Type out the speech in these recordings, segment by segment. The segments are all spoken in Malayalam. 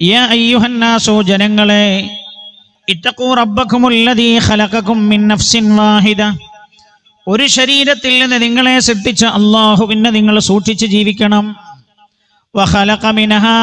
യാ അയ്യുഹന്നാസോ ജനങ്ങളെ ഇത്തഖൂ റബ്ബക്കുമുല്ലദീ ഖലഖക്കും മിൻ നഫ്സിൻ വാഹിദ ഒരു ശരീരത്തിൽ നിന്ന് നിങ്ങളെ സൃഷ്ടിച്ച അള്ളാഹുവിനെ നിങ്ങൾ സൂക്ഷിച്ച് ജീവിക്കണം വഖലഖ മിൻഹാ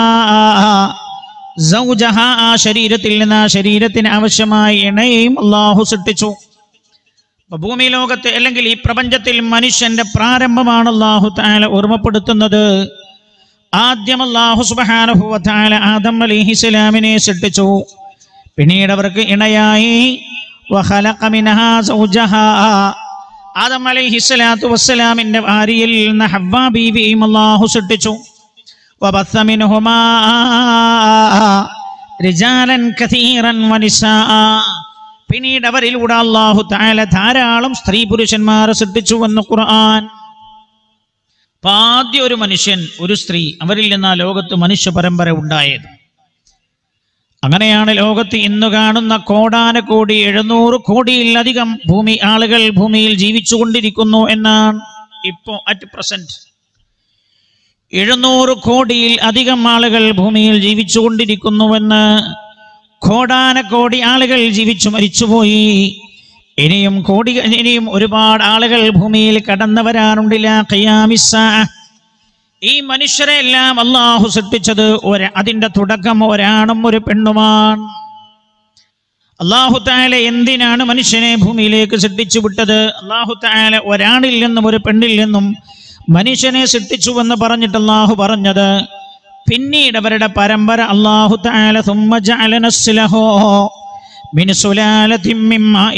സൗജഹ ആ ശരീരത്തിൽ നിന്ന് ആ ശരീരത്തിന് ആവശ്യമായ ഇണയെയും അള്ളാഹു സൃഷ്ടിച്ചു അപ്പൊ ഭൂമി ലോകത്ത് അല്ലെങ്കിൽ ഈ പ്രപഞ്ചത്തിൽ മനുഷ്യന്റെ പ്രാരംഭമാണ് അള്ളാഹു താല ഓർമ്മപ്പെടുത്തുന്നത് ആദ്യം അള്ളാഹു സുബ്ഹാനഹു വ തആല ആദം അലൈഹിസ്സലാമിനെ സൃഷ്ടിച്ചു പിന്നീട് അവർക്ക് ഇണയായി വഖലഖ മിൻഹാ സൗജഹാ ആദം അലൈഹിസ്സലാത്തു വസ്സലാമിന്റെ ഭാര്യയിൽ നിന്ന് ഹവ്വ ബീവിയും അള്ളാഹു സൃഷ്ടിച്ചു وبث منهما رجالا كثيرا ونساء പിന്നീട് അവരിലൂടെ അള്ളാഹു താല ധാരാളം സ്ത്രീ പുരുഷന്മാരെ സൃഷ്ടിച്ചു എന്ന് ഖുർആൻ അപ്പൊ ആദ്യം ഒരു മനുഷ്യൻ ഒരു സ്ത്രീ അവരിൽ നിന്നാ ലോകത്ത് മനുഷ്യ പരമ്പര ഉണ്ടായത് അങ്ങനെയാണ് ലോകത്ത് ഇന്ന് കാണുന്ന കോടാനക്കോടി എഴുന്നൂറ് കോടിയിലധികം ഭൂമി ആളുകൾ ഭൂമിയിൽ ജീവിച്ചുകൊണ്ടിരിക്കുന്നു എന്നാണ് ഇപ്പോ അറ്റ് പ്രസന്റ് എഴുന്നൂറ് കോടിയിൽ അധികം ആളുകൾ ഭൂമിയിൽ ജീവിച്ചുകൊണ്ടിരിക്കുന്നുവെന്ന് കോടാനക്കോടി ആളുകൾ ജീവിച്ചു മരിച്ചുപോയി ഇനിയും കോടി ഇനിയും ഒരുപാട് ആളുകൾ ഭൂമിയിൽ കടന്നു വരാനുണ്ടില്ല ഖിയാമിസ്സ ഈ മനുഷ്യരെ എല്ലാം അള്ളാഹു സൃഷ്ടിച്ചത് ഒരു അതിന്റെ തുടക്കം ഒരാണും ഒരു പെണ്ണുമാണ് അള്ളാഹു താല എന്തിനാണ് മനുഷ്യനെ ഭൂമിയിലേക്ക് സൃഷ്ടിച്ചു വിട്ടത് അള്ളാഹു താല ഒരാണിൽ നിന്നും ഒരു പെണ്ണിൽ നിന്നും മനുഷ്യനെ സൃഷ്ടിച്ചുവെന്ന് പറഞ്ഞിട്ട് അള്ളാഹു പറഞ്ഞത് പിന്നീട് അവരുടെ പരമ്പര അള്ളാഹു താല ثم جعل نسله من سلالة من ماء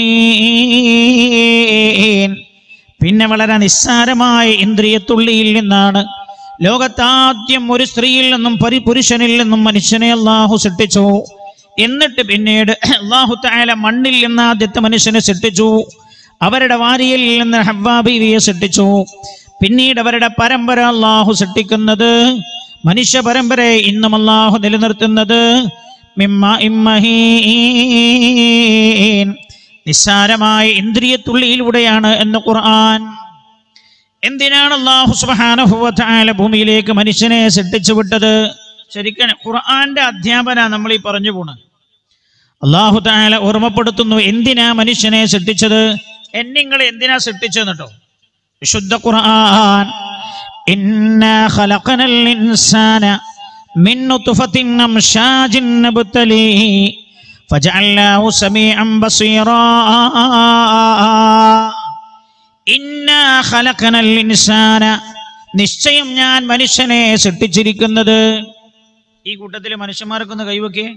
مهين പിന്നെ വളരെ നിസ്സാരമായ ഇന്ദ്രിയത്തുള്ളിയിൽ നിന്നാണ് ലോകത്താദ്യം ഒരു സ്ത്രീയിൽ നിന്നും പരി പുരുഷനിൽ നിന്നും മനുഷ്യനെ അള്ളാഹു സൃഷ്ടിച്ചു എന്നിട്ട് പിന്നീട് അള്ളാഹു താല മണ്ണിൽ നിന്ന് ആദ്യത്തെ മനുഷ്യനെ സൃഷ്ടിച്ചു അവരുടെ വാരിയിൽ നിന്ന് ഹവ്വാ ബീവിയെ സൃഷ്ടിച്ചു പിന്നീട് അവരുടെ പരമ്പര അള്ളാഹു സൃഷ്ടിക്കുന്നത് മനുഷ്യ പരമ്പരയെ ഇന്നും അള്ളാഹു നിലനിർത്തുന്നത് മിമ്മ ഇമ്മഹീൻ നിസ്സാരമായ ഇന്ദ്രിയത്തുള്ളിയിലൂടെയാണ് എന്ന് ഖുർആൻ എന്തിനാണ് അള്ളാഹു സുബ്ഹാനഹു വ തആല ഭൂമിയിലേക്ക് മനുഷ്യനെ സൃഷ്ടിച്ചു വിട്ടത് ശരിക്കും ഖുർആന്റെ അധ്യാപന നമ്മൾ ഈ പറഞ്ഞു പോണ് അള്ളാഹു താല ഓർമ്മപ്പെടുത്തുന്നു എന്തിനാ മനുഷ്യനെ സൃഷ്ടിച്ചത് എന്നിങ്ങൾ എന്തിനാ സൃഷ്ടിച്ചത് കേട്ടോ വിശുദ്ധ ഖുർആൻ ഇന്നാ ഖലഖനൽ ഇൻസാന മിൻ നുത്ഫത്തിൻ അംശാജിൻ നബ്തലീഹി ഫജഅൽനാഹു സമീഅൻ ബസീറാ ഇന്നാ ഖലഖനൽ ഇൻസാന നിശ്ചയം ഞാൻ മനുഷ്യനെ സൃഷ്ടിച്ചിരിക്കുന്നത് ഈ കൂട്ടത്തിൽ മനുഷ്യന്മാർക്കൊന്ന് കൈവക്കേ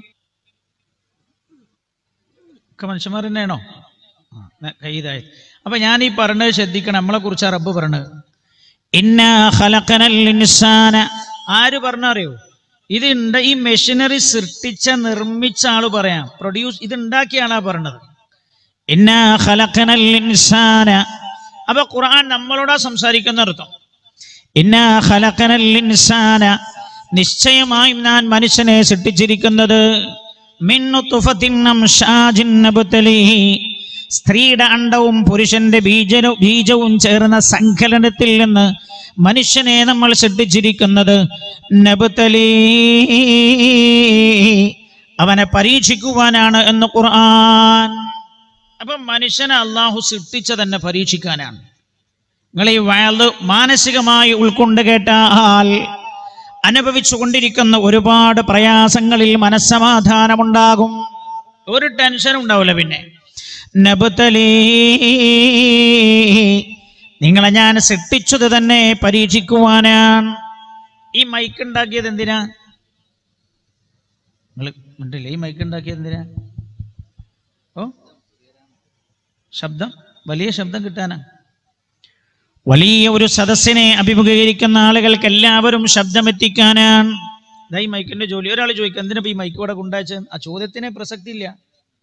ഒക്കെ മനുഷ്യന്മാർ തന്നെയാണോ ആ, ന- കൈ ഇതായി അപ്പൊ ഞാൻ ഈ പറഞ്ഞത് ശ്രദ്ധിക്കണം നമ്മളെ കുറിച്ച് റബ്ബ് പറഞ്ഞത് ഇന്നാ ഖലഖനൽ ഇൻസാന ആര് പറഞ്ഞറിയോ ഇത് ഉണ്ട് ഈ മെഷീനറി സൃഷ്ടിച്ച നിർമ്മിച്ച ആള് പറയാം പ്രൊഡ്യൂസ് ഇത് ഉണ്ടാക്കിയ ആളാ പറഞ്ഞത് ഇന്നാ ഖലഖനൽ ഇൻസാന അപ്പൊ ഖുർആൻ നമ്മളോടാ സംസാരിക്കുന്ന അർത്ഥം ഇന്നാ ഖലഖനൽ ഇൻസാന നിശ്ചയമായും ഞാൻ മനുഷ്യനെ സൃഷ്ടിച്ചിരിക്കുന്നത് മിൻ നുത്ഫത്തിൻ അംശാജിൻ നബ്തലിഹി സ്ത്രീയുടെ അണ്ടവും പുരുഷന്റെ ബീജനും ബീജവും ചേർന്ന സങ്കലനത്തിൽ നിന്ന് മനുഷ്യനെ നമ്മൾ സൃഷ്ടിച്ചിരിക്കുന്നത് നബ്തലീ അവനെ പരീക്ഷിക്കുവാനാണ് എന്ന് ഖുർആൻ അപ്പം മനുഷ്യനെ അള്ളാഹു സൃഷ്ടിച്ച തന്നെ പരീക്ഷിക്കാനാണ് നിങ്ങൾ ഈ വയത് മാനസികമായി ഉൾക്കൊണ്ട് കേട്ടാൽ അനുഭവിച്ചു കൊണ്ടിരിക്കുന്ന ഒരുപാട് പ്രയാസങ്ങളിൽ മനസ്സമാധാനമുണ്ടാകും ഒരു ടെൻഷനും ഉണ്ടാവില്ല പിന്നെ നബുതലീ നിങ്ങളെ ഞാൻ സൃഷ്ടിച്ചത് തന്നെ പരീക്ഷിക്കുവാനാണ് ഈ മൈക്ക് ഉണ്ടാക്കിയത് എന്തിനാ നിങ്ങൾ മിണ്ടില്ല ഈ മൈക്ക് ഉണ്ടാക്കിയത് എന്തിനാ ഓ ശബ്ദം വലിയ ശബ്ദം കിട്ടാനാ വലിയ ഒരു സദസ്സിനെ അഭിമുഖീകരിക്കുന്ന ആളുകൾക്ക് എല്ലാവരും ശബ്ദം എത്തിക്കാനാണ് ഇതാ ഈ മൈക്കിന്റെ ജോലി ഒരാൾ ചോദിക്കും എന്തിനാ ഇപ്പൊ ഈ മൈക്ക് ഇവിടെ കൊണ്ടുവച്ചത് ആ ചോദ്യത്തിന് പ്രസക്തി ഇല്ല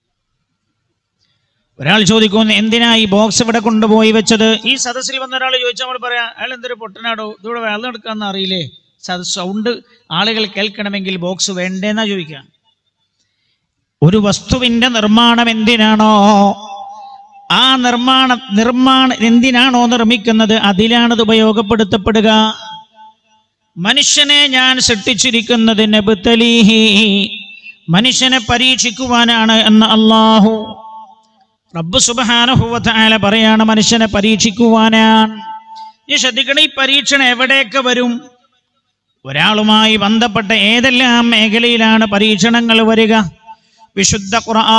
ഒരാൾ ചോദിക്കുന്നു എന്തിനാ ഈ ബോക്സ് ഇവിടെ കൊണ്ടുപോയി വെച്ചത് ഈ സദസ്സിൽ വന്ന ഒരാൾ ചോദിച്ചാൽ നമ്മൾ പറയാം അയാൾ എന്തൊരു പൊട്ടനാടോ ഇതിവിടെ വെള്ളം എടുക്കാന്ന് അറിയില്ലേ സദസ് സൗണ്ട് ആളുകൾ കേൾക്കണമെങ്കിൽ ബോക്സ് വേണ്ടേന്നാ ചോദിക്കുക ഒരു വസ്തുവിന്റെ നിർമ്മാണം എന്തിനാണോ ആ നിർമ്മാണ നിർമ്മാണ എന്തിനാണോ നിർമ്മിക്കുന്നത് അതിലാണത് ഉപയോഗപ്പെടുത്തപ്പെടുക മനുഷ്യനെ ഞാൻ സൃഷ്ടിച്ചിരിക്കുന്നത് നബുത്തലീഹി മനുഷ്യനെ പരീക്ഷിക്കുവാനാണ് എന്ന് അള്ളാഹു റബ്ബ് സുബാനഹുവല പറയാണ് മനുഷ്യനെ പരീക്ഷിക്കുവാനാണ് നീ ശ്രദ്ധിക്കണം ഈ പരീക്ഷണം എവിടെയൊക്കെ വരും ഒരാളുമായി ബന്ധപ്പെട്ട ഏതെല്ലാം മേഖലയിലാണ് പരീക്ഷണങ്ങൾ വരിക വിശുദ്ധ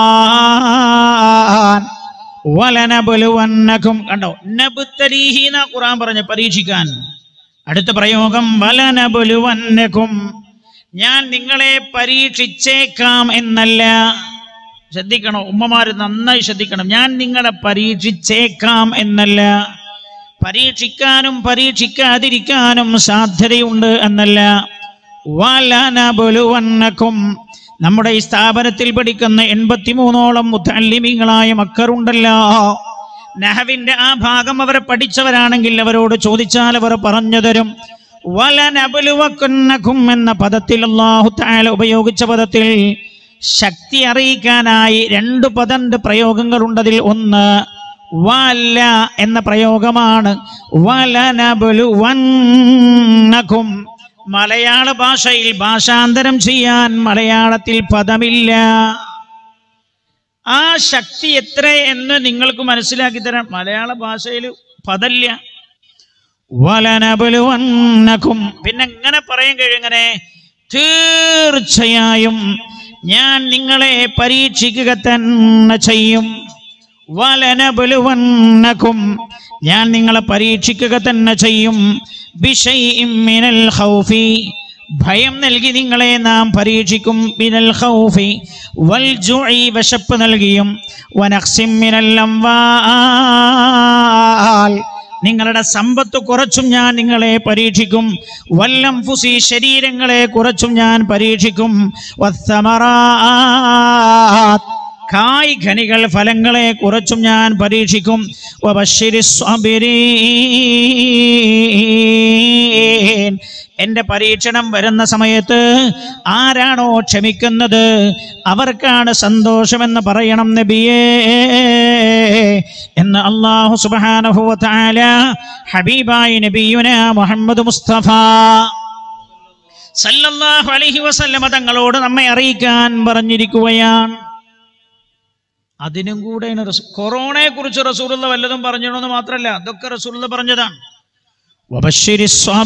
ഖുർആൻ വലനബലുവന്നകും കണ്ടോ നബുത്തരീഹി എന്ന ഖുർആൻ പറഞ്ഞ പരീക്ഷിക്കാൻ അടുത്ത പ്രയോഗം വലനബലുവന്നകും ഞാൻ നിങ്ങളെ പരീക്ഷിച്ചേക്കാം എന്നല്ല ശ്രദ്ധിക്കണം ഉമ്മമാര് നന്നായി ശ്രദ്ധിക്കണം ഞാൻ നിങ്ങളെ പരീക്ഷിച്ചേക്കാം എന്നല്ല പരീക്ഷിക്കാനും പരീക്ഷിക്കാതിരിക്കാനും സാധ്യതയുണ്ട് എന്നല്ല വലനബലുവന്നകും നമ്മുടെ ഈ സ്ഥാപനത്തിൽ പഠിക്കുന്ന എൺപത്തിമൂന്നോളം മുത്തല്ലിമിങ്ങളായ മക്കറുണ്ടല്ലോ നഹവിന്റെ ആ ഭാഗം അവർ പഠിച്ചവരാണെങ്കിൽ അവരോട് ചോദിച്ചാൽ അവർ പറഞ്ഞു തരും വലനബലുവക്കുന്നക്കും എന്ന പദത്തിൽ അള്ളാഹു താല ഉപയോഗിച്ച പദത്തിൽ ശക്തി അറിയിക്കാനായി രണ്ട് പദണ്ട് പ്രയോഗങ്ങളുണ്ടതിൽ ഒന്ന് വല എന്ന പ്രയോഗമാണ് വലനബലുവന്നക്കും മലയാള ഭാഷയിൽ ഭാഷാന്തരം ചെയ്യാൻ മലയാളത്തിൽ പദമില്ല ആ ശക്തി എത്ര എന്ന് നിങ്ങൾക്ക് മനസ്സിലാക്കി തരാം മലയാള ഭാഷയിൽ പദമില്ല വലനബലുവന്നക്കും പിന്നെ എങ്ങനെ പറയാൻ കഴിയുങ്ങനെ തീർച്ചയായും ഞാൻ നിങ്ങളെ പരീക്ഷിക്കുക തന്നെ ചെയ്യും വലനബലുവന്നക്കും ഞാൻ നിങ്ങളെ പരീക്ഷിക്കുക തന്നെ ചെയ്യും ബിഷൈഇം മിനൽ ഖൗഫി ഭയം നൽകി നിങ്ങളെ നാം പരീക്ഷിക്കും മിനൽ ഖൗഫി വൽ ജുഇ വിശപ്പ് നൽകിയും വനഖ്സിം മിനൽ അംവാൽ നിങ്ങളുടെ സമ്പത്ത് കുറച്ചും ഞാൻ നിങ്ങളെ പരീക്ഷിക്കും വല്ലം ഫുസി ശരീരങ്ങളെ കുറച്ചും ഞാൻ പരീക്ഷിക്കും വസ്സമറാത്ത് കായ് ഖനികൾ ഫലങ്ങളെ കുറച്ചും ഞാൻ പരീക്ഷിക്കും വബശ്ശിരി സ്വാബിരീൻ. എന്റെ പരീക്ഷണം വരുന്ന സമയത്ത് ആരാണോ ക്ഷമിക്കുന്നത് അവർക്കാണ് സന്തോഷമെന്ന് പറയണം നബിയേ എന്ന് അള്ളാഹു സുബ്ഹാനഹു വ തആല ഹബീബായി നബിയുന മുഹമ്മദ് മുസ്തഫ സല്ലല്ലാഹു അലൈഹി വസല്ലമ തങ്ങളോട് നമ്മെ അറിയിക്കാൻ പറഞ്ഞിരിക്കുകയാണ് അതിനും കൂടെയാണ് റസൂ കൊറോണയെ കുറിച്ച് റസൂലുള്ള വല്ലതും പറഞ്ഞിടണമെന്ന് മാത്രമല്ല അതൊക്കെ റസൂലുള്ള പറഞ്ഞതാണ് വബശ്ശിരി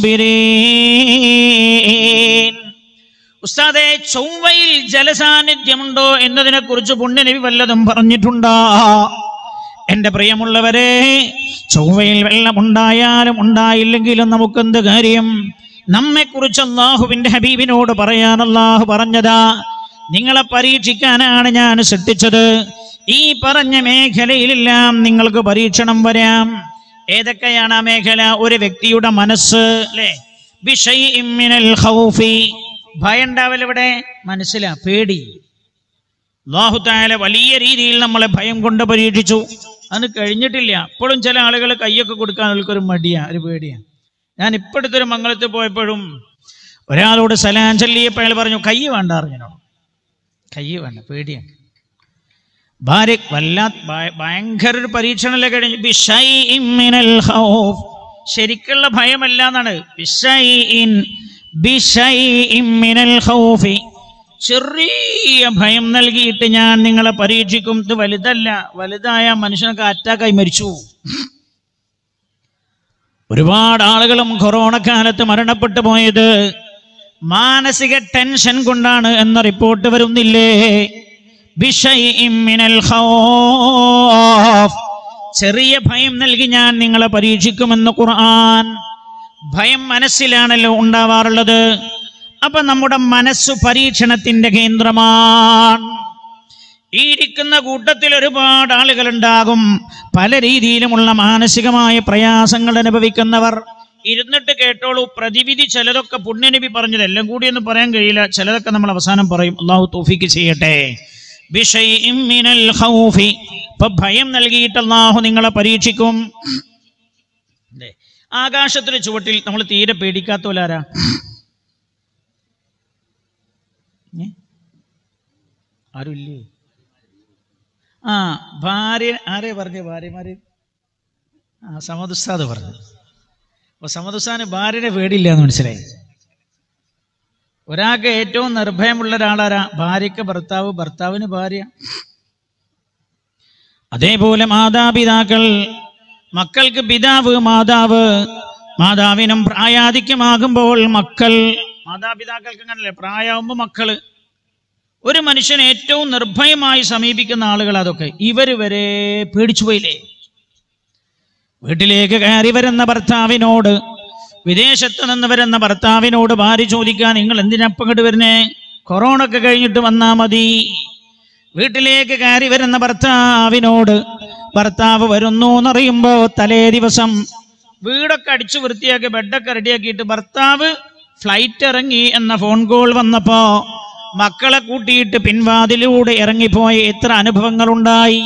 സ്വാബിരീൻ. ഉസ്താദെ ചൊവ്വയിൽ ജലസാന്നിധ്യമുണ്ടോ എന്നതിനെ കുറിച്ച് പുണ്യനബി വല്ലതും പറഞ്ഞിട്ടുണ്ടോ എന്റെ പ്രിയമുള്ളവരെ ചൊവ്വയിൽ വെള്ളമുണ്ടായാലും ഉണ്ടായില്ലെങ്കിലും നമുക്കെന്ത് കാര്യം നമ്മെ കുറിച്ച് അള്ളാഹുവിന്റെ ഹബീബിനോട് പറയാൻ അള്ളാഹു പറഞ്ഞതാ നിങ്ങളെ പരീക്ഷിക്കാനാണ് ഞാൻ സൃഷ്ടിച്ചത് ഈ പറഞ്ഞ മേഖലയിലെല്ലാം നിങ്ങൾക്ക് പരീക്ഷണം വരാം ഏതൊക്കെയാണ് ആ മേഖല ഒരു വ്യക്തിയുടെ മനസ്സ് അല്ലേ ബിഷൈഇം മിനൽ ഖൗഫി ഭയം ഉണ്ടാവൽ ഇവിടെ മനസ്സിലാ പേടി അല്ലാഹു തആല വലിയ രീതിയിൽ നമ്മളെ ഭയം കൊണ്ട് പരീക്ഷിച്ചു അത് കഴിഞ്ഞിട്ടില്ല ഇപ്പോഴും ചില ആളുകൾ കൈയൊക്കെ കൊടുക്കാൻ അവർക്കൊരു മടിയാ ഒരു പേടിയാ ഞാൻ ഇപ്പോഴത്തെ മംഗളത്തിൽ പോയപ്പോഴും ഒരാളോട് സലാം ചൊല്ലിയപ്പോൾ അയാൾ പറഞ്ഞു കൈ വേണ്ട അറിഞ്ഞോ കൈ വേണ്ട പേടിയാണ് ഭാര്യ വല്ലാ ഭയ- ഭയങ്കര ഒരു പരീക്ഷണമല്ലേ കഴിഞ്ഞു ബിഷൈഇൻ മിനൽ ഖൗഫ് ശരിക്കുള്ള ഭയമല്ല എന്നാണ് ബിഷൈഇൻ ബിഷൈഇൻ മിനൽ ഖൗഫി ചെറിയ ഭയം നൽകിയിട്ട് ഞാൻ നിങ്ങളെ പരീക്ഷിക്കും ഇത് വലുതല്ല വലുതായ മനുഷ്യനൊക്കെ അറ്റാക്കായി മരിച്ചു ഒരുപാട് ആളുകളും കൊറോണ കാലത്ത് മരണപ്പെട്ടു പോയത് മാനസിക ടെൻഷൻ കൊണ്ടാണ് എന്ന റിപ്പോർട്ട് വരുന്നില്ലേ ബിഷൈഇൻ മിനൽ ഖൗഫ്. ചെറിയ ഭയം നൽകി ഞാൻ നിങ്ങളെ പരീക്ഷിക്കുമെന്ന് ഖുർആൻ ഭയം മനസ്സിലാണല്ലോ ഉണ്ടാവാറുള്ളത് അപ്പൊ നമ്മുടെ മനസ്സ് പരീക്ഷണത്തിന്റെ കേന്ദ്രമാണ് ഈ ഇരിക്കുന്ന കൂട്ടത്തിൽ ഒരുപാട് ആളുകൾ ഉണ്ടാകും പല രീതിയിലുമുള്ള മാനസികമായ പ്രയാസങ്ങൾ അനുഭവിക്കുന്നവർ ഇരുന്നിട്ട് കേട്ടോളൂ പ്രതിവിധി ചിലതൊക്കെ പുണ്യനബി പറഞ്ഞത് എല്ലാം കൂടി ഒന്നും പറയാൻ കഴിയില്ല ചിലതൊക്കെ നമ്മൾ അവസാനം പറയും അള്ളാഹു തോഫിക്ക് ചെയ്യട്ടെ ബിഷൈഇൻ മിനൽ ഖൗഫി. ഇപ്പൊ ഭയം നൽകിയിട്ട് അള്ളാഹു നിങ്ങളെ പരീക്ഷിക്കും ദേ, ആകാശത്തിന് ചുവട്ടിൽ നമ്മൾ തീരെ പേടിക്കാത്തോലാരാ ഏ? ആരുമില്ലേ ആ ഭാര്യ ആരെ പറഞ്ഞ ഭാര്യമാര് ആ സമദുസ്താദ് പറഞ്ഞു അപ്പൊ സമദുസ്താന് ഭാര്യനെ പേടിയില്ല എന്ന് മനസ്സിലായി ഒരാൾക്ക് ഏറ്റവും നിർഭയമുള്ള ഒരാളാരാ ഭാര്യയ്ക്ക് ഭർത്താവ് ഭർത്താവിന് ഭാര്യ അതേപോലെ മാതാപിതാക്കൾ മക്കൾക്ക് പിതാവ് മാതാവ് മാതാവിനും പ്രായാധിക്യമാകുമ്പോൾ മക്കൾ മാതാപിതാക്കൾക്ക് അങ്ങനല്ലേ പ്രായമാകുമ്പോൾ മക്കള് ഒരു മനുഷ്യൻ ഏറ്റവും നിർഭയമായി സമീപിക്കുന്ന ആളുകൾ അതൊക്കെ ഇവര് വരെ പേടിച്ചു പോയില്ലേ വീട്ടിലേക്ക് കയറി വരുന്ന ഭർത്താവിനോട് വിദേശത്ത് നിന്ന് വരുന്ന ഭർത്താവിനോട് ഭാര്യ ചോദിക്കാൻ നിങ്ങൾ എന്തിനപ്പം ഇങ്ങോട്ട് വരുന്നേ കൊറോണ ഒക്കെ കഴിഞ്ഞിട്ട് വന്നാ മതി വീട്ടിലേക്ക് കയറി വരുന്ന ഭർത്താവിനോട് ഭർത്താവ് വരുന്നു എന്നറിയുമ്പോ തലേ ദിവസം വീടൊക്കെ അടിച്ചു വൃത്തിയാക്കി ബെഡൊക്കെ റെഡിയാക്കിയിട്ട് ഭർത്താവ് ഫ്ലൈറ്റ് ഇറങ്ങി എന്ന ഫോൺ കോൾ വന്നപ്പോ മക്കളെ കൂട്ടിയിട്ട് പിൻവാതിലൂടെ ഇറങ്ങിപ്പോയ എത്ര അനുഭവങ്ങൾ ഉണ്ടായി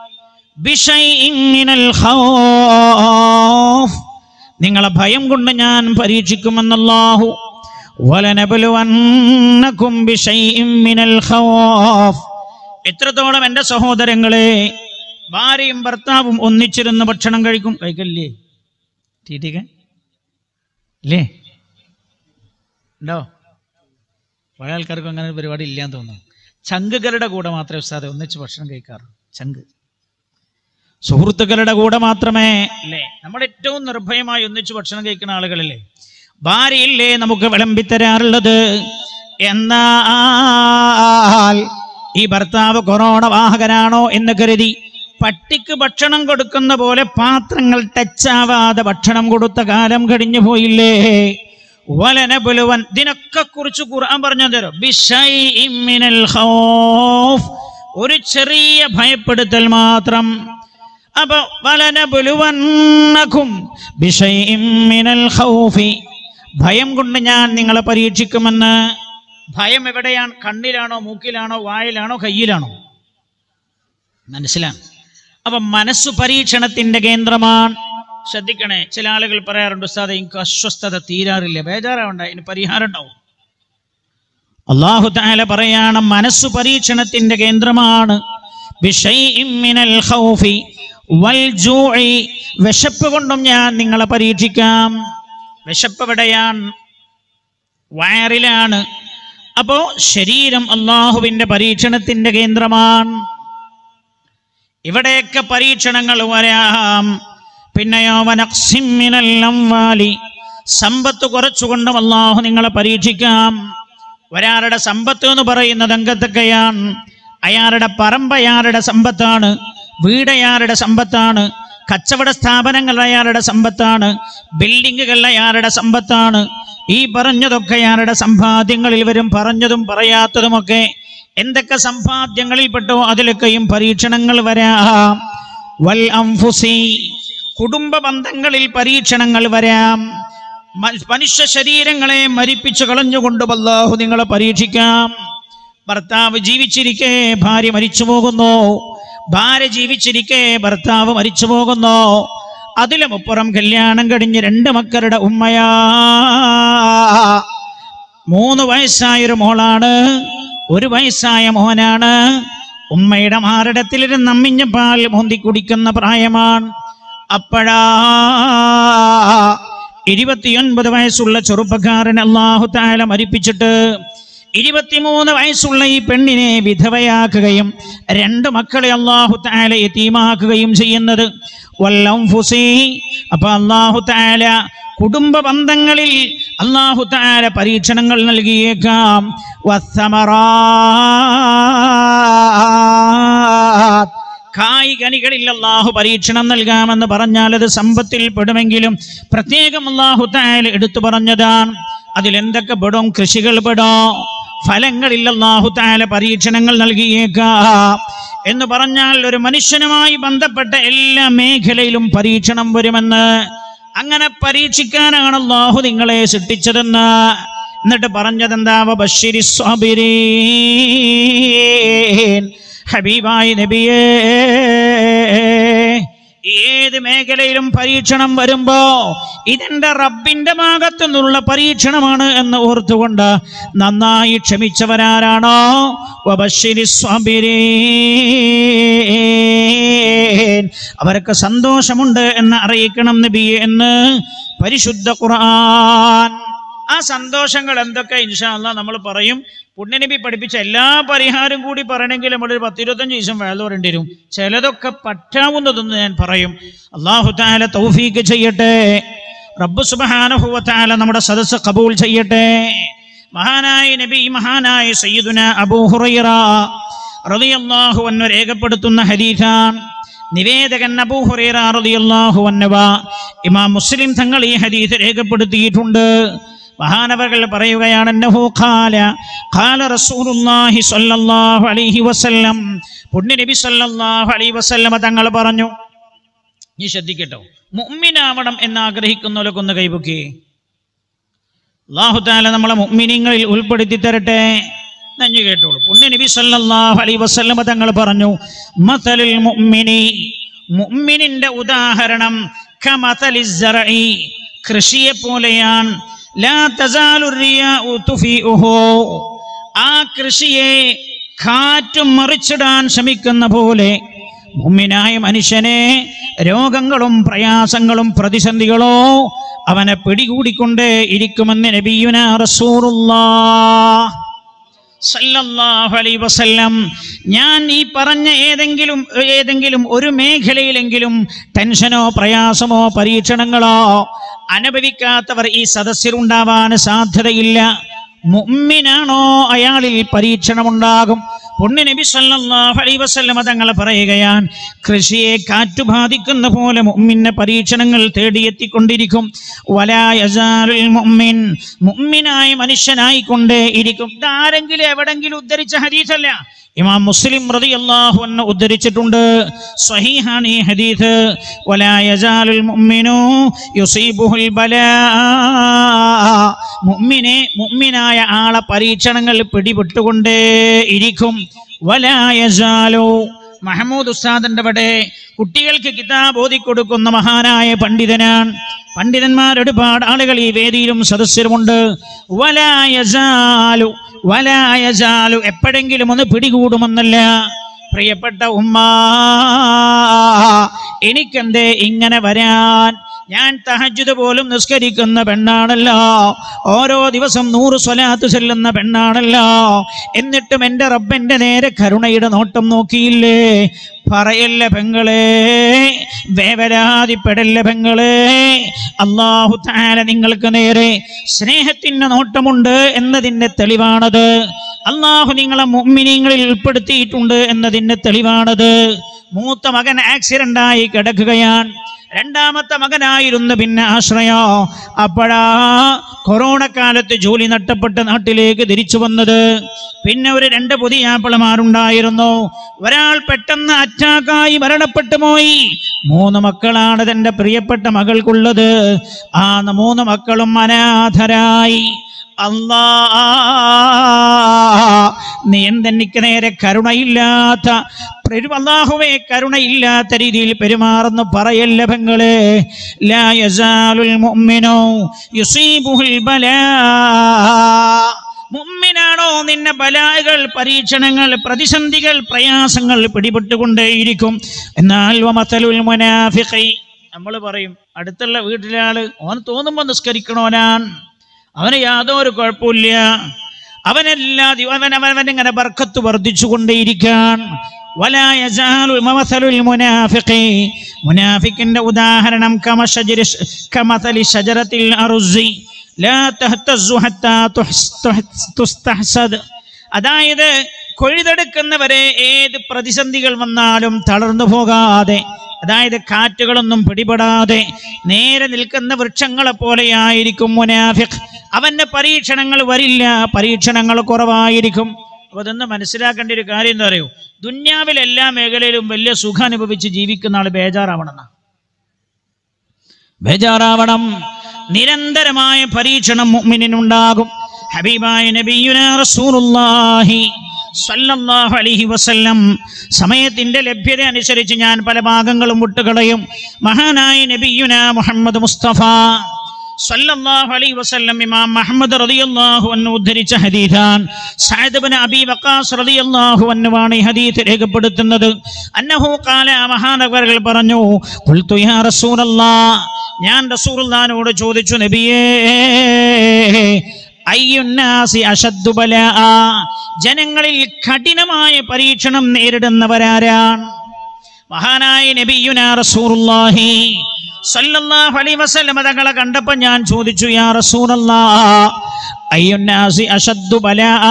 നിങ്ങളെ ഭയം കൊണ്ട് ഞാൻ പരീക്ഷിക്കുമെന്നല്ലാഹു വലനബലുവന്നകും ബിശൈഇൻ മിനൽ ഖൗഫ് എത്രത്തോളം എൻ്റെ സഹോദരങ്ങളെ ഭാര്യയും ഭർത്താവും ഒന്നിച്ചിരുന്ന് ഭക്ഷണം കഴിക്കും കഴിക്കല്ലേ തീറ്റിക്ക ഇല്ലേ ഉണ്ടോ പഴയ ആൾക്കാർക്കും അങ്ങനെ ഒരു പരിപാടി ഇല്ലാന്ന് തോന്നുന്നു ചങ്കുകളുടെ കൂടെ മാത്രമേ ഉസ്താദെ ഒന്നിച്ച് ഭക്ഷണം കഴിക്കാറുള്ളൂ ചങ്ക് സുഹൃത്തുക്കളുടെ കൂടെ മാത്രമേ അല്ലേ നമ്മൾ ഏറ്റവും നിർഭയമായി ഒന്നിച്ച് ഭക്ഷണം കഴിക്കുന്ന ആളുകളല്ലേ ഭാര്യയില്ലേ നമുക്ക് വിളമ്പിത്തരാറുള്ളത് എന്നാൽ ഈ ഭർത്താവ് കൊറോണ വാഹകനാണോ എന്ന് കരുതി പട്ടിക്ക് ഭക്ഷണം കൊടുക്കുന്ന പോലെ പാത്രങ്ങൾ ടച്ചാവാതെ ഭക്ഷണം കൊടുത്ത കാലം കഴിഞ്ഞു പോയില്ലേ വലനബുലുവൻ ഇതിനൊക്കെ കുറിച്ച് ഖുർആൻ പറഞ്ഞു തരോ ബിശൈഇൻ മിനൽ ഖൗഫ് ഒരു ചെറിയ ഭയപ്പെടുത്തൽ മാത്രം അപ്പൊ വലനബുലുവന്നകും ബിശൈഇൻ മിനൽ ഖൗഫി ഭയം കൊണ്ട് ഞാൻ നിങ്ങളെ പരീക്ഷിക്കുമെന്ന് ഭയം എവിടെയാണ് കണ്ണിലാണോ മൂക്കിലാണോ വായിലാണോ കയ്യിലാണോ മനസ്സിലാണ് അപ്പൊ മനസ്സു പരീക്ഷണത്തിന്റെ കേന്ദ്രമാണ് ശ്രദ്ധിക്കണേ ചില ആളുകൾ പറയാറുണ്ട് ഉസ്താദെ എനിക്ക് അസ്വസ്ഥത തീരാറില്ല ബേജാറാവണ്ട ഇതിന് പരിഹാരം ഉണ്ടാവും അള്ളാഹു താല പറയാണ് മനസ്സു പരീക്ഷണത്തിന്റെ കേന്ദ്രമാണ് ബിശൈഇൻ മിനൽ ഖൗഫി വൽ ജൂഇ വിശപ്പ് കൊണ്ടും ഞാൻ നിങ്ങളെ പരീക്ഷിക്കാം വിശപ്പ് എവിടെയാണ് വയറിലാണ് അപ്പോ ശരീരം അള്ളാഹുവിന്റെ പരീക്ഷണത്തിന്റെ കേന്ദ്രമാണ് ഇവിടെയൊക്കെ പരീക്ഷണങ്ങൾ വരാം പിന്നെയോ വനക്സിമ്മിനൽ അംവാലി സമ്പത്ത് കുറച്ചുകൊണ്ടും അള്ളാഹു നിങ്ങളെ പരീക്ഷിക്കാം ഒരാളുടെ സമ്പത്ത് എന്ന് പറയുന്നത് അംഗത്തൊക്കെയാണ് അയാളുടെ പറമ്പ് അയാളുടെ സമ്പത്താണ് വീട് അയാളുടെ സമ്പത്താണ് കച്ചവട സ്ഥാപനങ്ങൾ അയാളുടെ സമ്പത്താണ് ബിൽഡിങ്ങുകൾ അയാളുടെ സമ്പത്താണ് ഈ പറഞ്ഞതൊക്കെ അയാളുടെ സമ്പാദ്യങ്ങളിൽ വരും പറഞ്ഞതും പറയാത്തതുമൊക്കെ എന്തൊക്കെ സമ്പാദ്യങ്ങളിൽപ്പെട്ടോ അതിലൊക്കെയും പരീക്ഷണങ്ങൾ വരാം വൽ അംഫുസി കുടുംബ ബന്ധങ്ങളിൽ പരീക്ഷണങ്ങൾ വരാം മ- മനുഷ്യ ശരീരങ്ങളെ മരിപ്പിച്ചു കളഞ്ഞുകൊണ്ട് അല്ലാഹു നിങ്ങളെ പരീക്ഷിക്കാം ഭർത്താവ് ജീവിച്ചിരിക്കെ ഭാര്യ മരിച്ചു പോകുന്നു ഭാര്യ ജീവിച്ചിരിക്കെ ഭർത്താവ് മരിച്ചു പോകുന്നു അതിലുമപ്പുറം കല്യാണം കഴിഞ്ഞ് രണ്ട് മക്കളുടെ ഉമ്മയാ മൂന്ന് വയസ്സായൊരു മോളാണ് ഒരു വയസ്സായ മോനാണ് ഉമ്മയുടെ മാറിടത്തിലിരുന്ന് അമ്മിഞ്ഞ പാൽ മോന്തി കുടിക്കുന്ന പ്രായമാണ് അപ്പോഴാ ഇരുപത്തിയൊൻപത് വയസ്സുള്ള ചെറുപ്പക്കാരൻ അള്ളാഹു താല മരിപ്പിച്ചിട്ട് ഇരുപത്തിമൂന്ന് വയസ്സുള്ള ഈ പെണ്ണിനെ വിധവയാക്കുകയും രണ്ട് മക്കളെ അള്ളാഹു താല എത്തീമാക്കുകയും ചെയ്യുന്നത് വല്ലം ഫുസി അപ്പൊ അള്ളാഹു താല കുടുംബ ബന്ധങ്ങളിൽ അള്ളാഹു താല പരീക്ഷണങ്ങൾ നൽകിയേക്കാം വസ്സമറാത്ത് കായികനികളിൽ അള്ളാഹു പരീക്ഷണം നൽകാമെന്ന് പറഞ്ഞാൽ അത് സമ്പത്തിൽ പെടുമെങ്കിലും പ്രത്യേകം അള്ളാഹു തായാൽ എടുത്തു പറഞ്ഞതാണ് അതിലെന്തൊക്കെ പെടും കൃഷികൾ പെടും ഫലങ്ങളിൽ അള്ളാഹു തായാല പരീക്ഷണങ്ങൾ നൽകിയേക്കാം എന്ന് പറഞ്ഞാൽ ഒരു മനുഷ്യനുമായി ബന്ധപ്പെട്ട എല്ലാ മേഖലയിലും പരീക്ഷണം വരുമെന്ന് അങ്ങനെ പരീക്ഷിക്കാനാണ് അള്ളാഹു നിങ്ങളെ സൃഷ്ടിച്ചതെന്ന് എന്നിട്ട് പറഞ്ഞതെന്താ ബഷീരി സ്വാബിരീൻ ഹബീബായി നബിയേ ഏത് മേഖലയിലും പരീക്ഷണം വരുമ്പോ ഇതെന്റെ റബ്ബിന്റെ ഭാഗത്തു നിന്നുള്ള പരീക്ഷണമാണ് എന്ന് ഓർത്തുകൊണ്ട് നന്നായി ക്ഷമിച്ചവരാരാണോ വബശ്ശിരി സ്വാബിരീൻ അവർക്ക് സന്തോഷമുണ്ട് എന്ന് അറിയിക്കണം നബിയെ എന്ന് പരിശുദ്ധ ഖുർആൻ ആ സന്തോഷങ്ങൾ എന്തൊക്കെ ഇൻഷാല്ല നമ്മൾ പറയും പുണ്യനബി പഠിപ്പിച്ച എല്ലാ പരിഹാരം കൂടി പറയണമെങ്കിൽ നമ്മളൊരു പത്തിരുപത്തഞ്ച് ദിവസം വേല പറയേണ്ടി വരും ചിലതൊക്കെ പറ്റാവുന്നതെന്ന് ഞാൻ പറയും അള്ളാഹു താല തൗഫീക്ക് ചെയ്യട്ടെ റബ്ബ് സുബ്ഹാനഹു താല നമ്മുടെ സദസ്സ് കബൂൽ ചെയ്യട്ടെ മഹാനായ നബി മഹാനായ സയ്യിദുന അബൂ ഹുറൈറ റളിയല്ലാഹു അൻഹു രേഖപ്പെടുത്തുന്ന ഹദീസാണ് നിവേദകൻ അബൂ ഹുറൈറ റളിയല്ലാഹു അൻഹു ഇമാം മുസ്ലിം തങ്ങൾ ഈ ഹദീസ് രേഖപ്പെടുത്തിയിട്ടുണ്ട് മഹാനവകൾ പറയുകയാണ് അന്നഹു ഖാല ഖാല റസൂലുള്ളാഹി സ്വല്ലല്ലാഹു അലൈഹി വസല്ലം പുണ്യ നബി സ്വല്ലല്ലാഹു അലൈഹി വസല്ലം തങ്ങൾ പറഞ്ഞു നീ ശ്രദ്ധിക്കട്ടോ മുഅ്മിനാവണം എന്ന് ആഗ്രഹിക്കുന്നവരൊക്കെ ഒന്ന് കൈപൊക്കി അള്ളാഹു താല നമ്മളെ മുഅ്മിനീങ്ങളിൽ ഉൾപ്പെടുത്തി തരട്ടെ നഞ്ഞു കേട്ടോളൂ പുണ്യ നബി സല്ലല്ലാഹു അലൈഹി വസല്ലമ തങ്ങൾ പറഞ്ഞു മസലുൽ മുഅ്മിനി മുഅ്മിനിന്റെ ഉദാഹരണം കമസലി സറഇ കൃഷിയെ പോലെയാണ് ലാ തസാലു റിയാഉ തുഫീഉഹു ആ കൃഷിയെ കാറ്റും മറിച്ചിടാൻ ശ്രമിക്കുന്ന പോലെ മുമ്മിനായ മനുഷ്യനെ രോഗങ്ങളും പ്രയാസങ്ങളും പ്രതിസന്ധികളോ അവനെ പിടികൂടിക്കൊണ്ടേ ഇരിക്കുമെന്ന് നബിയുന റസൂറുല്ലാ സല്ലല്ലാഹു അലൈഹി വസല്ലം ഞാൻ ഈ പറഞ്ഞ ഏതെങ്കിലും ഏതെങ്കിലും ഒരു മേഖലയിലെങ്കിലും ടെൻഷനോ പ്രയാസമോ പരീക്ഷണങ്ങളോ അനുഭവിക്കാത്തവർ ഈ സദസ്സിലുണ്ടാവാൻ സാധ്യതയില്ല മുഅ്മിനാണോ അയാളിൽ പരീക്ഷണമുണ്ടാകും പുണ്യ നബി സല്ലല്ലാഹു അലൈഹി വസല്ലമ തങ്ങൾ പറയുകയാണ് കൃഷിയെ കാറ്റു ബാധിക്കുന്ന പോലെ മുഅ്മിനെ പരീക്ഷണങ്ങൾ തേടിയെത്തിക്കൊണ്ടിരിക്കും വലാ യസാലുൽ മുഅ്മിൻ മുഅ്മിനായ മനുഷ്യനായി കൊണ്ടേ ഇരിക്കും ഇതാരെങ്കിലും എവിടെങ്കിലും ഉദ്ധരിച്ച ഹദീസല്ല ഇമാം മുസ്ലിം റളിയല്ലാഹു അൻഹു ഉദ്ധരിച്ചിട്ടുണ്ട് സ്വഹീഹാണ് ഈ ഹദീസ് വലാ യസാലുൽ മുഅ്മിനു യുസീബുഹുൽ ബലാ മുഅ്മിനെ മുഅ്മിനായ ആളെ പരീക്ഷണങ്ങൾ പിടിപെട്ടുകൊണ്ടേ ഇരിക്കും വലാ യസാലു മഹമ്മൂദ് ഉസ്താദിന്റെ അവിടെ കുട്ടികൾക്ക് കിതാബ് ഓതിക്കൊടുക്കുന്ന മഹാനായ പണ്ഡിതനാണ് പണ്ഡിതന്മാർ ഒരുപാട് ആളുകൾ ഈ വേദിയിലും സദസ്യരുമുണ്ട് വലായസാലു വലായസാലു എപ്പോഴെങ്കിലും ഒന്ന് പിടികൂടുമെന്നല്ല പ്രിയപ്പെട്ട ഉമ്മ എനിക്കെന്തേ ഇങ്ങനെ വരാൻ ഞാൻ തഹജ്ജുദ് പോലും നിസ്കരിക്കുന്ന പെണ്ണാണല്ലോ ഓരോ ദിവസം നൂറ് സ്വലാത്ത് ചെല്ലുന്ന പെണ്ണാണല്ലോ എന്നിട്ടും എൻ്റെ റബ്ബന്റെ നേരെ കരുണയുടെ നോട്ടം നോക്കിയില്ലേ പറയല്ല പെങ്ങളെ വേവരാതിപ്പെടല്ല പെങ്ങളെ അള്ളാഹു താല നിങ്ങൾക്ക് നേരെ സ്നേഹത്തിന്റെ നോട്ടമുണ്ട് എന്നതിന്റെ തെളിവാണത് അള്ളാഹു നിങ്ങളെ മുമ്മിനിങ്ങളിൽ ഉൾപ്പെടുത്തിയിട്ടുണ്ട് എന്നതിന്റെ തെളിവാണത് മൂത്ത മകൻ ആക്സിഡന്റ് ആയി കിടക്കുകയാണ് രണ്ടാമത്തെ മകനായിരുന്നു പിന്നെ ആശ്രയോ അപ്പോഴാ കൊറോണ കാലത്ത് ജോലി നഷ്ടപ്പെട്ട് നാട്ടിലേക്ക് തിരിച്ചു വന്നത് പിന്നെ ഒരു രണ്ട് പുതിയ ആപ്പിളമാരുണ്ടായിരുന്നു ഒരാൾ പെട്ടെന്ന് അറ്റാക്കായി മരണപ്പെട്ടു പോയി മൂന്ന് മക്കളാണ് തന്റെ പ്രിയപ്പെട്ട മകൾക്കുള്ളത് ആ മൂന്ന് മക്കളും അനാഥരായി അല്ലാ നീ എന്തെനിക്ക് നേരെ കരുണയില്ലാത്ത പെരു- അല്ലാഹുവേ കരുണയില്ലാത്ത രീതിയിൽ പെരുമാറുന്നു പറയല്ല പെങ്ങളെ ലാ യസാലുൽ മുഅ്മിനു യുസീബുഹുൽ ബലാ മുമ്മിനാണോ നിന്നെ ബലാകൾ പരീക്ഷണങ്ങൾ പ്രതിസന്ധികൾ പ്രയാസങ്ങൾ പിടിപെട്ടുകൊണ്ടേയിരിക്കും എന്നാൽ വമസലുൽ മുനാഫിഖി നമ്മൾ പറയും അടുത്തുള്ള വീട്ടിലെ ആള് ഓൻ തോന്നുമ്പോ നിസ്കരിക്കണോനാൻ അവന് യാതൊരു കുഴപ്പമില്ല അവനെല്ലാ ദിവ- അവൻ അവൻ ഇങ്ങനെ ബർക്കത്ത് വർദ്ധിച്ചു കൊണ്ടേയിരിക്കാൻ ولا يزال مثل المنافق മുനാഫിക്കിന്റെ ഉദാഹരണം കമശജരി കമതലി ഷജറത്തിൽ അറുസി ലാ തഹ്തസു ഹത്താ തുഹ്സ്- തുഹ്സ്- തുസ്തഹ്സദ് അതായത് കൊഴുതെടുക്കുന്നവരെ ഏത് പ്രതിസന്ധികൾ വന്നാലും തളർന്നു പോകാതെ അതായത് കാറ്റുകളൊന്നും പിടിപെടാതെ നേരെ നിൽക്കുന്ന വൃക്ഷങ്ങളെ പോലെയായിരിക്കും മുനാഫിഖ് അവന്റെ പരീക്ഷണങ്ങൾ വരില്ല പരീക്ഷണങ്ങൾ കുറവായിരിക്കും അപ്പൊ അതൊന്ന് മനസ്സിലാക്കേണ്ട ഒരു കാര്യം എന്താ പറയൂ ദുന്യാവിൽ എല്ലാ മേഖലയിലും വലിയ സുഖം അനുഭവിച്ച് ജീവിക്കുന്ന ആൾ ബേജാറാവണം ബേജാറാവണം നിരന്തരമായ പരീക്ഷണം മുഅ്മിനിനുണ്ടാകും ഹബീബായ നബിയുന റസൂലുള്ളാഹി സല്ലല്ലാഹു അലൈഹി വസല്ലം സമയത്തിന്റെ ലഭ്യത അനുസരിച്ച് ഞാൻ പല ഭാഗങ്ങളും വിട്ടുകളയും മഹാനായ നബിയുന മുഹമ്മദ് മുസ്തഫ സല്ലല്ലാഹു അലൈഹി വസല്ലം ഇമാം മുഹമ്മദ് റളിയല്ലാഹു അൻഹു ഉദ്ധരിച്ച ഹദീഥാൻ സഅദ് ഇബ്നു അബീ വഖാസ് റളിയല്ലാഹു അൻഹുവാണ് ഈ ഹദീസ് രേഖപ്പെടുത്തുന്നത് അന്നഹു ഖാല മഹാനഗറുകൾ പറഞ്ഞു ഖുൽതു യാ റസൂലല്ലാഹ് ഞാൻ റസൂലുള്ളാഹിനോട് ചോദിച്ചു നബിയേ അയ്യുന്നാസി അഷദ്ദു ബലാഅ ജനങ്ങളിൽ കഠിനമായ പരീക്ഷണം നേരിടുന്നവരാരാണ് മഹാനായ നബിയുന റസൂലുള്ളാഹി സല്ലല്ലാഹു അലൈഹി വസല്ലം തങ്ങളെ കണ്ടപ്പോൾ ഞാൻ ചോദിച്ചു യാ റസൂലല്ലാഹ് അയ്യുന്നാസി അഷദ്ദു ബലാഅ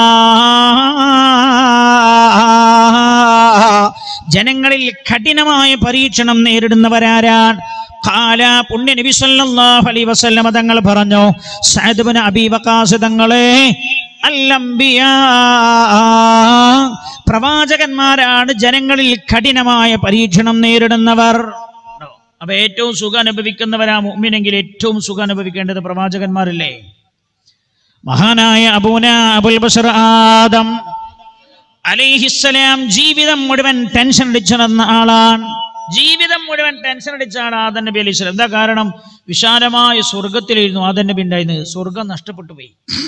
ജനങ്ങളിൽ കഠിനമായ പരീക്ഷണം നേരിടുന്നവരാരാണ് ഖാല പുണ്യ നബി സല്ലല്ലാഹു അലൈഹി വസല്ലം തങ്ങൾ പറഞ്ഞു സഅദ് ഇബ്നു അബീ വഖാസ് തങ്ങളെ അല്ലംബിയാ പ്രവാചകന്മാരാണ് ജനങ്ങളിൽ കഠിനമായ പരീക്ഷണം നേരിടുന്നവർ അപ്പൊ ഏറ്റവും സുഖം അനുഭവിക്കുന്നവരാ മുഅ്മിനെങ്കിൽ ഏറ്റവും സുഖം അനുഭവിക്കേണ്ടത് പ്രവാചകന്മാരല്ലേ മഹാനായ അബൂന അബുൽ ബഷർ ആദം അലൈഹിസ്സലാം ജീവിതം മുഴുവൻ ടെൻഷൻ അടിച്ചു നടന്ന ആളാണ് ജീവിതം മുഴുവൻ ടെൻഷൻ അടിച്ച ആൾ ആദൻ നബി അലൈഹി സ്വലാം എന്താ കാരണം വിശാലമായ സ്വർഗത്തിലായിരുന്നു ആദൻ നബി ഉണ്ടായിരുന്നത് സ്വർഗം നഷ്ടപ്പെട്ടു പോയി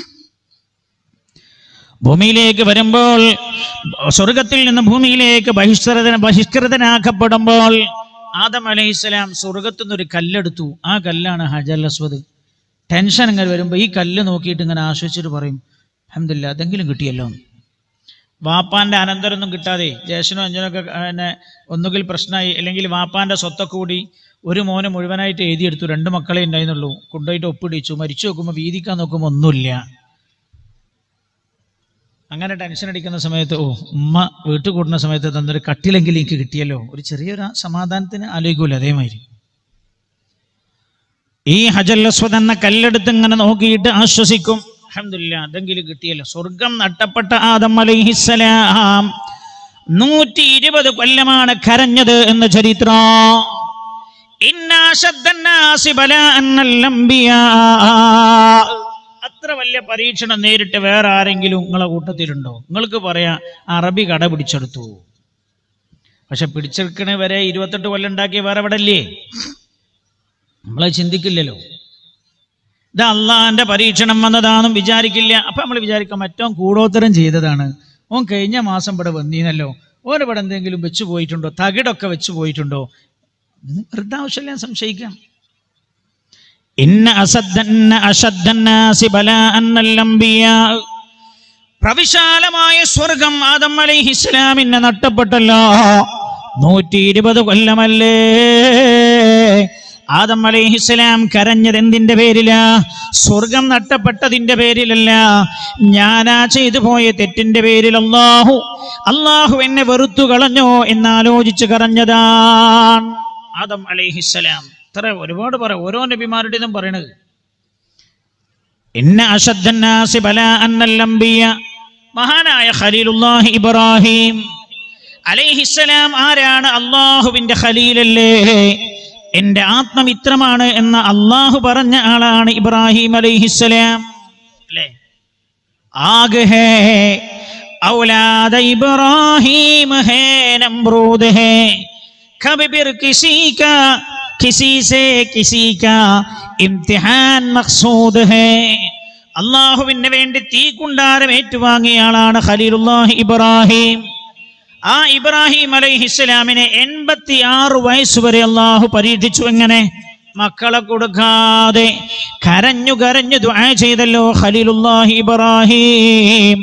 ഭൂമിയിലേക്ക് വരുമ്പോൾ സ്വർഗത്തിൽ നിന്ന് ഭൂമിയിലേക്ക് ബഹിഷ്കൃത ബഹിഷ്കൃതനാക്കപ്പെടുമ്പോൾ ആദം അലൈഹിസ്സലാം സ്വർഗത്തു നിന്ന് ഒരു കല്ലെടുത്തു ആ കല്ലാണ് ഹജർ അസ്വദ് ടെൻഷൻ ഇങ്ങനെ വരുമ്പോൾ ഈ കല്ല് നോക്കിയിട്ട് ഇങ്ങനെ ആശ്വസിച്ചിട്ട് പറയും അഹമ്മദില്ല അതെങ്കിലും കിട്ടിയല്ലോ എന്ന്. വാപ്പാന്റെ അനന്തരൊന്നും കിട്ടാതെ ജ്യേഷ്ഠനും അഞ്ചനൊക്കെ പിന്നെ ഒന്നുകിൽ പ്രശ്നമായി അല്ലെങ്കിൽ വാപ്പാന്റെ സ്വത്തൊക്കെ കൂടി ഒരു മോന് മുഴുവനായിട്ട് എഴുതിയെടുത്തു രണ്ട് മക്കളെ ഉണ്ടായിരുന്നുള്ളൂ കൊണ്ടുപോയിട്ട് ഒപ്പിടിച്ചു മരിച്ചു നോക്കുമ്പോൾ വീതിക്കാൻ നോക്കുമ്പോൾ ഒന്നുമില്ല അങ്ങനെ ടെൻഷൻ അടിക്കുന്ന സമയത്ത് ഓ ഉമ്മ വീട്ടിൽ കൂടുന്ന സമയത്ത് തന്നൊരു കട്ടിലെങ്കിലും എനിക്ക് കിട്ടിയല്ലോ ഒരു ചെറിയൊരു സമാധാനത്തിന് ആലോചിക്കൂല അതേമാതിരി ഈ ഹജല്ലസ്വദ് എന്ന കല്ലെടുത്ത് ഇങ്ങനെ നോക്കിയിട്ട് ആശ്വസിക്കും അഹമ്മദില്ല അതെങ്കിലും കിട്ടിയല്ലോ സ്വർഗം നട്ടപ്പെട്ട ആദം അലൈഹിസ്സലാം നൂറ്റി ഇരുപത് കൊല്ലമാണ് കരഞ്ഞത് എന്ന ചരിത്രം ഇന്നാ ശബ്ദന്നാസി ബലാഅൻ അൽ-അംബിയാ. അത്ര വലിയ പരീക്ഷണം നേരിട്ട് വേറെ ആരെങ്കിലും നിങ്ങളെ കൂട്ടത്തിലുണ്ടോ നിങ്ങൾക്ക് പറയാ അറബി കട പിടിച്ചെടുത്തു പക്ഷെ പിടിച്ചെടുക്കണ വരെ ഇരുപത്തെട്ട് കൊല്ലം ഉണ്ടാക്കിയ വേറെ എവിടെ ഇല്ലേ നമ്മളെ ചിന്തിക്കില്ലല്ലോ ഇത് അള്ളാന്റെ പരീക്ഷണം വന്നതാണെന്നും വിചാരിക്കില്ല അപ്പൊ നമ്മൾ വിചാരിക്കാം മറ്റോ കൂടോത്തരം ചെയ്തതാണ് ഓൻ കഴിഞ്ഞ മാസം ഇവിടെ വന്നീനല്ലോ ഓൻ ഇവിടെ എന്തെങ്കിലും വെച്ചു പോയിട്ടുണ്ടോ തകിടൊക്കെ വെച്ചു പോയിട്ടുണ്ടോ ഉം, വെറുതെ ആവശ്യമില്ല സംശയിക്കാം ഇന്ന അസദ്ദന്ന അഷദ്ദന്നാസി ബലാഅൻ അൽ-അംബിയാ പ്രവിശാലമായ സ്വർഗം ആദം അലൈഹിസ്സലാമിനെ നട്ടപ്പെട്ടല്ലോ നൂറ്റി ഇരുപത് കൊല്ലമല്ലേ ആദം അലൈഹിസ്സലാം കരഞ്ഞത് എന്തിന്റെ പേരിലാ സ്വർഗം നട്ടപ്പെട്ടതിന്റെ പേരിലല്ല ഞാനാ ചെയ്തു പോയ തെറ്റിന്റെ പേരിൽ അള്ളാഹു അള്ളാഹു എന്നെ വെറുത്തു കളഞ്ഞോ എന്നാലോചിച്ച് കരഞ്ഞതാണ് ആദം അലൈഹിസ്സലാം ഇത്ര ഒരുപാട് പറ ഓരോ നബിമാരുടേതും പറയണത് ഇന്ന അഷദ്ദന്നാസി ബലാഅൻ അൽ-അംബിയ മഹാനായ ഖലീലുല്ലാഹി ഇബ്രാഹിം അലൈഹിസ്സലാം ആരാണ് അള്ളാഹുവിന്റെ ഖലീലല്ലേ എന്റെ ആത്മമിത്രമാണ് എന്ന അള്ളാഹു പറഞ്ഞ ആളാണ് ഇബ്രാഹിം അലൈഹിസ്സലാം അല്ലേ आग है औलाद इब्राहिम है नमरूद है कभी फिर किसी का किसी से किसी का ഇംതിഹാൻ മഖ്സൂദ് ഹേ അള്ളാഹുവിന് വേണ്ടി തീ കുണ്ടാരം ഏറ്റുവാങ്ങിയ ആളാണ് ഖലീലുല്ലാഹി ഇബ്രാഹിം ആ ഇബ്രാഹിം അലൈഹിസ്സലാമിനെ എൺപത്തി ആറ് വയസ്സ് വരെ അള്ളാഹു പരീക്ഷിച്ചു എങ്ങനെ മക്കളെ കൊടുക്കാതെ കരഞ്ഞു കരഞ്ഞു ദുആ ചെയ്തല്ലോ ഖലീലുല്ലാഹി ഇബ്രാഹിം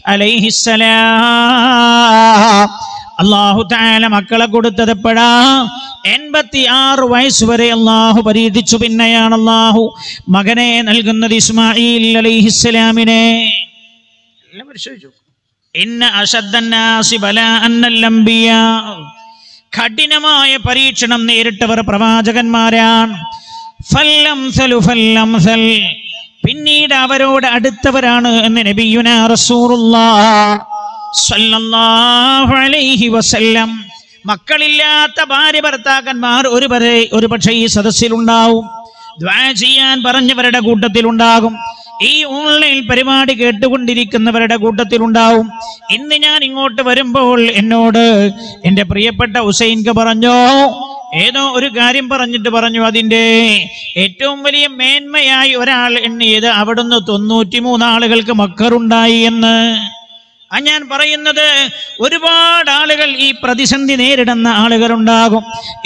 അലൈഹിസ്സലാം അള്ളാഹു താല മക്കളെ കൊടുത്തത് എപ്പോഴാ എൺപത്തി ആറ് വയസ്സ് വരെ അള്ളാഹു പരീക്ഷിച്ചു പിന്നെയാണ് അള്ളാഹു മകനെ നൽകുന്നത് ഇസ്മായിൽ അലൈഹിസ്സലാമിനെ എല്ലാം പരിശോധിച്ചു ഇന്ന അഷദ്ദന്നാസി ബലാഅൻ അൽ-അംബിയാ കഠിനമായ പരീക്ഷണം നേരിട്ടവർ പ്രവാചകന്മാരാണ് ഫല്ലംസലു ഫല്ലംസൽ പിന്നീട് അവരോട് അടുത്തവരാണ് എന്ന് നബിയുന റസൂലുള്ളാഹ് സ്വല്ലല്ലാഹു അലൈഹി വസല്ലം മക്കളില്ലാത്ത ഭാര്യ ഭർത്താക്കന്മാർ ഒരു പരെ ഒരു പക്ഷേ ഈ സദസ്സിലുണ്ടാവും ദ്വാ ചെയ്യാൻ പറഞ്ഞവരുടെ കൂട്ടത്തിലുണ്ടാകും ഈ ഓൺലൈൻ പരിപാടി കേട്ടുകൊണ്ടിരിക്കുന്നവരുടെ കൂട്ടത്തിലുണ്ടാവും ഇന്ന് ഞാൻ ഇങ്ങോട്ട് വരുമ്പോൾ എന്നോട് എൻ്റെ പ്രിയപ്പെട്ട ഹുസൈൻക്ക് പറഞ്ഞോ ഏതോ ഒരു കാര്യം പറഞ്ഞിട്ട് പറഞ്ഞു അതിന്റെ ഏറ്റവും വലിയ മേന്മയായി ഒരാൾ എണ്ണിയത് അവിടുന്ന് തൊണ്ണൂറ്റിമൂന്ന് ആളുകൾക്ക് മക്കറുണ്ടായി എന്ന് ആ ഞാൻ പറയുന്നത് ഒരുപാട് ആളുകൾ ഈ പ്രതിസന്ധി നേരിടുന്ന ആളുകളുണ്ടാകും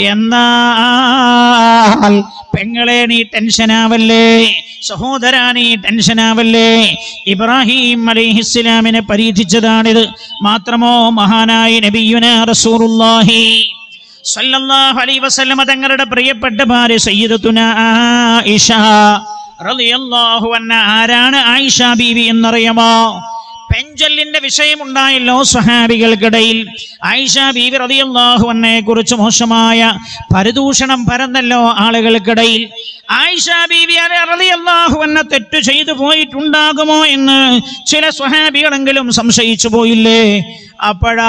എന്നാൽ പെങ്ങളെ നീ ടെൻഷനാവല്ലേ സഹോദരാ നീ ടെൻഷനാവല്ലേ ഇബ്രാഹിം അലൈഹിസ്സലാമിനെ പരീക്ഷിച്ചതാണിത് മാത്രമോ മഹാനായ നബിയുന റസൂലുള്ളാഹി സല്ലല്ലാഹു അലൈഹി വസല്ലമ തങ്ങളുടെ പ്രിയപ്പെട്ട ഭാര്യ സയ്യിദത്തുന ആയിഷ റളിയല്ലാഹു അൻഹ ആരാണ് ആയിഷ ബീവി എന്നറിയാമോ പെഞ്ചൊല്ലിന്റെ വിഷയമുണ്ടായല്ലോ സ്വഹാബികൾക്കിടയിൽ ആയിഷ ബീവി റളിയല്ലാഹു അൻഹയെ കുറിച്ച് മോശമായ പരദൂഷണം പരന്നല്ലോ ആളുകൾക്കിടയിൽ ആയിഷ ബീവി റളിയല്ലാഹു അൻഹ തെറ്റു ചെയ്തു പോയിട്ടുണ്ടാകുമോ എന്ന് ചില സ്വഹാബികളെങ്കിലും സംശയിച്ചു പോയില്ലേ അപ്പോഴാ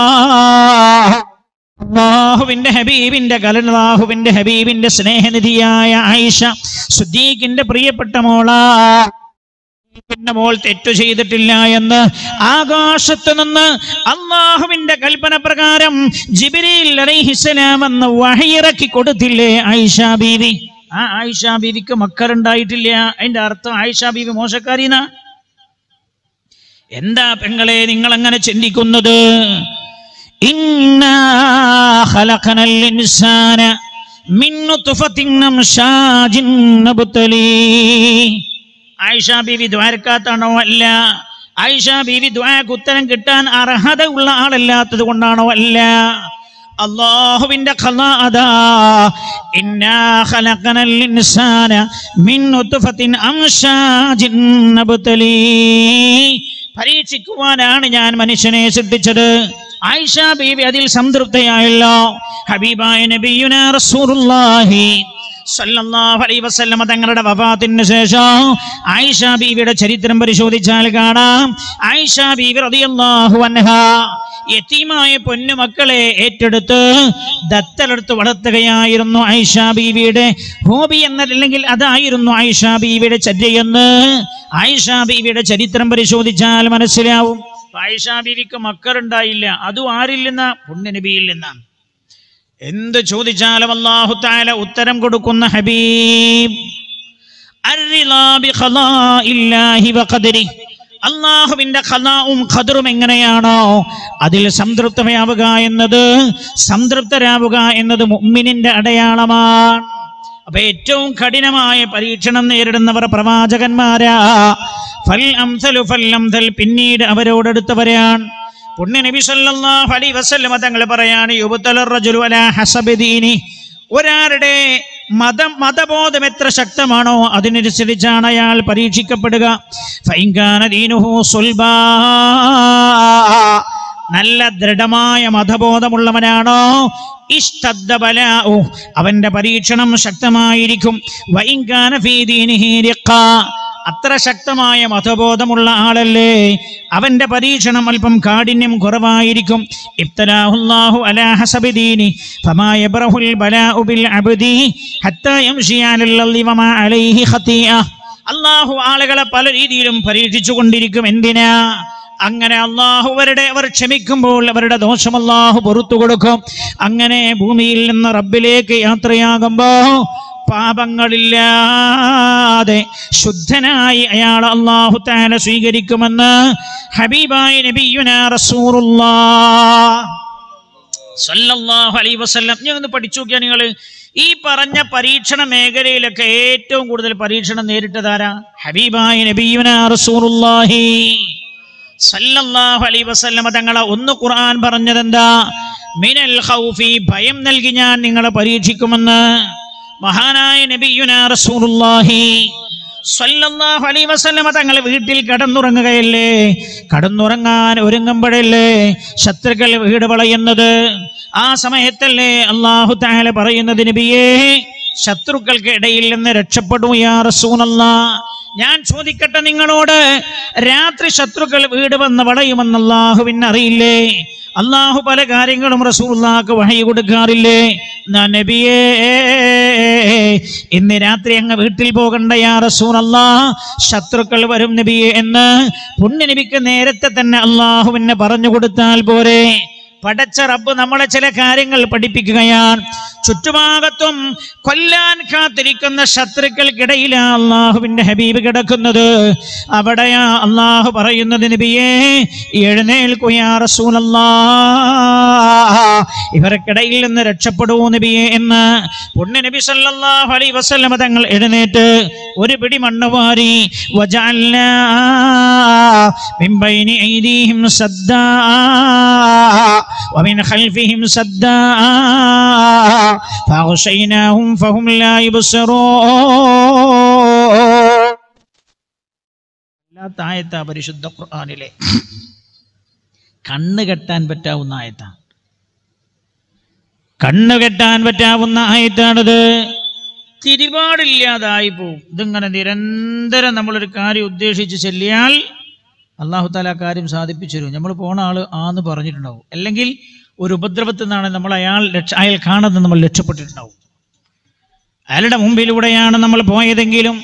അള്ളാഹുവിന്റെ ഹബീബിന്റെ കലല്ലാഹുവിന്റെ ഹബീബിന്റെ സ്നേഹനിധിയായ ആയിഷ സുദ്ദീഖിന്റെ പ്രിയപ്പെട്ട മോളാ പിന്നെ മോൾ തെറ്റു ചെയ്തിട്ടില്ല എന്ന് ആകാശത്ത് നിന്ന് അള്ളാഹുവിന്റെ കൽപ്പന പ്രകാരം ജിബിരിൽ അലൈഹിസ്സലാം എന്ന് വഹയിറക്കി കൊടുത്തില്ലേ ആയിഷ ബീവി ആ ആയിഷ ബീവിക്ക് മക്കളുണ്ടായിട്ടില്ല അതിന്റെ അർത്ഥം ആയിഷ ബീവി മോശക്കാരിന എന്താ പെങ്ങളെ നിങ്ങൾ അങ്ങനെ ചിന്തിക്കുന്നത് ഇന്നാ ഖലഖനൽ ഇൻസാന മിൻ നുത്ഫത്തിൻ അംശാജിൻ നബ്തലീ ആയിഷ ബീവി ദ്വാരക്കാത്താണോ അല്ല ആയിഷ ബീവി ദ്വാക്ക് ഉത്തരം കിട്ടാൻ അർഹത ഉള്ള ആളല്ലാത്തത് കൊണ്ടാണോ അല്ല അള്ളാഹുവിന്റെ ഖലാ അതാ ഇന്നാ ഖലഖനൽ ഇൻസാന മിൻ നുത്ഫത്തിൻ അംശാജിൻ നബ്തലീ പരീക്ഷിക്കുവാനാണ് ഞാൻ മനുഷ്യനെ സൃഷ്ടിച്ചത് ആയിഷ ബീവി അതിൽ സംതൃപ്തയായല്ലോ ഹബീബായ നബിയുന റസൂലുള്ളാഹി സല്ലല്ലാഹു അലൈഹി വസല്ലമ തങ്ങളുടെ വഫാത്തിന് ശേഷം ആയിഷ ബീവിയുടെ ചരിത്രം പരിശോധിച്ചാൽ കാണാം ആയിഷ ബീവി റളിയല്ലാഹു അൻഹ യതീമായ പൊന്നുമക്കളെ ഏറ്റെടുത്ത് ദത്തലെടുത്ത് വളർത്തുകയായിരുന്നു ആയിഷ ബീവിയുടെ ഹോബി എന്നതല്ലെങ്കിൽ അതായിരുന്നു ആയിഷ ബീവിയുടെ ചര്യയെന്ന് ആയിഷ ബീവിയുടെ ചരിത്രം പരിശോധിച്ചാൽ മനസ്സിലാവും ആയിഷ ബീവിക്ക് മക്കളുണ്ടായില്ല അതും ആരിൽ നിന്നാ പുണ്യനബിയിൽ നിന്നാണ് എന്ത് ചോദിച്ചാലും അള്ളാഹു താല ഉത്തരം കൊടുക്കുന്ന ഹബീബ് അർറിളാ ബിഖളാഇല്ലാഹി വഖദരി. അള്ളാഹുവിന്റെ ഖലാവും ഖദറും എങ്ങനെയാണോ അതിൽ സംതൃപ്തമാവുക എന്നത് സംതൃപ്തരാവുക എന്നത് മുഅ്മിനിന്റെ അടയാളമാണ് അപ്പൊ ഏറ്റവും കഠിനമായ പരീക്ഷണം നേരിടുന്നവർ പ്രവാചകന്മാരാ ഫൽ അംസലു ഫൽ അംസൽ പിന്നീട് അവരോടെടുത്തവരാണ് പുണ്യ നബി സല്ലല്ലാഹു അലൈഹി വസല്ലമ തങ്ങൾ പറയാണ് യുബ്തലർ റജുലു അലാ ഹസബി ദീനി ഒരാളുടെ മതം മതബോധം എത്ര ശക്തമാണോ അതിനനുസരിച്ചാണ് അയാൾ പരീക്ഷിക്കപ്പെടുക ഫൈൻകാന ദീനുഹു സുൽബാ നല്ല ദൃഢമായ മതബോധമുള്ളവനാണോ ഇഷ്ടദ്ദ ബലാഉ അവന്റെ പരീക്ഷണം ശക്തമായിരിക്കും വൈൻകാന ഫീ ദീനിഹി റിഖാ അത്ര ശക്തമായ മതബോധമുള്ള ആളല്ലേ അവന്റെ പരീക്ഷണം അല്പം കാഠിന്യം കുറവായിരിക്കും ഇബ്തലാഹുല്ലാഹു അലാ ഹസബി ദീനി ഫമാ യബ്റഹുൽ ബലാഉ ബിൽ അബ്ദി ഹത്താ യംശി അലൽ അർളി വമാ അലൈഹി ഖതീഅ അല്ലാഹു ആളുകളെ പല രീതിയിലും പരീക്ഷിച്ചു കൊണ്ടിരിക്കും എന്തിനാ അങ്ങനെ അള്ളാഹു അവരുടെ അവർ ക്ഷമിക്കുമ്പോൾ അവരുടെ ദോഷം അള്ളാഹു പുറത്തു കൊടുക്കും അങ്ങനെ ഭൂമിയിൽ നിന്ന് റബ്ബിലേക്ക് യാത്രയാകുമ്പോ പാപങ്ങളില്ലാതെ ശുദ്ധനായി അയാൾ അള്ളാഹു താല സ്വീകരിക്കുമെന്ന് ഹബീബായ നബിയുന റസൂറുല്ലാഹ് സല്ലല്ലാഹു അലൈഹി വസല്ലം ഞാൻ ഒന്ന് പഠിച്ചു നോക്കിയാ നിങ്ങൾ ഈ പറഞ്ഞ പരീക്ഷണ മേഖലയിലൊക്കെ ഏറ്റവും കൂടുതൽ പരീക്ഷണം നേരിട്ടതാരാ ഹബീബായ നബിയുന റസൂലുള്ളാഹി സല്ലല്ലാഹു അലൈഹി വസല്ലമ തങ്ങളെ ഒന്ന് ഖുർആൻ പറഞ്ഞതെന്താ മിനൽ ഖൗഫി ഭയം നൽകി ഞാൻ നിങ്ങളെ പരീക്ഷിക്കുമെന്ന് മഹാനായ നബിയുന റസൂലുള്ളാഹി സല്ലല്ലാഹു അലൈഹി വസല്ലമ തങ്ങൾ വീട്ടിൽ കടന്നുറങ്ങുകയല്ലേ കടന്നുറങ്ങാൻ ഒരുങ്ങുമ്പോഴല്ലേ ശത്രുക്കൾ വീട് വളയുന്നത് ആ സമയത്തല്ലേ അള്ളാഹു താല പറയുന്നത് നബിയേ ശത്രുക്കൾക്ക് ഇടയിൽ നിന്ന് രക്ഷപ്പെടൂ യാ റസൂലല്ലാ ഞാൻ ചോദിക്കട്ടെ നിങ്ങളോട് രാത്രി ശത്രുക്കൾ വീട് വന്ന് വളയുമെന്ന് അള്ളാഹുവിന് അറിയില്ലേ അള്ളാഹു പല കാര്യങ്ങളും റസൂല്ലാക്ക് വഹി കൊടുക്കാറില്ലേ എന്നാ നബിയേ ഇന്ന് രാത്രി അങ്ങ് വീട്ടിൽ പോകണ്ട യാ റസൂലല്ലാ ശത്രുക്കൾ വരും നബിയെ എന്ന് പുണ്യ നബിക്ക് നേരത്തെ തന്നെ അള്ളാഹുവിനെ പറഞ്ഞു കൊടുത്താൽ പോരെ പടച്ച റബ്ബ് നമ്മളെ ചില കാര്യങ്ങൾ പഠിപ്പിക്കുകയാണ് ചുറ്റുഭാഗത്തും കൊല്ലാൻ കാത്തിരിക്കുന്ന ശത്രുക്കൾക്കിടയിലാ അള്ളാഹുവിന്റെ ഹബീബ് കിടക്കുന്നത് അവിടെയാ അള്ളാഹു പറയുന്നത് നബിയേ എഴുന്നേൽക്കുയാ റസൂലല്ലാ ഇവർക്കിടയിൽ നിന്ന് രക്ഷപ്പെടൂ നബിയെ എന്ന് പുണ്യ നബി സല്ലല്ലാഹു അലൈഹി വസല്ലമ തങ്ങൾ എഴുന്നേറ്റ് ഒരു പിടി മണ്ണ് വാരി വജഅൽനാ മിൻ ബൈനി ഐദീഹിം സദ്ദാ ومن خلفهم سدا فأغشيناهم فهم لا يبصرون അല്ലാത്ത ആയത്താ പരിശുദ്ധ ഖുർആനിലെ കണ്ണ് കെട്ടാൻ പറ്റാവുന്ന ആയത്താണ് കണ്ണ് കെട്ടാൻ പറ്റാവുന്ന ആയത്താണിത് തിരിപാടില്ലാതായി പോവും ഇതിങ്ങനെ നിരന്തരം നമ്മളൊരു കാര്യം ഉദ്ദേശിച്ച് ചെല്ലിയാൽ അള്ളാഹു താല ആ കാര്യം സാധിപ്പിച്ചു തരും നമ്മൾ പോണ ആള് ആന്ന് പറഞ്ഞിട്ടുണ്ടാവും അല്ലെങ്കിൽ ഒരു ഉപദ്രവത്തിൽ നിന്നാണ് നമ്മൾ അയാൾ രക്ഷ അയാൾ കാണുന്നത് നമ്മൾ രക്ഷപ്പെട്ടിട്ടുണ്ടാവും അയാളുടെ മുമ്പിലൂടെയാണ് നമ്മൾ പോയതെങ്കിലും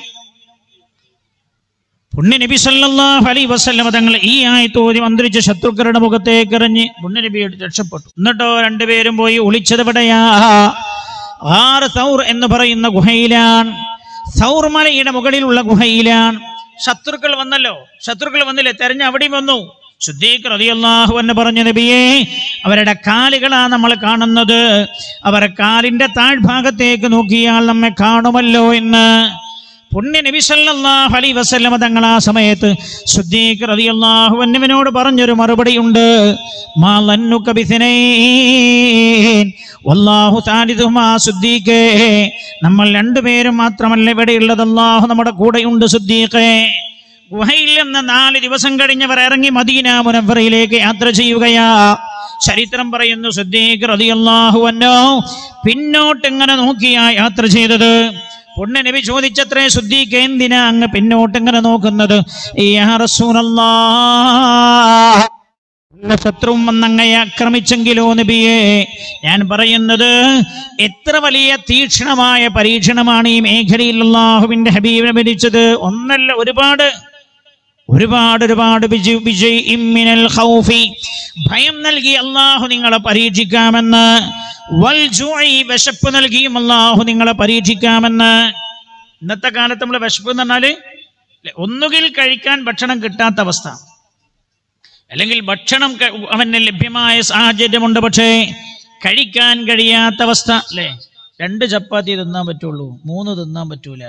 പുണ്യ നബി സല്ലല്ലാഹു അലൈഹി വസല്ലമ തങ്ങൾ ഈ ആയത്തോതി മന്ത്രിച്ച ശത്രുക്കളുടെ മുഖത്തേക്ക് എറിഞ്ഞ് പുണ്യ നബി രക്ഷപ്പെട്ടു എന്നിട്ടോ രണ്ടുപേരും പോയി ഒളിച്ചതെവിടെയാ ആറ് സൗർ എന്ന് പറയുന്ന ഗുഹയിലാണ് സൗർ മലയുടെ മുകളിലുള്ള ഗുഹയിലാണ് ശത്രുക്കൾ വന്നല്ലോ ശത്രുക്കൾ വന്നില്ലേ തെരഞ്ഞ് അവിടെയും വന്നു ശുദ്ധീക് റളിയല്ലാഹു എന്ന് പറഞ്ഞ നബിയെ അവരുടെ കാലുകളാ നമ്മൾ കാണുന്നത് അവരുടെ കാലിന്റെ താഴ്ഭാഗത്തേക്ക് നോക്കിയാൽ നമ്മെ കാണുമല്ലോ എന്ന് പുണ്യ നബി സല്ലല്ലാഹു അലൈഹി വസല്ലമ തങ്ങൾ ആ സമയത്ത് ശുദ്ധീക് റളിയല്ലാഹു അൻഹുവിനോട് പറഞ്ഞൊരു മറുപടി ഉണ്ട് മാ ലന്നുക ബിഥനൈൻ വല്ലാഹു താലിദുമാ സുദ്ദീഖേ നമ്മൾ രണ്ടുപേരും മാത്രമല്ല ഇവിടെ ഉള്ളത് അല്ലാഹു നമ്മുടെ കൂടെയുണ്ട് സുദ്ദീഖേ ഗുഹയിൽ നിന്ന് നാല് ദിവസം കഴിഞ്ഞവർ ഇറങ്ങി മദീന മുനവറയിലേക്ക് യാത്ര ചെയ്യുകയാ ചരിത്രം പറയുന്നു സുദ്ദീഖ് റളിയല്ലാഹു അൻഹു പിന്നോട്ട് ഇങ്ങനെ നോക്കിയാ യാത്ര ചെയ്തത് പുണ്യ നബി ചോദിച്ചത്രേ സുദ്ദീഖ് എന്തിനാ അങ്ങ് പിന്നോട്ട് ഇങ്ങനെ നോക്കുന്നത് യാ റസൂലല്ലാഹ് ഉള്ള ശത്രുവും വന്നങ്ങയെ ആക്രമിച്ചെങ്കിലോ നബിയെ ഞാൻ പറയുന്നത് എത്ര വലിയ തീക്ഷ്ണമായ പരീക്ഷണമാണ് ഈ മേഖലയിൽ അള്ളാഹുവിന്റെ ഹബീബിനെ ഭരിച്ചത് ഒന്നല്ല ഒരുപാട് ഒരുപാട് ഒരുപാട് വിജയ് വിജയ് ഇമ്മിനൽ ഖൗഫി ഭയം നൽകി അള്ളാഹു നിങ്ങളെ പരീക്ഷിക്കാമെന്ന് വൽ ജുഇ വിശപ്പ് നൽകിയും അള്ളാഹു നിങ്ങളെ പരീക്ഷിക്കാമെന്ന് ഇന്നത്തെ കാലത്ത് നമ്മൾ വിശപ്പ് എന്ന് പറഞ്ഞാല് ല്ലേ, ഒന്നുകിൽ കഴിക്കാൻ ഭക്ഷണം കിട്ടാത്ത അവസ്ഥ അല്ലെങ്കിൽ ഭക്ഷണം ക- അവന് ലഭ്യമായ സാഹചര്യമുണ്ട് പക്ഷേ കഴിക്കാൻ കഴിയാത്ത അവസ്ഥ അല്ലേ രണ്ട് ചപ്പാത്തി തിന്നാൻ പറ്റുള്ളൂ മൂന്ന് തിന്നാൻ പറ്റൂല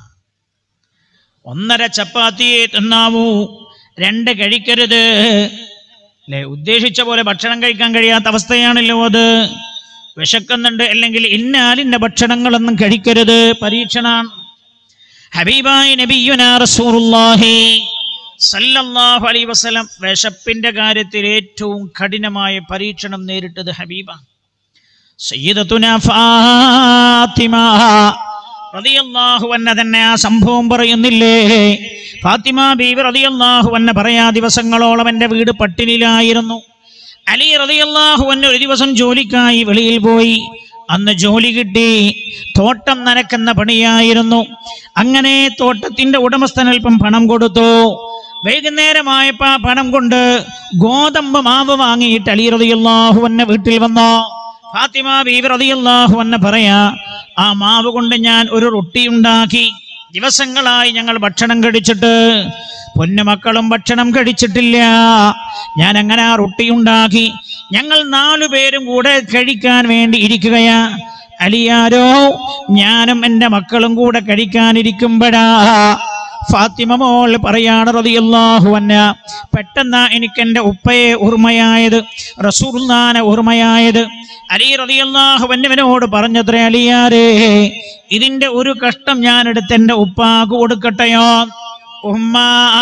ഒന്നര ചപ്പാത്തിയെ തിന്നാവൂ രണ്ട് കഴിക്കരുത് അല്ലെ ഉദ്ദേശിച്ച പോലെ ഭക്ഷണം കഴിക്കാൻ കഴിയാത്ത അവസ്ഥയാണല്ലോ അത് വിശക്കുന്നുണ്ട് അല്ലെങ്കിൽ ഇന്നാലിന്റെ ഭക്ഷണങ്ങളൊന്നും കഴിക്കരുത് പരീക്ഷണാണ് ഹബീബായ നബിയുനാ റസൂലുള്ളാഹി സല്ലല്ലാഹു അലൈഹി വസല്ലം വിശപ്പിന്റെ കാര്യത്തിൽ ഏറ്റവും കഠിനമായ പരീക്ഷണം നേരിട്ടത് ഹബീബ സയ്യിദത്തുന ഫാത്തിമ റളിയല്ലാഹു അൻഹ തന്നെ ആ സംഭവം പറയുന്നില്ലേ ഫാത്തിമ ബീവി റളിയല്ലാഹു അൻഹ പറയാ ദിവസങ്ങളോളം എൻ്റെ വീട് പട്ടിണിയിലായിരുന്നു അലി റളിയല്ലാഹു അൻഹു ഒരു ദിവസം ജോലിക്കായി വെളിയിൽ പോയി അന്ന് ജോലി കിട്ടി തോട്ടം നനക്കുന്ന പണിയായിരുന്നു അങ്ങനെ തോട്ടത്തിന്റെ ഉടമസ്ഥൻ അല്പം പണം കൊടുത്തു വൈകുന്നേരമായപ്പോ ആ പണം കൊണ്ട് ഗോതമ്പ് മാവ് വാങ്ങിയിട്ട് അലി റളിയല്ലാഹു അൻഹു വീട്ടിൽ വന്നു ഫാത്തിമ ബീവി റളിയല്ലാഹു അൻഹ പറയാ ആ മാവ് കൊണ്ട് ഞാൻ ഒരു റൊട്ടി ഉണ്ടാക്കി ദിവസങ്ങളായി ഞങ്ങൾ ഭക്ഷണം കഴിച്ചിട്ട് പൊന്നുമക്കളും ഭക്ഷണം കഴിച്ചിട്ടില്ല ഞാൻ അങ്ങനെ ആ റൊട്ടി ഉണ്ടാക്കി ഞങ്ങൾ നാലു പേരും കൂടെ കഴിക്കാൻ വേണ്ടി ഇരിക്കുകയാ അലിയാരോ ഞാനും എൻ്റെ മക്കളും കൂടെ കഴിക്കാനിരിക്കുമ്പോഴാ ഫാത്തിമ മോൾ പറയാണ് റളിയല്ലാഹു അൻഹ പെട്ടെന്ന് എനിക്ക് എൻ്റെ ഉപ്പയെ ഓർമ്മയായത് റസൂലുള്ളാനെ ഓർമ്മയായത് അലി റളിയല്ലാഹു അൻഹുവിനോട് പറഞ്ഞത്രേ അലിയാരേ ഇതിന്റെ ഒരു കഷ്ടം ഞാൻ എടുത്ത് എൻ്റെ ഉപ്പാക്ക് കൊടുക്കട്ടെയോ ഉമ്മ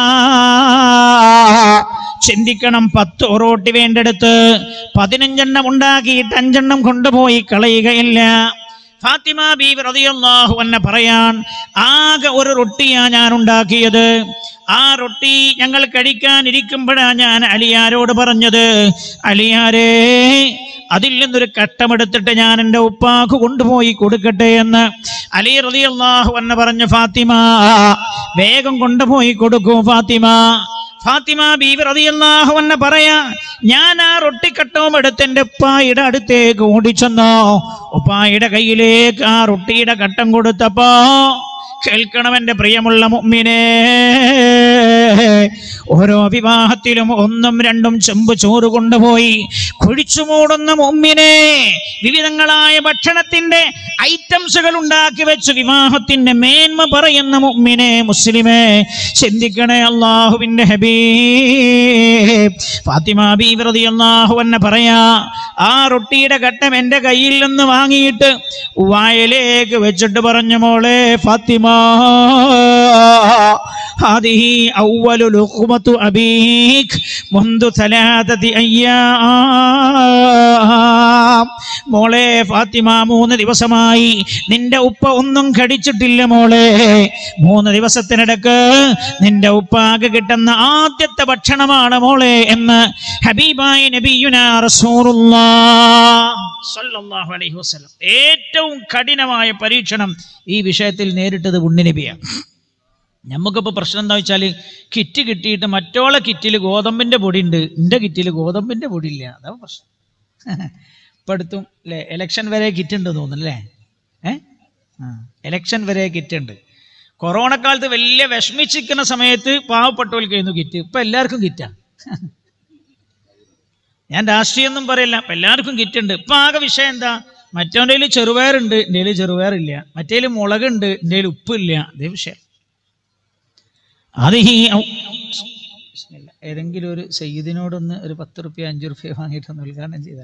ചിന്തിക്കണം പത്ത് ഒറോട്ടി വേണ്ടെടുത്ത് പതിനഞ്ചെണ്ണം ഉണ്ടാക്കിയിട്ട് അഞ്ചെണ്ണം കൊണ്ടുപോയി കളയുകയില്ല ഫാത്തിമ ബീബി റളിയല്ലാഹു അൻഹ പറയാൻ ആകെ ഒരു റൊട്ടിയാ ഞാൻ ഉണ്ടാക്കിയത് ആ റൊട്ടി ഞങ്ങൾ കഴിക്കാൻ ഇരിക്കുമ്പോഴാ ഞാൻ അലിയാരോട് പറഞ്ഞത് അലിയാരേ അതിൽ നിന്നൊരു കട്ടമെടുത്തിട്ട് ഞാൻ എൻ്റെ ഉപ്പാക്ക് കൊണ്ടുപോയി കൊടുക്കട്ടെ എന്ന് അലി റളിയല്ലാഹു അൻഹു പറഞ്ഞു ഫാത്തിമ വേഗം കൊണ്ടുപോയി കൊടുക്കൂ ഫാത്തിമ ഫാത്തിമ ബീവി റളിയല്ലാഹു അൻഹ പറയാ ഞാൻ ആ റൊട്ടിക്കട്ടവും എടുത്ത് എൻ്റെ ഉപ്പായുടെ അടുത്തേക്ക് ഓടിച്ചെന്നോ ഉപ്പായുടെ കയ്യിലേക്ക് ആ റൊട്ടിയുടെ കട്ടം കൊടുത്തപ്പോ കേൾക്കണം എൻ്റെ പ്രിയമുള്ള മുമ്മിനെ ഓരോ വിവാഹത്തിലും ഒന്നും രണ്ടും ചെമ്പ് ചോറ് കൊണ്ടുപോയി കുഴിച്ചു മൂടുന്ന മുമ്മിനെ വിവിധങ്ങളായ ഭക്ഷണത്തിന്റെ ഐറ്റംസുകൾ ഉണ്ടാക്കി വെച്ച് വിവാഹത്തിന്റെ മേന്മ പറയുന്ന മുമ്മിനെ മുസ്ലിമേ ചിന്തിക്കണേ അള്ളാഹുവിന്റെ ഹബീബ് ഫാത്തിമ ബീവ്രതി അള്ളാഹു എന്നെ പറയാ ആ റൊട്ടിയുടെ ഘട്ടം എൻ്റെ കയ്യിൽ നിന്ന് വാങ്ങിയിട്ട് വായലേക്ക് വെച്ചിട്ട് പറഞ്ഞു മോളെ ഫാത്തിമ هذه أول لقمة أبيك منذ ثلاثة أيام മോളെ ഫാത്തിമ മൂന്ന് ദിവസമായി നിന്റെ ഉപ്പ ഒന്നും കടിച്ചിട്ടില്ല മോളെ മൂന്ന് ദിവസത്തിനിടക്ക് നിന്റെ ഉപ്പാക്ക് കിട്ടുന്ന ആദ്യത്തെ ഭക്ഷണമാണ് മോളെ എന്ന് ഹബീബായി നബിയുന റസൂലുള്ളാഹ് സ്വല്ലല്ലാഹു അലൈഹി വസല്ലം ഏറ്റവും കഠിനമായ പരീക്ഷണം ഈ വിഷയത്തിൽ നേരിട്ടത് ഉണ്ണിനബിയാണ് നമുക്കിപ്പോൾ പ്രശ്നം എന്താ വെച്ചാൽ കിറ്റ് കിട്ടിയിട്ട് മറ്റോളെ കിറ്റിൽ ഗോതമ്പിൻ്റെ പൊടി ഉണ്ട് എൻ്റെ കിറ്റിൽ ഗോതമ്പിൻ്റെ പൊടി ഇല്ല അതാ പ്രശ്നം ഇപ്പം അടുത്തും അല്ലേ എലക്ഷൻ വരെ കിറ്റ് ഉണ്ട് തോന്നുന്നല്ലേ ഏ ആ എലക്ഷൻ വരെ കിറ്റ് ഉണ്ട് കൊറോണ കാലത്ത് വലിയ വിഷമിച്ചിരിക്കുന്ന സമയത്ത് പാവപ്പെട്ടവർക്കായിരുന്നു കിറ്റ് ഇപ്പം എല്ലാവർക്കും കിറ്റാണ് ഞാൻ രാഷ്ട്രീയമൊന്നും പറയില്ല ഇപ്പം എല്ലാവർക്കും കിറ്റ് ഉണ്ട് ഇപ്പം ആകെ വിഷയം എന്താ മറ്റവൻ്റെ കയ്യിൽ ചെറുപയറുണ്ട് എൻ്റെ കയ്യിൽ ചെറുപയറില്ല മറ്റേ മുളകുണ്ട് എൻ്റെ കയ്യിൽ ഉപ്പില്ല അതേ വിഷയം അത് ഈ ഔ- ബിസ്മില്ല. ഏതെങ്കിലും ഒരു സയ്യിദിനോടൊന്ന് ഒരു പത്ത് റുപ്യ അഞ്ചു റുപ്യ വാങ്ങിയിട്ടൊന്ന് ഉദ്ഘാടനം ചെയ്താൽ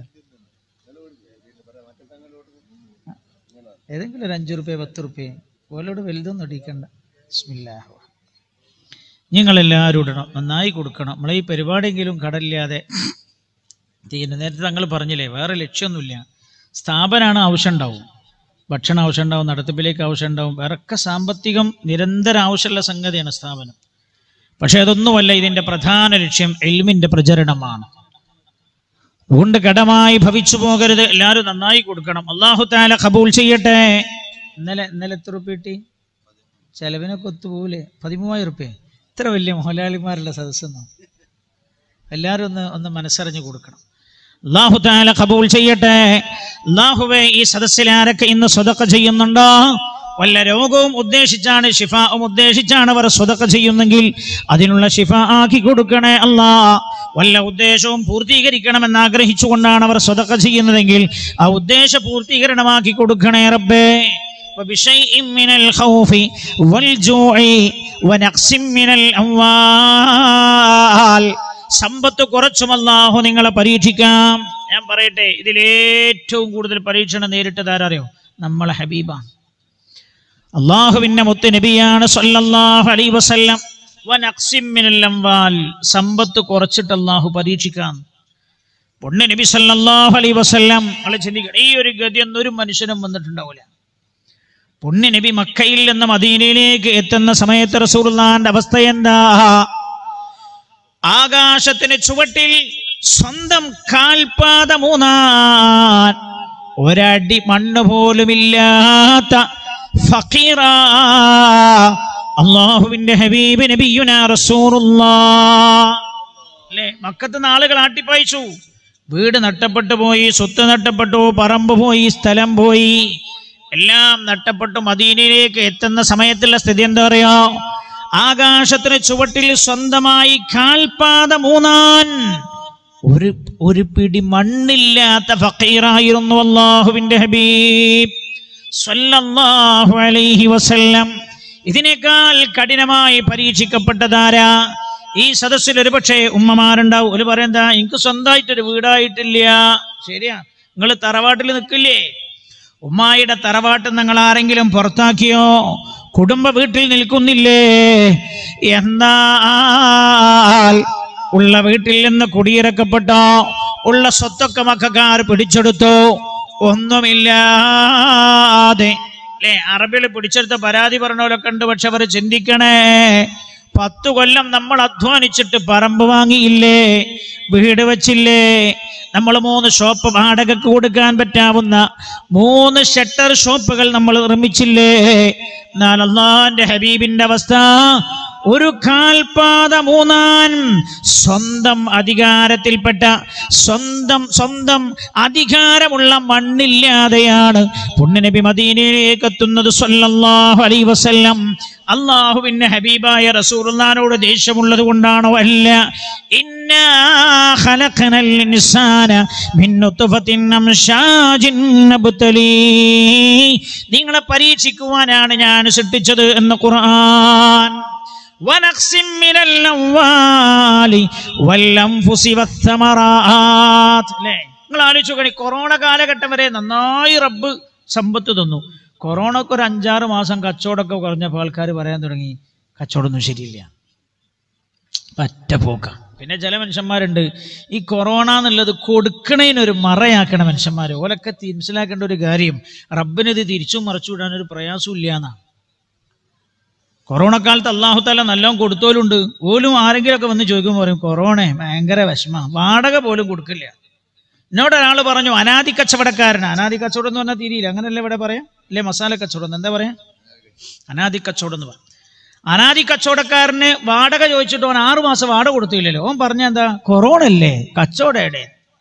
ആ, ഏതെങ്കിലും ഒരു അഞ്ചു റുപ്യ പത്ത് റുപ്യ ഓലോട് വലുതൊന്നും ഇടിക്കണ്ട ബിസ്മില്ലാഹ് നിങ്ങളെല്ലാവരും ഇടണം നന്നായി കൊടുക്കണം നമ്മളെ ഈ പരിപാടിയെങ്കിലും കടലില്ലാതെ ചെയ്യുന്നത് നേരത്തെ തങ്ങൾ പറഞ്ഞില്ലേ വേറെ ലക്ഷ്യമൊന്നുമില്ല സ്ഥാപനമാണ് ആവശ്യം ഉണ്ടാവും ഭക്ഷണം ആവശ്യം ഉണ്ടാവും നടത്തിപ്പിലേക്ക് ആവശ്യം ഉണ്ടാവും വേറൊക്കെ സാമ്പത്തികം നിരന്തരം ആവശ്യമുള്ള സംഗതിയാണ് സ്ഥാപനം പക്ഷെ അതൊന്നുമല്ല ഇതിന്റെ പ്രധാന ലക്ഷ്യം എൽമിന്റെ പ്രചരണമാണ് അതുകൊണ്ട് കടമായി ഭവിച്ചു പോകരുത് എല്ലാവരും നന്നായി കൊടുക്കണം അള്ളാഹു താല കബൂൽ ചെയ്യട്ടെ ഇന്നലെ ഇന്നലെ എത്ര റുപ്യ കിട്ടി ചെലവിനൊക്കെ ഒത്തുപോകൂലേ പതിമൂവായിരം റുപ്യ ഇത്ര വലിയ മുതലാളിമാരുള്ള സദസ്സെന്നോ എല്ലാവരും ഒന്ന് ഒന്ന് മനസ്സറിഞ്ഞു കൊടുക്കണം അള്ളാഹു താല കബൂൽ ചെയ്യട്ടെ അള്ളാഹുവെ ഈ സദസ്സിൽ ആരൊക്കെ ഇന്ന് സ്വതക്ക ചെയ്യുന്നുണ്ടോ വല്ല രോഗവും ഉദ്ദേശിച്ചാണ് ഷിഫാവും ഉദ്ദേശിച്ചാണ് അവർ സ്വതക്ക ചെയ്യുന്നെങ്കിൽ അതിനുള്ള ഷിഫ ആക്കി കൊടുക്കണേ അല്ലാ വല്ല ഉദ്ദേശവും പൂർത്തീകരിക്കണമെന്ന് ആഗ്രഹിച്ചുകൊണ്ടാണ് അവർ സ്വതക്ക ചെയ്യുന്നതെങ്കിൽ ആ ഉദ്ദേശ പൂർത്തീകരണമാക്കി കൊടുക്കണേ റബ്ബേ وبشيء من الخوف والجوع ونقص من الأموال സമ്പത്ത് കുറച്ചും അല്ലാഹു നിങ്ങളെ പരീക്ഷിക്കാം ഞാൻ പറയട്ടെ ഇതിൽ ഏറ്റവും കൂടുതൽ പരീക്ഷണം നേരിട്ടത് ആരറിയോ നമ്മളെ ഹബീബാണ് അള്ളാഹുവിന്റെ മുത്ത് നബിയാണ് സല്ലല്ലാഹു അലൈഹി വസല്ലം വനഖ്സിം മിനൽ അംവാൽ സമ്പത്ത് കുറച്ചിട്ട് അള്ളാഹു പരീക്ഷിക്കാം പൊണ്ണ് നബി സല്ലല്ലാഹു അലൈഹി വസല്ലം അളെ ചിന്തിക്കണം ഈ ഒരു ഗതി ഒന്നും ഒരു മനുഷ്യനും വന്നിട്ടുണ്ടാവില്ല പൊണ്ണ് നബി മക്കയിൽ നിന്ന് മദീനയിലേക്ക് എത്തുന്ന സമയത്ത് റസൂലുള്ളാന്റെ അവസ്ഥ എന്താ ആകാശത്തിന് ചുവട്ടിൽ സ്വന്തം കാൽപാത മൂന്നാൻ ഒരടി മണ്ണ് പോലുമില്ലാത്ത ഫക്കീറ അള്ളാഹുവിന്റെ ഹബീബ് നബിയുന റസൂറുല്ലാ അല്ലേ മക്കത്ത് ആളുകൾ ആട്ടിപ്പായിച്ചു വീട് നഷ്ടപ്പെട്ടു പോയി സ്വത്ത് നഷ്ടപ്പെട്ടു പറമ്പ് പോയി സ്ഥലം പോയി എല്ലാം നഷ്ടപ്പെട്ടു മദീനയിലേക്ക് എത്തുന്ന സമയത്തുള്ള സ്ഥിതി എന്താ പറയാ ആകാശത്തിന് ചുവട്ടിൽ സ്വന്തമായി കാൽപാത മൂന്നാൻ ഒരു ഒരു പിടി മണ്ണില്ലാത്ത ഫക്കീറായിരുന്നു അള്ളാഹുവിന്റെ ഹബീബ് സ്വല്ലല്ലാഹു അലൈഹി വസല്ലം ഇതിനേക്കാൾ കഠിനമായി പരീക്ഷിക്കപ്പെട്ടതാരാ ഈ സദസ്സിൽ ഒരുപക്ഷെ ഉമ്മമാരുണ്ടാവും ഒരു പറയുന്നതാ എനിക്ക് സ്വന്തമായിട്ടൊരു വീടായിട്ടില്ല ശരിയാ നിങ്ങൾ തറവാട്ടിൽ നിൽക്കില്ലേ ഉമ്മായിയുടെ തറവാട്ട് നിങ്ങൾ ആരെങ്കിലും പുറത്താക്കിയോ കുടുംബ വീട്ടിൽ നിൽക്കുന്നില്ലേ എന്നാൽ ഉള്ള വീട്ടിൽ നിന്ന് കുടിയിറക്കപ്പെട്ടോ ഉള്ള സ്വത്തൊക്കെ മക്കാർ പിടിച്ചെടുത്തു ഒന്നുമില്ലാതെ അല്ലേ അറബികൾ പിടിച്ചെടുത്ത പരാതി പറഞ്ഞവരൊക്കെ ഉണ്ട് പക്ഷെ അവർ ചിന്തിക്കണേ പത്തു കൊല്ലം നമ്മൾ അധ്വാനിച്ചിട്ട് പറമ്പ് വാങ്ങിയില്ലേ വീട് വെച്ചില്ലേ നമ്മൾ മൂന്ന് ഷോപ്പ് വാടകക്ക് കൊടുക്കാൻ പറ്റാവുന്ന മൂന്ന് ഷട്ടർ ഷോപ്പുകൾ നമ്മൾ നിർമ്മിച്ചില്ലേ എന്നാൽ അള്ളാന്റെ ഹബീബിന്റെ അവസ്ഥ ഒരു കാൽപാത മൂന്നാൻ സ്വന്തം അധികാരത്തിൽപ്പെട്ട സ്വന്തം സ്വന്തം അധികാരമുള്ള മണ്ണില്ലാതെയാണ് പുണ്യനബി മദീനയിലേക്ക് എത്തുന്നത് സല്ലല്ലാഹു അലൈഹി വസല്ലം അള്ളാഹുവിന്റെ ഹബീബായ റസൂലുള്ളാഹിനോട് ദേഷ്യമുള്ളത് കൊണ്ടാണോ അല്ല ഇന്നാ ഖലഖനൽ ഇൻസാന മിൻ നുത്ഫത്തിൻ അംശാജിൻ നബ്തലീ നിങ്ങളെ പരീക്ഷിക്കുവാനാണ് ഞാൻ സൃഷ്ടിച്ചത് എന്ന് ഖുർആൻ ونقص من الأموال والأنفس والثمرات അല്ലേ നിങ്ങൾ ആലോചിച്ച് നോക്കണേ കൊറോണ കാലഘട്ടം വരെ നന്നായി റബ്ബ് സമ്പത്ത് തന്നു കൊറോണക്ക് ഒരു അഞ്ചാറ് മാസം കച്ചവടമൊക്കെ കുറഞ്ഞപ്പോൾ ആൾക്കാർ പറയാൻ തുടങ്ങി കച്ചവടമൊന്നും ശരിയില്ല പറ്റ പോക്ക പിന്നെ ചില മനുഷ്യന്മാരുണ്ട് ഈ കൊറോണ എന്നുള്ളത് കൊടുക്കണതിനൊരു മറയാക്കണ മനുഷ്യന്മാർ ഓലൊക്കെ തി- മനസ്സിലാക്കേണ്ട ഒരു കാര്യം റബ്ബിന് ഇത് തിരിച്ചും മറച്ചു വിടാൻ ഒരു പ്രയാസവും ഇല്ല എന്നാണ് കൊറോണ കാലത്ത് അള്ളാഹു താല നല്ലോണം കൊടുത്തോലുണ്ട് ഓലും ആരെങ്കിലുമൊക്കെ വന്ന് ചോദിക്കുമ്പോൾ പറയും കൊറോണ ഭയങ്കര വിഷമ വാടക പോലും കൊടുക്കില്ല എന്നോട് ഒരാൾ പറഞ്ഞു അനാദി കച്ചവടക്കാരൻ അനാദി കച്ചവടം എന്ന് പറഞ്ഞാൽ തിരിയില്ല അങ്ങനല്ലേ ഇവിടെ പറയാം അല്ലേ മസാല കച്ചവടം എന്താ പറയാ അനാദി കച്ചവടം എന്ന് പറയും അനാദി കച്ചവടക്കാരന് വാടക ചോദിച്ചിട്ട് അവൻ ആറു മാസം വാടക കൊടുത്തില്ലല്ലോ അവൻ പറഞ്ഞ എന്താ കൊറോണ അല്ലേ കച്ചവടം എവിടെ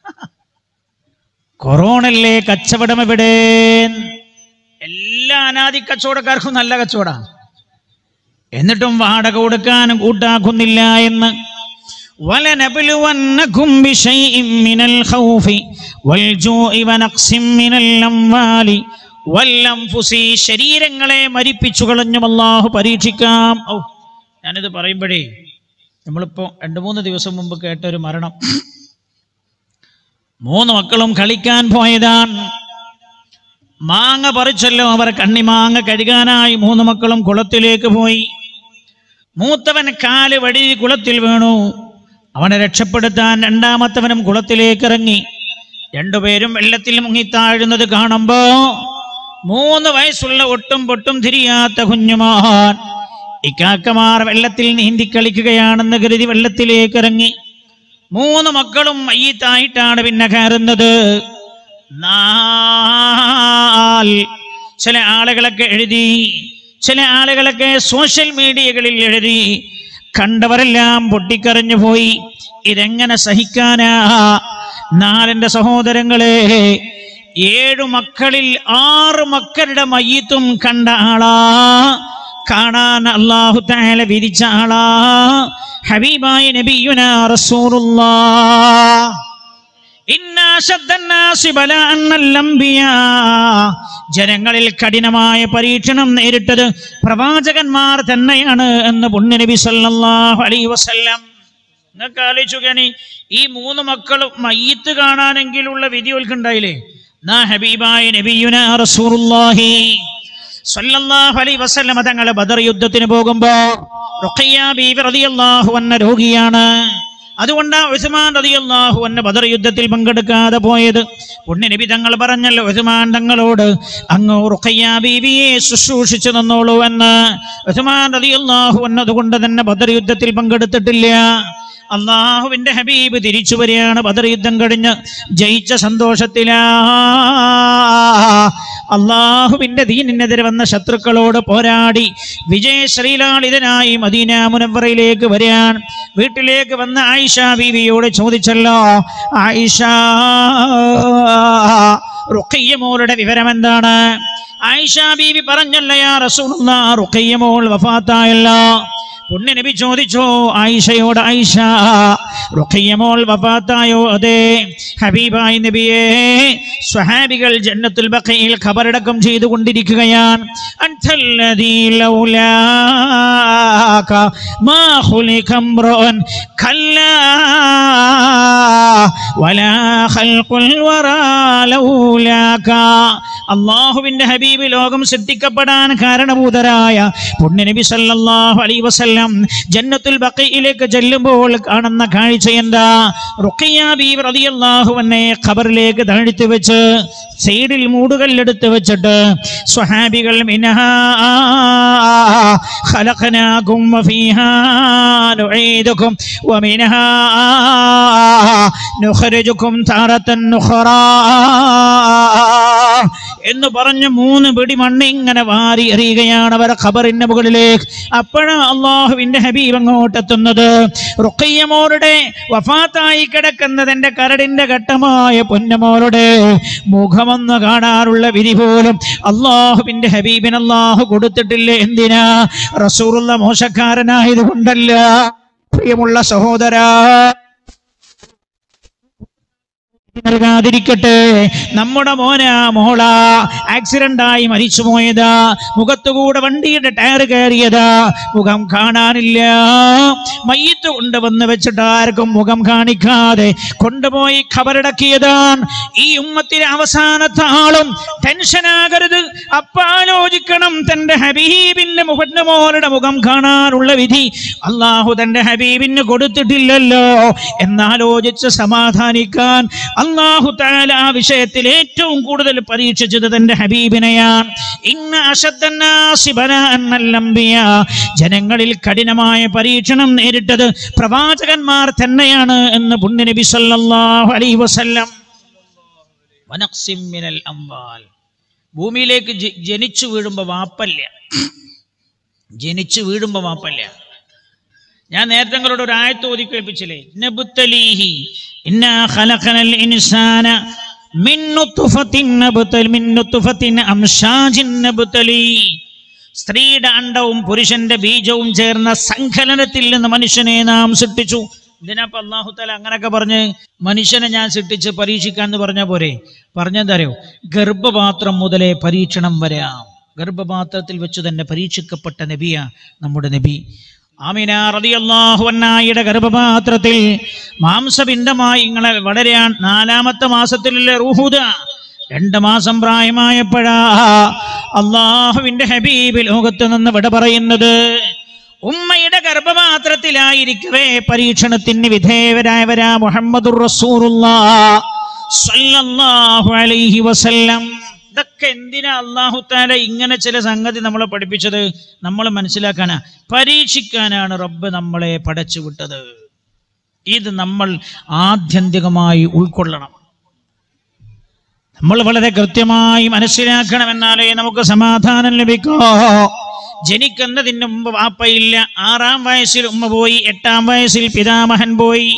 കൊറോണ അല്ലേ കച്ചവടം എവിടെ എല്ലാ അനാദി കച്ചവടക്കാർക്കും നല്ല കച്ചവടമാണ് എന്നിട്ടും വാടക കൊടുക്കാൻ കൂട്ടാക്കുന്നില്ല എന്ന് ولنبلونكم بشيء من الخوف والجوع ونقص من الأموال والأنفس ശരീരങ്ങളെ മരിപ്പിച്ചു കളഞ്ഞും അള്ളാഹു പരീക്ഷിക്കാം ഔ ഞാനിത് പറയുമ്പോഴേ നമ്മളിപ്പോ രണ്ട് മൂന്ന് ദിവസം മുമ്പ് കേട്ട ഒരു മരണം മൂന്ന് മക്കളും കളിക്കാൻ പോയതാണ് മാങ്ങ പറിച്ചല്ലോ അവർ കണ്ണിമാങ്ങ കഴുകാനായി മൂന്ന് മക്കളും കുളത്തിലേക്ക് പോയി മൂത്തവൻ കാല് വടി കുളത്തിൽ വീണു അവനെ രക്ഷപ്പെടുത്താൻ രണ്ടാമത്തവനും കുളത്തിലേക്ക് ഇറങ്ങി രണ്ടുപേരും വെള്ളത്തിൽ മുങ്ങിത്താഴുന്നത് കാണുമ്പോ മൂന്ന് വയസ്സുള്ള ഒട്ടും പൊട്ടും തിരിയാത്ത കുഞ്ഞുമാൻ ഇക്കാക്കമാർ വെള്ളത്തിൽ നീന്തി കളിക്കുകയാണെന്ന് കരുതി വെള്ളത്തിലേക്ക് ഇറങ്ങി മൂന്ന് മക്കളും മയ്യത്തായിട്ടാണ് പിന്നെ കയറുന്നത് എന്നാൽ ചില ആളുകളൊക്കെ എഴുതി ചില ആളുകളൊക്കെ സോഷ്യൽ മീഡിയകളിൽ എഴുതി കണ്ടവരെല്ലാം പൊട്ടിക്കരഞ്ഞു പോയി ഇതെങ്ങനെ സഹിക്കാനാ നാലെന്റെ സഹോദരങ്ങളെ ഏഴു മക്കളിൽ ആറ് മക്കളുടെ മയ്യത്തും കണ്ട ആളാ കാണാൻ അള്ളാഹു താല വിരിച്ച ആളാ ഹബീബായ നബിയുന റസൂലുള്ളാഹ് ഇന്ന അശദ്ദന്നാസി ബലാഅൻ അൽ-അംബിയാ. ജനങ്ങളിൽ കഠിനമായ പരീക്ഷണം നേരിട്ടത് പ്രവാചകന്മാർ തന്നെയാണ് എന്ന് പുണ്യനബി സല്ലല്ലാഹു അലൈഹി വസല്ലം നിങ്ങൾക്ക് ആലോചിക്കുകയാണ് ഈ മൂന്ന് മക്കളും മയ്യത്ത് കാണാനെങ്കിലുള്ള വിധി ഓൽക്കുണ്ടായില്ലേ നാ ഹബീബായ നബിയുന റസൂലുള്ളാഹി സല്ലല്ലാഹു അലൈഹി വസല്ലം തങ്ങൾ ബദർ യുദ്ധത്തിന് പോകുമ്പോ റുഖയ്യ ബീവി റളിയല്ലാഹു അൻഹ രോഗിയാണ് അതുകൊണ്ട് ഉസ്മാൻ റളിയല്ലാഹു അൻഹു ബദർ യുദ്ധത്തിൽ പങ്കെടുക്കാതെ പോയത് പുണ്യനബി തങ്ങൾ പറഞ്ഞല്ലോ ഉസ്മാൻ തങ്ങളോട് അങ്ങ് റുഖയ്യ ബീവിയെ ശുശ്രൂഷിച്ചു തന്നോളൂ എന്ന് ഉസ്മാൻ റളിയല്ലാഹു അൻഹു അതുകൊണ്ട് തന്നെ ബദർ യുദ്ധത്തിൽ പങ്കെടുത്തിട്ടില്ല അള്ളാഹുവിന്റെ ഹബീബ് തിരിച്ചു വരികയാണ് ബദർ യുദ്ധം കഴിഞ്ഞ് ജയിച്ച സന്തോഷത്തിലാ അള്ളാഹുവിന്റെ ദീനിനെതിരെ വന്ന ശത്രുക്കളോട് പോരാടി വിജയശ്രീലാളിതനായി മദീന മുനവറയിലേക്ക് വരാൻ വീട്ടിലേക്ക് വന്ന ആയിഷ ബീവിയോട് ചോദിച്ചല്ലോ ആയിഷ റുഖയ്യ മോളുടെ വിവരം എന്താണ് ആയിഷ ബീവി പറഞ്ഞല്ല യാ റസൂലുള്ള റുഖയ്യ മോൾ വഫാത്തായല്ലോ പുണ്യ നബി ചോദിച്ചോ ആയിഷയോട് ആയിഷ റുഖയ്യമോൾ വഫാത്തായോ അതെ ഹബീബായി നബിയെ സ്വഹാബികൾ ജന്നത്തുൽ ബഖയിൽ ഖബറടക്കം ചെയ്തുകൊണ്ടിരിക്കുകയാണ് അൻതല്ലദീ ലൗലാക മാ ഖുലിക ഇംറുൻ കല്ലാ വലാ ഖൽഖുൽ വറാ ലൗലാക അള്ളാഹുവിന്റെ ഹബീബ് ലോകം സൃഷ്ടിക്കപ്പെടാൻ കാരണഭൂതരായ പുണ്യനബി സല്ലല്ലാഹു അലൈഹി വസല്ലം വസല്ലം ജന്നത്തുൽ ബഖയിലേക്ക് ചെല്ലുമ്പോൾ കാണുന്ന കാഴ്ച എന്താ റുഖിയ ബീവി റളിയല്ലാഹു അൻഹയെ ഖബറിലേക്ക് താഴ്ത്തി വെച്ച് സൈഡിൽ മൂടുകല്ലെടുത്ത് വെച്ചിട്ട് സ്വഹാബികൾ മിനഹാ ഖലഖനാകും വഫീഹാ നുഈദുകും വമിനഹാ നുഖ്രിജുകും താറത്തൻ നുഖറാ എന്ന് പറഞ്ഞ് മൂന്ന് പിടി മണ്ണ് ഇങ്ങനെ വാരി എറിയുകയാണ് അവർ ഖബറിന്റെ മുകളിലേക്ക് അപ്പോഴാണ് അള്ളാഹുവിന്റെ ഹബീബ് അങ്ങോട്ട് എത്തുന്നത് റുക്കയ്യമോരുടെ വഫാത്തായി കിടക്കുന്നതിന്റെ കരടിന്റെ ഘട്ടമായ പൊന്നമോരുടെ മുഖമൊന്ന് കാണാനുള്ള വിധി പോലും അള്ളാഹുവിന്റെ ഹബീബിന് അള്ളാഹു കൊടുത്തിട്ടില്ല എന്തിനാ റസൂറുള്ള മോശക്കാരനായത് കൊണ്ടല്ല പ്രിയമുള്ള സഹോദരാ നൽകാതിരിക്കട്ടെ നമ്മുടെ മോന മോള ആക്സിഡന്റ് ആയി മരിച്ചു പോയതാ മുഖത്തുകൂടെ വണ്ടിയുടെ ടയർ കയറിയതാ മുഖം കാണാനില്ല മയ്യത്ത് കൊണ്ടുവന്ന് വെച്ചിട്ട് ആർക്കും മുഖം കാണിക്കാതെ കൊണ്ടുപോയി ഖബറടക്കിയതാണ് ഈ ഉമ്മത്തിലെ അവസാനത്തെ ആളും ടെൻഷനാകരുത് അപ്പാലോചിക്കണം തന്റെ ഹബീബിന്റെ മുഖന്റെ മോളുടെ മുഖം കാണാനുള്ള വിധി അള്ളാഹു തന്റെ ഹബീബിന് കൊടുത്തിട്ടില്ലല്ലോ എന്നാലോചിച്ച് സമാധാനിക്കാൻ അള്ളാഹു താല ആ വിഷയത്തിൽ ഏറ്റവും കൂടുതൽ പരീക്ഷിച്ചത് തന്റെ ഹബീബിനെയാണ് ഇന്ന അശദ്ദന്നാസി ബലാഅൻ അൽ-അംബിയ. ജനങ്ങളിൽ കഠിനമായ പരീക്ഷണം നേരിട്ടത് പ്രവാചകന്മാർ തന്നെയാണ് എന്ന് പുണ്യനബി സല്ലല്ലാഹു അലൈഹി വസല്ലം വനഖ്സിം മിനൽ അംവാൽ ഭൂമിയിലേക്ക് ജ- ജനിച്ചു വീഴുമ്പോ വാപ്പല്ല ജനിച്ചു വീഴുമ്പോ വാപ്പല്ല ഞാൻ നേരത്തെ നിങ്ങളോട് ഒരു ആയത്ത് ഓതി കേൾപ്പിച്ചില്ലേ നബുത്തലീഹി ഇന്നാ ഖലഖനൽ ഇൻസാന മിൻ നുത്ഫത്തിൻ നബ്തൽ മിൻ നുത്ഫത്തിൻ അംശാജിൻ നബ്തലി സ്ത്രീയുടെ അണ്ടവും പുരുഷന്റെ ബീജവും ചേർന്ന സങ്കലനത്തിൽ നിന്ന് മനുഷ്യനെ നാം സൃഷ്ടിച്ചു ഇതിനപ്പോ അള്ളാഹു താല അങ്ങനൊക്കെ പറഞ്ഞ് മനുഷ്യനെ ഞാൻ സൃഷ്ടിച്ച് പരീക്ഷിക്കാന്ന് പറഞ്ഞ പോരെ പറഞ്ഞെന്തറിയോ ഗർഭപാത്രം മുതലേ പരീക്ഷണം വരാം ഗർഭപാത്രത്തിൽ വെച്ച് തന്നെ പരീക്ഷിക്കപ്പെട്ട നബിയ നമ്മുടെ നബി ആമിന റളിയല്ലാഹു അൻഹായുടെ ഗർഭപാത്രത്തിൽ മാംസപിണ്ഡമായി ഇങ്ങളെ വളരാൻ നാലാമത്തെ മാസത്തിലുള്ള റൂഹുദ രണ്ട് മാസം പ്രായമായപ്പോഴാ അള്ളാഹുവിന്റെ ഹബീബ് ലോകത്ത് നിന്ന് വിട പറയുന്നത് ഉമ്മയുടെ ഗർഭപാത്രത്തിലായിരിക്കവേ പരീക്ഷണത്തിന് വിധേയവരായവരാ മുഹമ്മദുർ റസൂലുള്ളാഹ് സ്വല്ലല്ലാഹു അലൈഹി വസല്ലം ഇതൊക്കെ എന്തിനാ അള്ളാഹു താല ഇങ്ങനെ ചില സംഗതി നമ്മളെ പഠിപ്പിച്ചത് നമ്മൾ മനസ്സിലാക്കാനാ പരീക്ഷിക്കാനാണ് റബ്ബ് നമ്മളെ പടച്ചു വിട്ടത് ഇത് നമ്മൾ ആത്യന്തികമായി ഉൾക്കൊള്ളണം നമ്മൾ വളരെ കൃത്യമായി മനസ്സിലാക്കണമെന്നാലേ നമുക്ക് സമാധാനം ലഭിക്കോ ജനിക്കുന്നതിന് മുമ്പ് വാപ്പയില്ല ആറാം വയസ്സിൽ ഉമ്മ പോയി എട്ടാം വയസ്സിൽ പിതാമഹൻ പോയി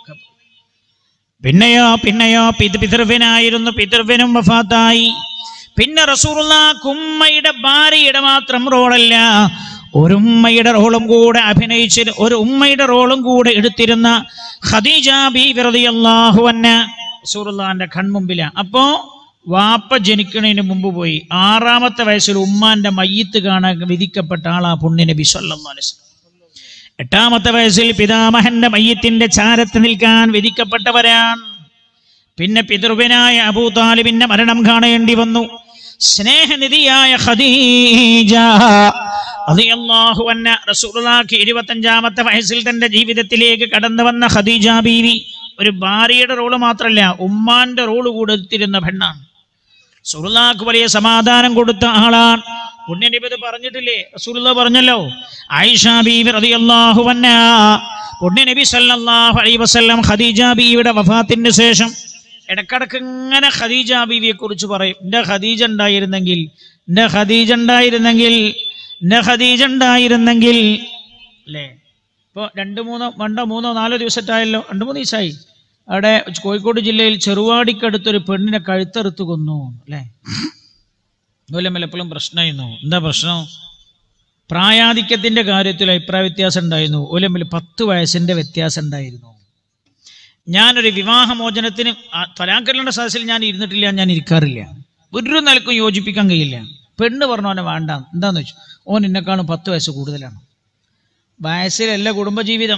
പിന്നെയോ പിന്നെയോ പിത പിതൃവ്യനായിരുന്നു പിതൃവ്യനും വഫാത്തായി പിന്നെ റസൂറുള്ളാക്ക് ഉമ്മയുടെ ഭാര്യയുടെ മാത്രം റോളല്ല ഒരു ഉമ്മയുടെ റോളും കൂടെ അഭിനയിച്ച് ഒരു ഉമ്മയുടെ റോളും കൂടെ എടുത്തിരുന്ന ഖദീജ ബി റളിയല്ലാഹു അൻഹ റസൂറുള്ളാന്റെ കൺമുമ്പില അപ്പോ വാപ്പ ജനിക്കുന്നതിന് മുമ്പ് പോയി ആറാമത്തെ വയസ്സിൽ ഉമ്മാന്റെ മയ്യത്ത് കാണാൻ വിധിക്കപ്പെട്ട ആളാ പുണ്യ നബി സല്ലല്ലാഹു അലൈഹി വസല്ലം എട്ടാമത്തെ വയസ്സിൽ പിതാമഹന്റെ മയ്യത്തിന്റെ ചാരത്ത് നിൽക്കാൻ വിധിക്കപ്പെട്ടവരാണ് പിന്നെ പിതൃവിനായ അബൂ താലിബിന്റെ മരണം കാണേണ്ടി വന്നു സ്നേഹനിധിയായ ഖദീജ റളിയല്ലാഹു അൻഹ റസൂലുള്ളാഹിക്ക് ഇരുപത്തഞ്ചാമത്തെ വയസ്സിൽ തന്റെ ജീവിതത്തിലേക്ക് കടന്നു വന്ന ഖദീജ ബീവി ഒരു ഭാര്യയുടെ റോള് മാത്രമല്ല ഉമ്മാന്റെ റോള് കൂടെ എടുത്തിരുന്ന പെണ്ണാണ് റസൂലുള്ളാഹിക്ക് വലിയ സമാധാനം കൊടുത്ത ആളാണ് പുണ്യനബി ഇത് പറഞ്ഞിട്ടില്ലേ റസൂലുള്ള പറഞ്ഞല്ലോ ആയിഷ ബീവി റളിയല്ലാഹു അൻഹ പുണ്യനബി സല്ലല്ലാഹു അലൈഹി വസല്ലം ഖദീജ ബീവിയുടെ വഫാത്തിന് ശേഷം ഇടക്കിടക്ക് ഇങ്ങനെ ഖദീജ ബീവിയെ കുറിച്ച് പറയും എൻ്റെ ഖദീജ ഉണ്ടായിരുന്നെങ്കിൽ എൻ്റെ ഖദീജ ഉണ്ടായിരുന്നെങ്കിൽ എൻ്റെ ഖദീജ ഉണ്ടായിരുന്നെങ്കിൽ അല്ലേ ഇപ്പോൾ രണ്ട് മൂന്നോ രണ്ടോ മൂന്നോ നാലോ ദിവസത്തായല്ലോ രണ്ട് മൂന്ന് ദിവസമായി അവിടെ കോഴിക്കോട് ജില്ലയിൽ ചെറുവാടിക്കടുത്തൊരു പെണ്ണിനെ കഴുത്തെറുത്ത് കൊന്നു അല്ലേ അതുപോലെ എപ്പോഴും പ്രശ്നമായിരുന്നു എന്താ പ്രശ്നം പ്രായാധിക്യത്തിന്റെ കാര്യത്തിൽ അഭിപ്രായ വ്യത്യാസം ഉണ്ടായിരുന്നു ഓലമ്മിൽ പത്ത് വയസ്സിന്റെ വ്യത്യാസം ഉണ്ടായിരുന്നു ഞാനൊരു വിവാഹമോചനത്തിന് തലാക്കല്ലുടെ സദസ്സിൽ ഞാൻ ഇരുന്നിട്ടില്ല ഞാൻ ഇരിക്കാറില്ല ഒരു നിലക്കും യോജിപ്പിക്കാൻ കഴിയില്ല പെണ്ണ് പറഞ്ഞു അവനെ വേണ്ട എന്താന്ന് വെച്ചു ഓൻ എന്നെക്കാളും പത്ത് വയസ്സ് കൂടുതലാണ് വയസ്സിലല്ല കുടുംബജീവിതം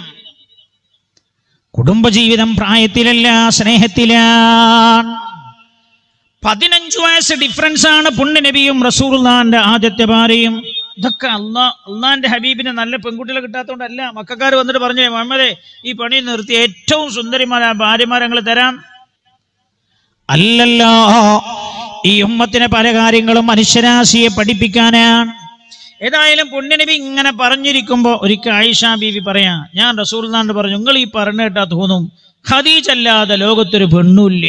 കുടുംബജീവിതം പ്രായത്തിലല്ല സ്നേഹത്തിലാണ് പതിനഞ്ചു വയസ്സ് ഡിഫറൻസ് ആണ് പുണ്യനബിയും റസൂറുല്ലാന്റെ ആദ്യത്തെ ഭാര്യയും ഇതൊക്കെ അള്ളാ അള്ളാന്റെ ഹബീബിന് നല്ല പെൺകുട്ടികളെ കിട്ടാത്തതുകൊണ്ടല്ല മക്കാർ വന്നിട്ട് പറഞ്ഞേ മുഹമ്മദേ ഈ പണി നിർത്തി ഏറ്റവും സുന്ദരിമാരായ ഭാര്യമാരെ ഞങ്ങൾ തരാം അല്ലല്ലോ ഈ ഉമ്മത്തിനെ പല കാര്യങ്ങളും മനുഷ്യരാശിയെ പഠിപ്പിക്കാനാണ് ഏതായാലും പുണ്യനബി ഇങ്ങനെ പറഞ്ഞിരിക്കുമ്പോ ഒരിക്കൽ ആയിഷ ബീവി പറയാ ഞാൻ റസൂൽ എന്നാണ്ട് പറഞ്ഞു നിങ്ങൾ ഈ പറഞ്ഞു കേട്ടാ തോന്നും ഖദീജ അല്ലാതെ ലോകത്തൊരു പെണ്ണുമില്ല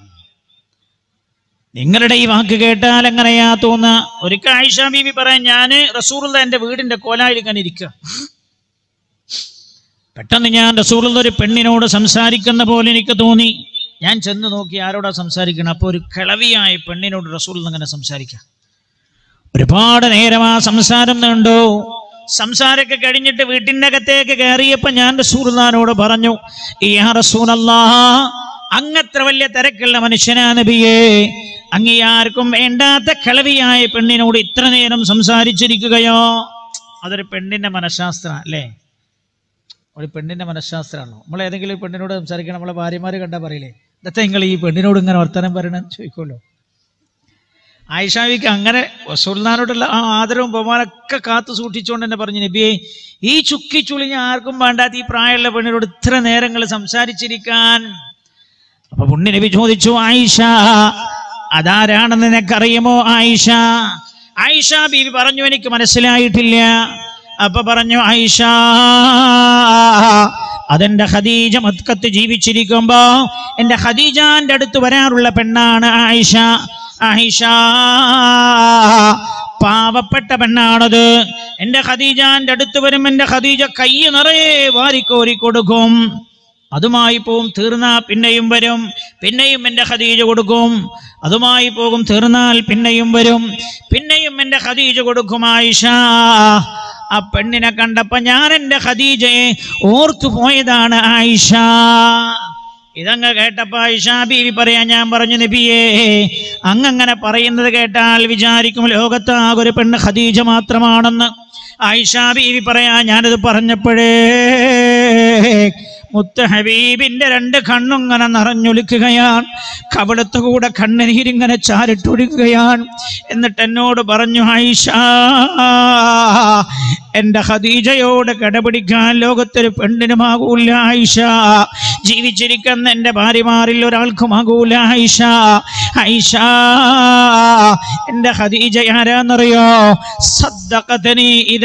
നിങ്ങളുടെ ഈ വാക്ക് കേട്ടാൽ എങ്ങനെയാ തോന്നുക ഒരിക്കൽ ആയിഷ ബീവി പറയാൻ ഞാന് റസൂറുള്ള എന്റെ വീടിന്റെ കോലായിൽ ഇങ്ങനെ ഇരിക്കുക പെട്ടെന്ന് ഞാൻ റസൂറുള്ള ഒരു പെണ്ണിനോട് സംസാരിക്കുന്ന പോലെ എനിക്ക് തോന്നി ഞാൻ ചെന്ന് നോക്കി ആരോടാ സംസാരിക്കണം അപ്പൊ ഒരു കിളവിയായ പെണ്ണിനോട് റസൂൽ അങ്ങനെ സംസാരിക്കാം ഒരുപാട് നേരം ആ സംസാരം നീണ്ടു സംസാരമൊക്കെ കഴിഞ്ഞിട്ട് വീട്ടിന്റെ അകത്തേക്ക് കയറിയപ്പോ ഞാൻ റസൂർദാനോട് പറഞ്ഞു ഈ റസൂലല്ലാ അങ്ങത്ര വലിയ തിരക്കുള്ള മനുഷ്യനാ നബിയേ അങ്ങ് ആർക്കും വേണ്ടാത്ത കിളവിയായ പെണ്ണിനോട് ഇത്ര നേരം സംസാരിച്ചിരിക്കുകയോ അതൊരു പെണ്ണിന്റെ മനഃശാസ്ത്രം അല്ലേ ഒരു പെണ്ണിന്റെ മനഃശാസ്ത്രമാണോ നമ്മൾ ഏതെങ്കിലും ഒരു പെണ്ണിനോട് സംസാരിക്കണം നമ്മളെ ഭാര്യമാര് കണ്ടാ പറയില്ലേ ഇതൊക്കെ നിങ്ങൾ ഈ പെണ്ണിനോട് ഇങ്ങനെ വർത്തനം പറയണം ചോദിക്കുമല്ലോ ആയിഷാവിക്ക് അങ്ങനെ വസൂൽനാനോടുള്ള ആ ആദരവും ബഹുമാനമൊക്കെ കാത്തു സൂക്ഷിച്ചുകൊണ്ട് തന്നെ പറഞ്ഞു നബിയെ ഈ ചുക്കി ചുളിഞ്ഞ ആർക്കും വേണ്ടാത്ത ഈ പ്രായമുള്ള പെണ്ണിനോട് ഇത്ര നേരങ്ങൾ സംസാരിച്ചിരിക്കാൻ അപ്പൊ പുണ്യ നബി ചോദിച്ചു ആയിഷ അതാരാണെന്ന് നിനക്കറിയുമോ ആയിഷ ആയിഷ ബീവി പറഞ്ഞു എനിക്ക് മനസ്സിലായിട്ടില്ല അപ്പൊ പറഞ്ഞു ആയിഷ അതെന്റെ ഖദീജ മത്കത്ത് ജീവിച്ചിരിക്കുമ്പോ എന്റെ ഖദീജാന്റെ അടുത്ത് വരാറുള്ള പെണ്ണാണ് ആയിഷ ആയിഷ പാവപ്പെട്ട പെണ്ണാണത് എന്റെ ഖദീജാന്റെ അടുത്ത് വരും എന്റെ ഖദീജ കൈ നിറയെ വാരിക്കോരി കൊടുക്കും അതുമായി പോവും തീർന്നാ പിന്നെയും വരും പിന്നെയും എൻ്റെ ഖദീജ കൊടുക്കും അതുമായി പോകും തീർന്നാൽ പിന്നെയും വരും പിന്നെയും എൻ്റെ ഖദീജ കൊടുക്കും ആയിഷ ആ പെണ്ണിനെ കണ്ടപ്പോ ഞാൻ എൻ്റെ ഖദീജയെ ഓർത്തു പോയതാണ് ആയിഷ ഇതങ്ങ് കേട്ടപ്പോ ആയിഷ ബീവി പറയാ ഞാൻ പറഞ്ഞു നബിയേ അങ്ങങ്ങനെ പറയുന്നത് കേട്ടാൽ വിചാരിക്കും ലോകത്താകെ ഒരു പെണ്ണ് ഖദീജ മാത്രമാണെന്ന് ആയിഷ ബീവി പറയാ ഞാനത് പറഞ്ഞപ്പോഴേ മുത്ത ഹബീബിന്റെ രണ്ട് കണ്ണുങ്ങനെ നിറഞ്ഞൊലിക്കുകയാണ് കവിളത്ത് കൂടെ കണ്ണുനീരിങ്ങനെ ചാരിട്ടൊഴുകുകയാണ് എന്നിട്ട് എന്നോട് പറഞ്ഞു ആയിഷ എന്റെ ഖദീജയോട് കടപിടിക്കാൻ ലോകത്തൊരു പെണ്ണിനുമാകൂല ആയിഷ ജീവിച്ചിരിക്കുന്ന എന്റെ ഭാര്യമാരിൽ ഒരാൾക്കുമാകൂല ആയിഷ ആയിഷ എന്റെ ഖദീജ ആരാന്നറിയോ സദ്ദഖതനി ഇത്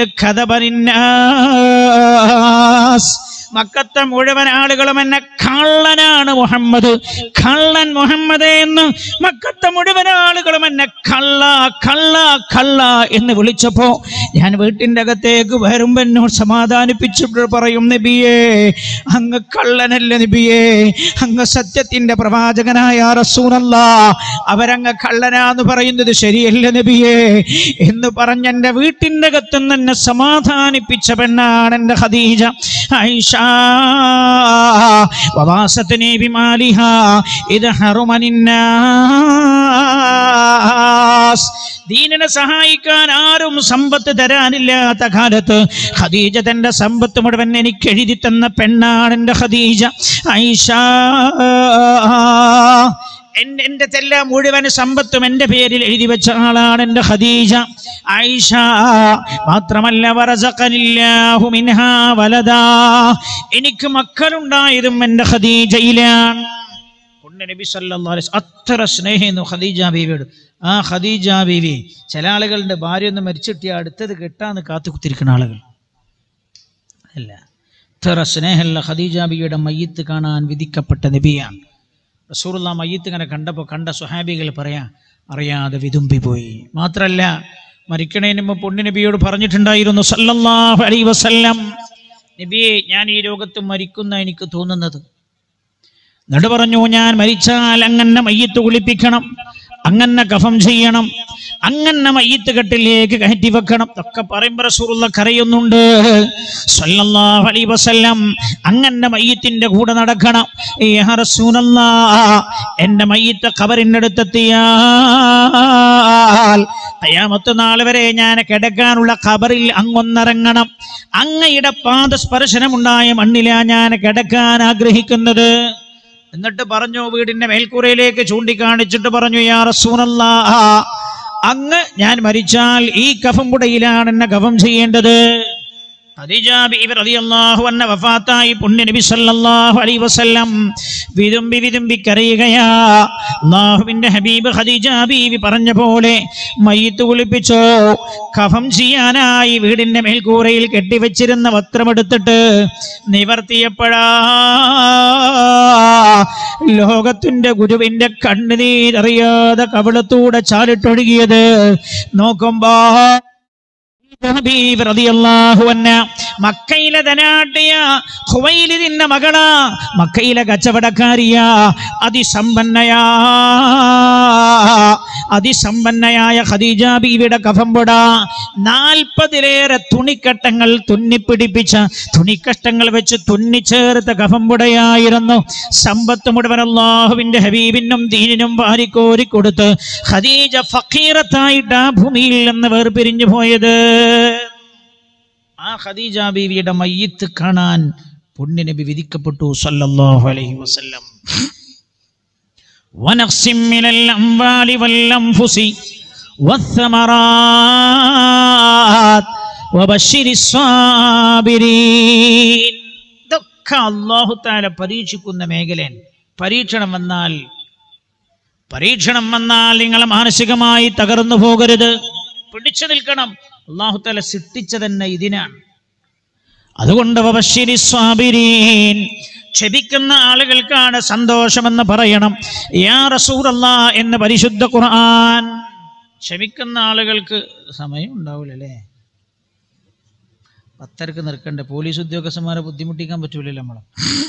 കഥപരിന്നാസ് മക്കത്തെ മുഴുവൻ ആളുകളും എന്നെ കള്ളനാണ് മുഹമ്മദ് കള്ളൻ മുഹമ്മദ് എന്ന് മക്കത്തെ മുഴുവൻ ആളുകളും എന്നെ കള്ള കള്ള കള്ള എന്ന് വിളിച്ചപ്പോ ഞാൻ വീട്ടിന്റെ അകത്തേക്ക് വരുമ്പോ എന്നോട് സമാധാനിപ്പിച്ചിട്ട് പറയും നബിയേ അങ്ങ് കള്ളനല്ല നബിയേ അങ്ങ് സത്യത്തിന്റെ പ്രവാചകനായ റസൂനല്ല അവരങ്ങ് കള്ളനാന്ന് പറയുന്നത് ശരിയല്ല നബിയേ എന്ന് പറഞ്ഞ് എന്റെ വീട്ടിന്റെ അകത്തുനിന്ന് എന്നെ സമാധാനിപ്പിച്ച പെണ്ണാണ് എന്റെ ഖദീജ ഐഷ വവാസത്തിനെ ബിമാലിഹ ഇത് ഹറുമനിന്നാസ് ദീനിനെ സഹായിക്കാൻ ആരും സമ്പത്ത് തരാനില്ലാത്ത കാലത്ത് ഖദീജ തന്റെ സമ്പത്ത് മുഴുവൻ എനിക്ക് എഴുതി തന്ന പെണ്ണാണ് എന്റെ ഖദീജ ഐഷ എന്റെ എന്റെ തെല്ല മുഴുവൻ സമ്പത്തും എന്റെ പേരിൽ എഴുതി വെച്ച ആളാണ് എന്റെ ഖദീജ ആയിഷ മാത്രമല്ല വറസഖനില്ലാഹു മിൻഹാ വലദാ എനിക്ക് മക്കളുണ്ടായതും എന്റെ ഖദീജയിലാണ് പുണ്യ നബി സല്ലല്ലാഹു അലൈഹി വസല്ലം അത്ര സ്നേഹിക്കുന്നു ഖദീജ ബീവിയോട് ആ ഖദീജ ബീവി ചില ആളുകളുടെ ഭാര്യ ഒന്ന് മരിച്ചിട്ടിയ അടുത്തത് കെട്ടാന്ന് കാത്തു കുത്തിരിക്കുന്ന ആളുകൾ അല്ല ഇത്ര സ്നേഹമുള്ള ഖദീജ ബീവിയുടെ മയ്യത്ത് കാണാൻ വിധിക്കപ്പെട്ട നബിയാണ് റസൂറുള്ള മയ്യത്ത് ഇങ്ങനെ കണ്ടപ്പോൾ കണ്ട സുഹാബികൾ പറയാ അറിയാതെ വിതുമ്പി പോയി മാത്രല്ല മരിക്കണേന് മുമ്പ് പൊണ്ണു നബിയോട് പറഞ്ഞിട്ടുണ്ടായിരുന്നു സല്ലല്ലാഹു അലൈഹി വസല്ലം നബിയെ ഞാൻ ഈ രോഗത്ത് മരിക്കുന്ന എനിക്ക് തോന്നുന്നത് എന്നിട്ട് പറഞ്ഞു ഞാൻ മരിച്ചാൽ അങ്ങനെ മയ്യത്ത് കുളിപ്പിക്കണം അങ്ങനെ കഫം ചെയ്യണം അങ്ങനെ മയ്യത്ത് കെട്ടിലേക്ക് കയറ്റി വെക്കണം ഒക്കെ പറയുമ്പോ റസൂലുള്ള കരയുന്നുണ്ട് സല്ലല്ലാഹു അലൈഹി വസല്ലം അങ്ങനെ മയ്യത്തിന്റെ കൂടെ നടക്കണം യാ റസൂലല്ലാ എന്റെ മയ്യത്ത് ഖബറിനടുത്തെത്തിയാൽ കയാമത്ത് നാൾ വരെ ഞാൻ കിടക്കാനുള്ള ഖബറിൽ അങ്ങൊന്നിറങ്ങണം അങ്ങയുടെ പാദസ്പർശനമുണ്ടായ മണ്ണിലാ ഞാൻ കിടക്കാൻ ആഗ്രഹിക്കുന്നത് എന്നിട്ട് പറഞ്ഞു വീടിന്റെ മേൽക്കൂരയിലേക്ക് ചൂണ്ടിക്കാണിച്ചിട്ട് പറഞ്ഞു യാ റസൂലല്ലാ അങ്ങ് ഞാൻ മരിച്ചാൽ ഈ കഫം കുടയിലാണ് എന്നെ കഫം ചെയ്യേണ്ടത് ഖദീജ ബീവി റളിയല്ലാഹു അൻഹ വഫാത്തായി പുണ്യ നബി സല്ലല്ലാഹു അലൈഹി വസല്ലം വിതുമ്പി വിതുമ്പി കരയുകയാ അല്ലാഹുവിന്റെ ഹബീബ് ഖദീജ ബീവി പറഞ്ഞ പോലെ മയ്യത്ത് കുളിപ്പിച്ചോ കഫം ചെയ്യാനായി വീടിന്റെ മേൽക്കൂരയിൽ കെട്ടിവെച്ചിരുന്ന വസ്ത്രമെടുത്തിട്ട് നിവർത്തിയപ്പോഴാ ലോകത്തിന്റെ ഗുരുവിന്റെ കണ്ണുനീരറിയാതെ കവിളത്തൂടെ ചാലിട്ടൊഴുകിയത് നോക്കുമ്പോ ഹബീബ് റളിയല്ലാഹു അൻഹ മക്കയിലെ ധനാഢ്യ ഹുവൈലിദിന്റെ മകളാ മക്കയിലെ കച്ചവടക്കാരിയാ അതിസമ്പന്നയാ അതിസമ്പന്നയായ ഖദീജ ബീവിയുടെ കഫംപുട നാൽപ്പതിലേറെ തുണിക്കട്ടങ്ങൾ തുന്നിപ്പിടിപ്പിച്ച തുണിക്കഷ്ടങ്ങൾ വെച്ച് തുന്നിച്ചേർത്ത കഫംപുടയായിരുന്നു സമ്പത്ത് മുഴുവൻ അള്ളാഹുവിന്റെ ഹബീബിനും ദീനിനും വാരിക്കോരി കൊടുത്ത് ഖദീജ ഫക്കീറത്തായിട്ട് ആ ഭൂമിയിൽ നിന്ന് വേർപിരിഞ്ഞു പോയത് ആ ഖദീജ ബീവിയുടെ മയ്യത്ത് കാണാൻ പുണ്യനബി വിധിക്കപ്പെട്ടു സല്ലല്ലാഹു അലൈഹി വസല്ലം ونقص من الأموال والأنفس والثمرات وبشر الصابرين ഇതൊക്കെ അള്ളാഹു താല പരീക്ഷിക്കുന്ന മേഖലയാണ് പരീക്ഷണം വന്നാൽ പരീക്ഷണം വന്നാൽ നിങ്ങൾ മാനസികമായി തകർന്നു പോകരുത് പിടിച്ചു നിൽക്കണം അള്ളാഹു താല സൃഷ്ടിച്ച തന്നെ ഇതിനാണ് അതുകൊണ്ട് വബശ്ശിരി സ്വാബിരീൻ ക്ഷമിക്കുന്ന ആളുകൾക്കാണ് സന്തോഷമെന്ന് പറയണം യാ റസൂലല്ലാ എന്ന് പരിശുദ്ധ ഖുർആൻ ക്ഷമിക്കുന്ന ആളുകൾക്ക് സമയം ഉണ്ടാവില്ലല്ലേ പത്തരക്ക് നിൽക്കണ്ടേ പോലീസ് ഉദ്യോഗസ്ഥന്മാരെ ബുദ്ധിമുട്ടിക്കാൻ പറ്റൂലല്ലോ നമ്മളെ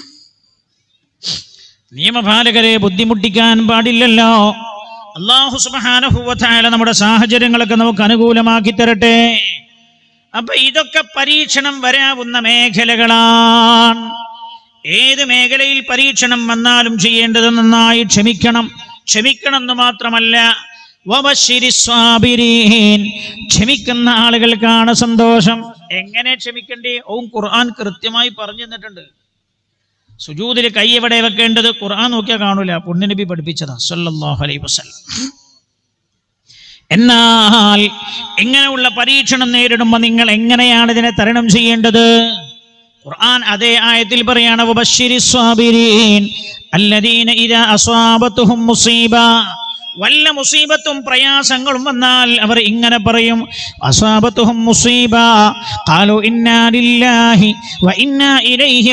നിയമപാലകരെ ബുദ്ധിമുട്ടിക്കാൻ പാടില്ലല്ലോ അള്ളാഹു സുബാനുഭൂവത്തായ നമ്മുടെ സാഹചര്യങ്ങളൊക്കെ നമുക്ക് അനുകൂലമാക്കി തരട്ടെ അപ്പൊ ഇതൊക്കെ പരീക്ഷണം വരാവുന്ന മേഖലകളാണ് ഏത് മേഖലയിൽ പരീക്ഷണം വന്നാലും ചെയ്യേണ്ടത് നന്നായി ക്ഷമിക്കണം ക്ഷമിക്കണം എന്ന് മാത്രമല്ല വബശ്ശിരി സ്വാബിരീൻ. ക്ഷമിക്കുന്ന ആളുകൾക്കാണ് സന്തോഷം എങ്ങനെ ക്ഷമിക്കണ്ടേ ഓം ഖുർആൻ കൃത്യമായി പറഞ്ഞു തന്നിട്ടുണ്ട് സുജൂദിൽ കൈ എവിടെ വെക്കേണ്ടത് ഖുർആൻ നോക്കിയാൽ കാണൂല പുണ്യനബി പഠിപ്പിച്ചതാ സല്ലല്ലാഹു അലൈഹി വസല്ലം എന്നാൽ ഇങ്ങനെയുള്ള പരീക്ഷണം നേരിടുമ്പോൾ നിങ്ങൾ എങ്ങനെയാണ് ഇതിനെ തരണം ചെയ്യേണ്ടത് ഖുർആൻ അതേ ആയത്തിൽ പറയാണ് വബശ്ശിരി സ്വാബിരീൻ അല്ലദീന ഇദാ അസ്വാബത്തുഹും മുസീബ വല്ല മുസീബത്തും പ്രയാസങ്ങളും വന്നാൽ അവർ ഇങ്ങനെ പറയും അസ്വാബത്തുഹും മുസീബ ഖാലു ഇന്നാ ലില്ലാഹി വ ഇന്നാ ഇലൈഹി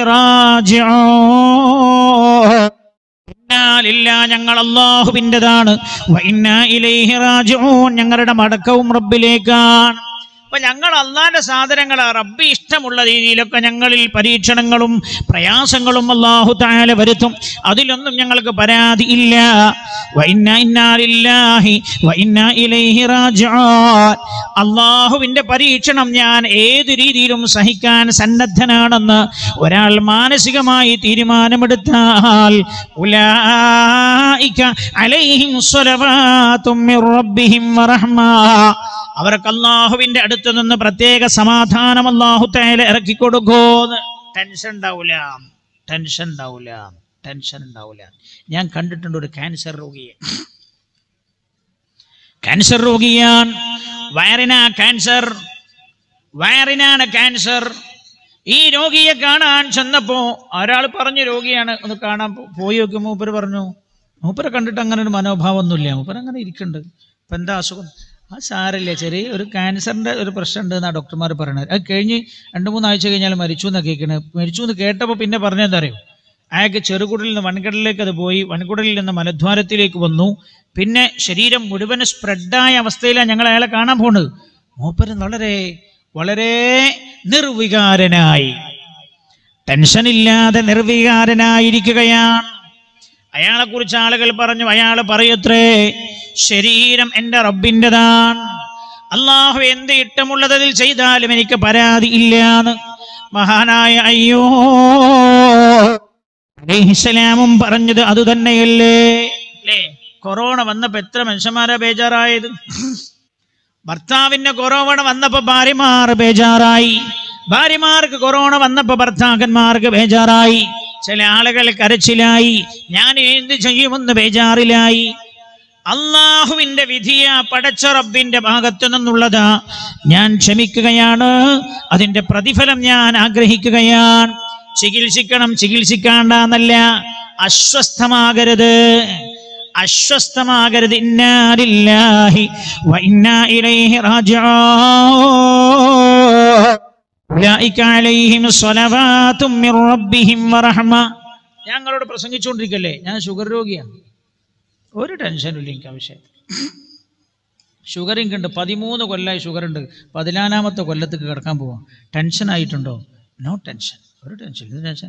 റാജിഊൻ ഇന്നാലില്ല ഞങ്ങൾ അള്ളാഹുവിൻ്റെതാണ് വ ഇന്നാ ഇലൈഹി റാജിഊൻ ഞങ്ങളുടെ മടക്കവും റബ്ബിലേക്കാണ് അപ്പൊ ഞങ്ങൾ അള്ളാന്റെ സാധനങ്ങൾ റബ്ബി ഇഷ്ടമുള്ള രീതിയിലൊക്കെ ഞങ്ങളിൽ പരീക്ഷണങ്ങളും പ്രയാസങ്ങളും അള്ളാഹു താല വരുത്തും അതിലൊന്നും ഞങ്ങൾക്ക് പരാതി ഇല്ല വ ഇന്നാ ഇന്നാലില്ലാഹി വ ഇന്നാ ഇലൈഹി റാജിഊൻ അള്ളാഹുവിന്റെ പരീക്ഷണം ഞാൻ ഏത് രീതിയിലും സഹിക്കാൻ സന്നദ്ധനാണെന്ന് ഒരാൾ മാനസികമായി തീരുമാനമെടുത്താൽ ഉലായിക അലൈഹിം സ്വലവാത്തും മിർ റബ്ബിഹിം വറഹ്മ അവർക്ക് അള്ളാഹുവിന്റെ അടുത്ത് നിന്ന് പ്രത്യേക സമാധാനം അള്ളാഹു തേല ഇറക്കി കൊടുക്കോന്ന് ടെൻഷൻ ഉണ്ടാവൂല ടെൻഷൻ ഉണ്ടാവൂല ടെൻഷൻ ഉണ്ടാവൂല ഞാൻ കണ്ടിട്ടുണ്ട് ഒരു ക്യാൻസർ രോഗിയെ ക്യാൻസർ രോഗിയാണ് വയറിനാ ക്യാൻസർ വയറിനാണ് ക്യാൻസർ ഈ രോഗിയെ കാണാൻ ചെന്നപ്പോ ഒരാൾ പറഞ്ഞു രോഗിയാണ് ഒന്ന് കാണാൻ പോ- പോയി നോക്കി മൂപ്പര് പറഞ്ഞു മൂപ്പരെ കണ്ടിട്ട് അങ്ങനെ ഒരു മനോഭാവമൊന്നുമില്ല മൂപ്പര് അങ്ങനെ ഇരിക്കുന്നുണ്ട് ഇപ്പൊ എന്താ അസുഖം ആ സാരല്ല ചെറിയ ഒരു ക്യാൻസറിന്റെ ഒരു പ്രശ്നം ഉണ്ട് എന്നാ ഡോക്ടർമാർ പറയണത് അത് കഴിഞ്ഞ് രണ്ട് മൂന്നാഴ്ച കഴിഞ്ഞാൽ മരിച്ചു എന്നാ കേൾക്കണത് മരിച്ചു എന്ന് കേട്ടപ്പോൾ പിന്നെ പറഞ്ഞെന്താ അറിയോ അയാൾക്ക് ചെറുകുടലിൽ നിന്ന് വൻകുടലിലേക്ക് അത് പോയി വൻകുടലിൽ നിന്ന് മലദ്വാരത്തിലേക്ക് വന്നു പിന്നെ ശരീരം മുഴുവൻ സ്പ്രെഡായ അവസ്ഥയിലാണ് ഞങ്ങൾ അയാളെ കാണാൻ പോണത് മൂപ്പര് വളരെ വളരെ നിർവികാരനായി ടെൻഷനില്ലാതെ നിർവികാരനായിരിക്കുകയാണ് അയാളെ കുറിച്ച് ആളുകൾ പറഞ്ഞു അയാൾ പറയത്രേ ശരീരം എൻ്റെ റബ്ബിൻ്റെതാണ് അള്ളാഹു എന്ത് ഇഷ്ടമുള്ളതിൽ ചെയ്താലും എനിക്ക് പരാതി ഇല്ലാന്ന് മഹാനായ അയ്യോ അലൈഹിസ്സലാമും പറഞ്ഞത് അത് തന്നെയല്ലേ അല്ലേ കൊറോണ വന്നപ്പോ എത്ര മനുഷ്യന്മാരാ ബേജാറായത് ഭർത്താവിന്റെ കൊറോണ വന്നപ്പോ ഭാര്യമാർ ബേജാറായി ഭാര്യമാർക്ക് കൊറോണ വന്നപ്പോ ഭർത്താക്കന്മാർക്ക് ബേജാറായി ചില ആളുകൾ കരച്ചിലായി ഞാൻ എന്ത് ചെയ്യുമെന്ന് ബേജാറിലായി അള്ളാഹുവിന്റെ വിധിയ പടച്ച റബ്ബിന്റെ ഭാഗത്തു നിന്നുള്ളതാ ഞാൻ ക്ഷമിക്കുകയാണ് അതിന്റെ പ്രതിഫലം ഞാൻ ആഗ്രഹിക്കുകയാണ് ചികിത്സിക്കണം ചികിത്സിക്കാണ്ടെന്നല്ല അസ്വസ്ഥമാകരുത് അസ്വസ്ഥമാകരുത് ഇന്നാലില്ലാഹി വ ഇന്നാ ഇലൈഹി റാജിഊൻ ഉലൈക അലൈഹിം സ്വലവാത്തും മിർ റബ്ബിഹിം വറഹ്മ ഞങ്ങളോട് പ്രസംഗിച്ചുകൊണ്ടിരിക്കല്ലേ ഞാൻ ഷുഗർ രോഗിയാണ് ഒരു ടെൻഷനും ഇല്ല എനിക്ക് ആവശ്യം ഷുഗർ എനിക്കുണ്ട് പതിമൂന്ന് കൊല്ലമായി ഷുഗർ ഉണ്ട് പതിനാലാമത്തെ കൊല്ലത്തേക്ക് കിടക്കാൻ പോവാം ടെൻഷൻ ആയിട്ടുണ്ടോ നോ ടെൻഷൻ ഒരു ടെൻഷൻ ഇത് ടെൻഷൻ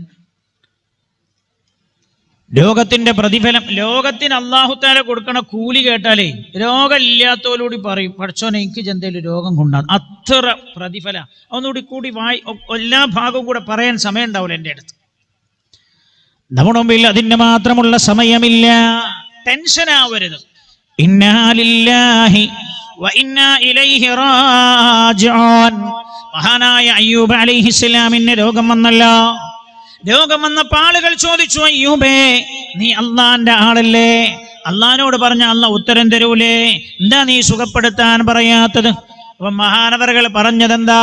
ലോകത്തിന്റെ പ്രതിഫലം ലോകത്തിന് അള്ളാഹുത്താല കൊടുക്കണ കൂലി കേട്ടാലേ രോഗമില്ലാത്തോലോടി പറയും പഠിച്ചോനെ എനിക്ക് ചെന്തേലും രോഗം കൊണ്ടാണ് അത്ര പ്രതിഫല ഒന്നുകൂടി കൂടി വായി ഒ- എല്ലാ ഭാഗവും കൂടെ പറയാൻ സമയം ഉണ്ടാവില്ല എൻ്റെ അടുത്ത് നമ്മുടെ മുമ്പിൽ അതിന് മാത്രമുള്ള സമയമില്ല ടെൻഷൻ ആവരുത് ഇന്നാലില്ലാഹി വ ഇന്നാ ഇലൈഹി റാജിഊൻ മഹാനായ അയ്യൂബ് അലൈഹിസ്സലാമിന് രോഗം വന്നല്ലോ രോഗം വന്നപ്പോൾ ആളുകൾ ചോദിച്ചു അയ്യൂബേ നീ അള്ളാന്റെ ആളല്ലേ അള്ളഹാനോട് പറഞ്ഞ അല്ല ഉത്തരം തരൂലേ എന്താ നീ സുഖപ്പെടുത്താൻ പറയാത്തത് അപ്പൊ മഹാനവറുകൾ പറഞ്ഞതെന്താ